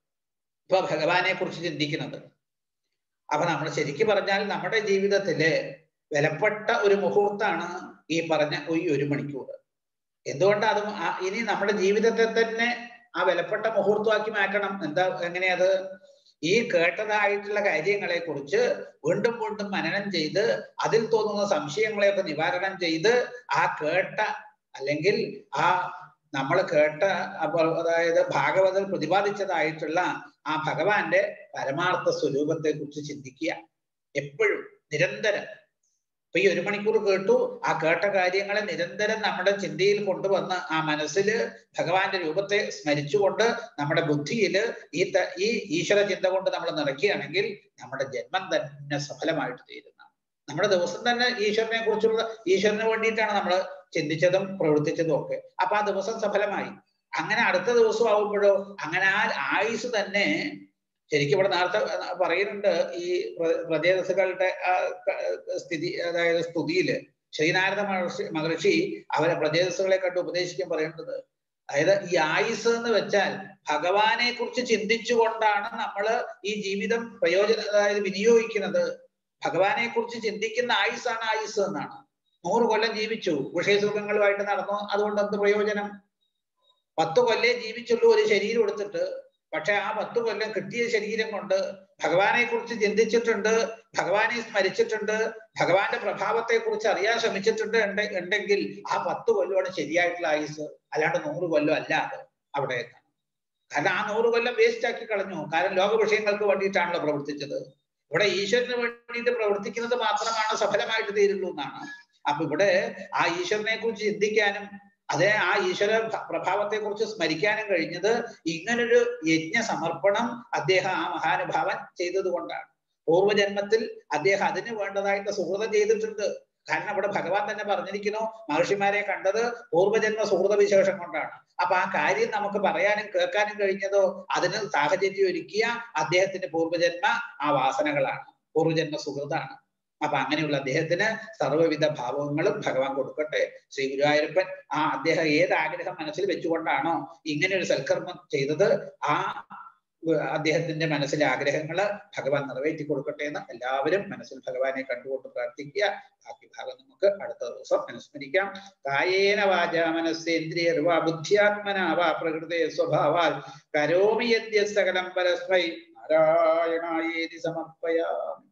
ഇപ്പൊ ഭഗവാനെ കുറിച്ച് ചിന്തിക്കുന്നത് അപ്പൊ നമ്മൾ ശരിക്കും പറഞ്ഞാൽ നമ്മുടെ ജീവിതത്തില് വിലപ്പെട്ട ഒരു മുഹൂർത്താണ് ഈ പറഞ്ഞ ഈ ഒരു മണിക്കൂർ എന്തുകൊണ്ട് അത് ആ- ഇനി നമ്മുടെ ജീവിതത്തെ തന്നെ ആ വിലപ്പെട്ട മുഹൂർത്തമാക്കി മാറ്റണം എന്താ എങ്ങനെയത് ഈ കേട്ടതായിട്ടുള്ള കാര്യങ്ങളെ കുറിച്ച് വീണ്ടും വീണ്ടും മനനം ചെയ്ത് അതിൽ തോന്നുന്ന സംശയങ്ങളെയൊക്കെ നിവാരണം ചെയ്ത് ആ കേട്ട അല്ലെങ്കിൽ ആ നമ്മൾ കേട്ട അപ്പൊ അതായത് ഭാഗവതൽ പ്രതിപാദിച്ചതായിട്ടുള്ള ആ ഭഗവാന്റെ പരമാർത്ഥ സ്വരൂപത്തെ കുറിച്ച് ചിന്തിക്കുക എപ്പോഴും നിരന്തരം ഇപ്പൊ ഈ ഒരു മണിക്കൂർ കേട്ടു ആ കേട്ട കാര്യങ്ങളെ നിരന്തരം നമ്മുടെ ചിന്തയിൽ കൊണ്ടുവന്ന് ആ മനസ്സിൽ ഭഗവാന്റെ രൂപത്തെ സ്മരിച്ചുകൊണ്ട് നമ്മുടെ ബുദ്ധിയിൽ ഈ ത- ഈ ഈശ്വര ചിന്ത കൊണ്ട് നമ്മൾ നിറയ്ക്കുകയാണെങ്കിൽ നമ്മുടെ ജന്മം തന്നെ സഫലമായിട്ട് തീരുന്നതാണ് നമ്മുടെ ദിവസം തന്നെ ഈശ്വരനെ കുറിച്ചുള്ള ഈശ്വരന് വേണ്ടിയിട്ടാണ് നമ്മൾ ചിന്തിച്ചതും പ്രവർത്തിച്ചതും ഒക്കെ അപ്പൊ ആ ദിവസം സഫലമായി അങ്ങനെ അടുത്ത ദിവസം ആവുമ്പോഴോ അങ്ങനെ ആ ആയുസ് തന്നെ ശരിക്കും ഇവിടെ നേരത്തെ പറയുന്നുണ്ട് ഈ പ്ര- പ്രജേതസുകളുടെ ആ ക- സ്ഥിതി അതായത് സ്തുതിയില് ശ്രീനാരദ മഹർഷി മഹർഷി അവരെ പ്രജേതസുകളെ കണ്ട് ഉപദേശിക്കാൻ പറയുന്നത് അതായത് ഈ ആയുസ് എന്ന് വെച്ചാൽ ഭഗവാനെ കുറിച്ച് ചിന്തിച്ചുകൊണ്ടാണ് നമ്മൾ ഈ ജീവിതം പ്രയോജന അതായത് വിനിയോഗിക്കുന്നത് ഭഗവാനെ കുറിച്ച് ചിന്തിക്കുന്ന ആയുസ്സാണ് ആയുസ് എന്നാണ് നൂറ് കൊല്ലം ജീവിച്ചു വിഷയസുഖങ്ങളുമായിട്ട് നടന്നു അതുകൊണ്ട് എന്ത് പ്രയോജനം പത്ത് കൊല്ലേ ജീവിച്ചുള്ളൂ ഒരു ശരീരം എടുത്തിട്ട് പക്ഷെ ആ പത്ത് കൊല്ലം കിട്ടിയ ശരീരം കൊണ്ട് ഭഗവാനെ കുറിച്ച് ചിന്തിച്ചിട്ടുണ്ട് ഭഗവാനെ സ്മരിച്ചിട്ടുണ്ട് ഭഗവാന്റെ പ്രഭാവത്തെ കുറിച്ച് അറിയാൻ ശ്രമിച്ചിട്ടുണ്ട് ഉണ്ടെ- ഉണ്ടെങ്കിൽ ആ പത്ത് കൊല്ലമാണ് ശരിയായിട്ടുള്ള ആയുസ് അല്ലാണ്ട് നൂറ് കൊല്ലം അല്ല അത് അവിടെ കാരണം ആ നൂറ് കൊല്ലം വേസ്റ്റ് ആക്കി കളഞ്ഞു കാരണം ലോക വിഷയങ്ങൾക്ക് വേണ്ടിയിട്ടാണല്ലോ പ്രവർത്തിച്ചത് ഇവിടെ ഈശ്വരന് വേണ്ടിയിട്ട് പ്രവർത്തിക്കുന്നത് മാത്രമാണ് സഫലമായിട്ട് തീരുള്ളൂ എന്നാണ് അപ്പൊ ഇവിടെ ആ ഈശ്വരനെ കുറിച്ച് ചിന്തിക്കാനും അതേ ആ ഈശ്വര പ്രഭാവത്തെ കുറിച്ച് സ്മരിക്കാനും കഴിഞ്ഞത് ഇങ്ങനൊരു യജ്ഞ സമർപ്പണം അദ്ദേഹം ആ മഹാനുഭാവൻ ചെയ്തത് കൊണ്ടാണ് പൂർവ്വജന്മത്തിൽ അദ്ദേഹം അതിന് വേണ്ടതായിട്ട് സുഹൃതം ചെയ്തിട്ടുണ്ട് കാരണം ഇവിടെ ഭഗവാൻ തന്നെ പറഞ്ഞിരിക്കുന്നു മഹർഷിമാരെ കണ്ടത് പൂർവ്വജന്മ സുഹൃത വിശേഷം കൊണ്ടാണ് അപ്പൊ ആ കാര്യം നമുക്ക് പറയാനും കേൾക്കാനും കഴിഞ്ഞതോ അതിന് സാഹചര്യം ഒരുക്കിയ അദ്ദേഹത്തിന്റെ പൂർവ്വജന്മ ആ വാസനകളാണ് പൂർവ്വജന്മ സുഹൃതാണ് അപ്പൊ അങ്ങനെയുള്ള അദ്ദേഹത്തിന് സർവ്വവിധ ഭാവങ്ങളും ഭഗവാൻ കൊടുക്കട്ടെ ശ്രീ ഗുരുവായൂരപ്പൻ ആ അദ്ദേഹം ഏത് ആഗ്രഹം മനസ്സിൽ വെച്ചുകൊണ്ടാണോ ഇങ്ങനെ ഒരു സൽക്കർമ്മം ചെയ്തത് ആ ഉ- അദ്ദേഹത്തിന്റെ മനസ്സിലെ ആഗ്രഹങ്ങള് ഭഗവാൻ നിറവേറ്റി കൊടുക്കട്ടെ എന്ന് എല്ലാവരും മനസ്സിൽ ഭഗവാനെ കണ്ടുകൊണ്ട് പ്രാർത്ഥിക്കുക ബാക്കി ഭാഗം നമുക്ക് അടുത്ത ദിവസം അനുസ്മരിക്കാം കായേന വാച മനസ്സേന്ദ്രിയർവാ ബുദ്ധ്യാത്മന വാ പ്രകൃതേ സ്വഭാവാൽ കരോമി യദ്യ സകലം പരസ്മൈ നാരായണായേതി സമർപ്പയാമി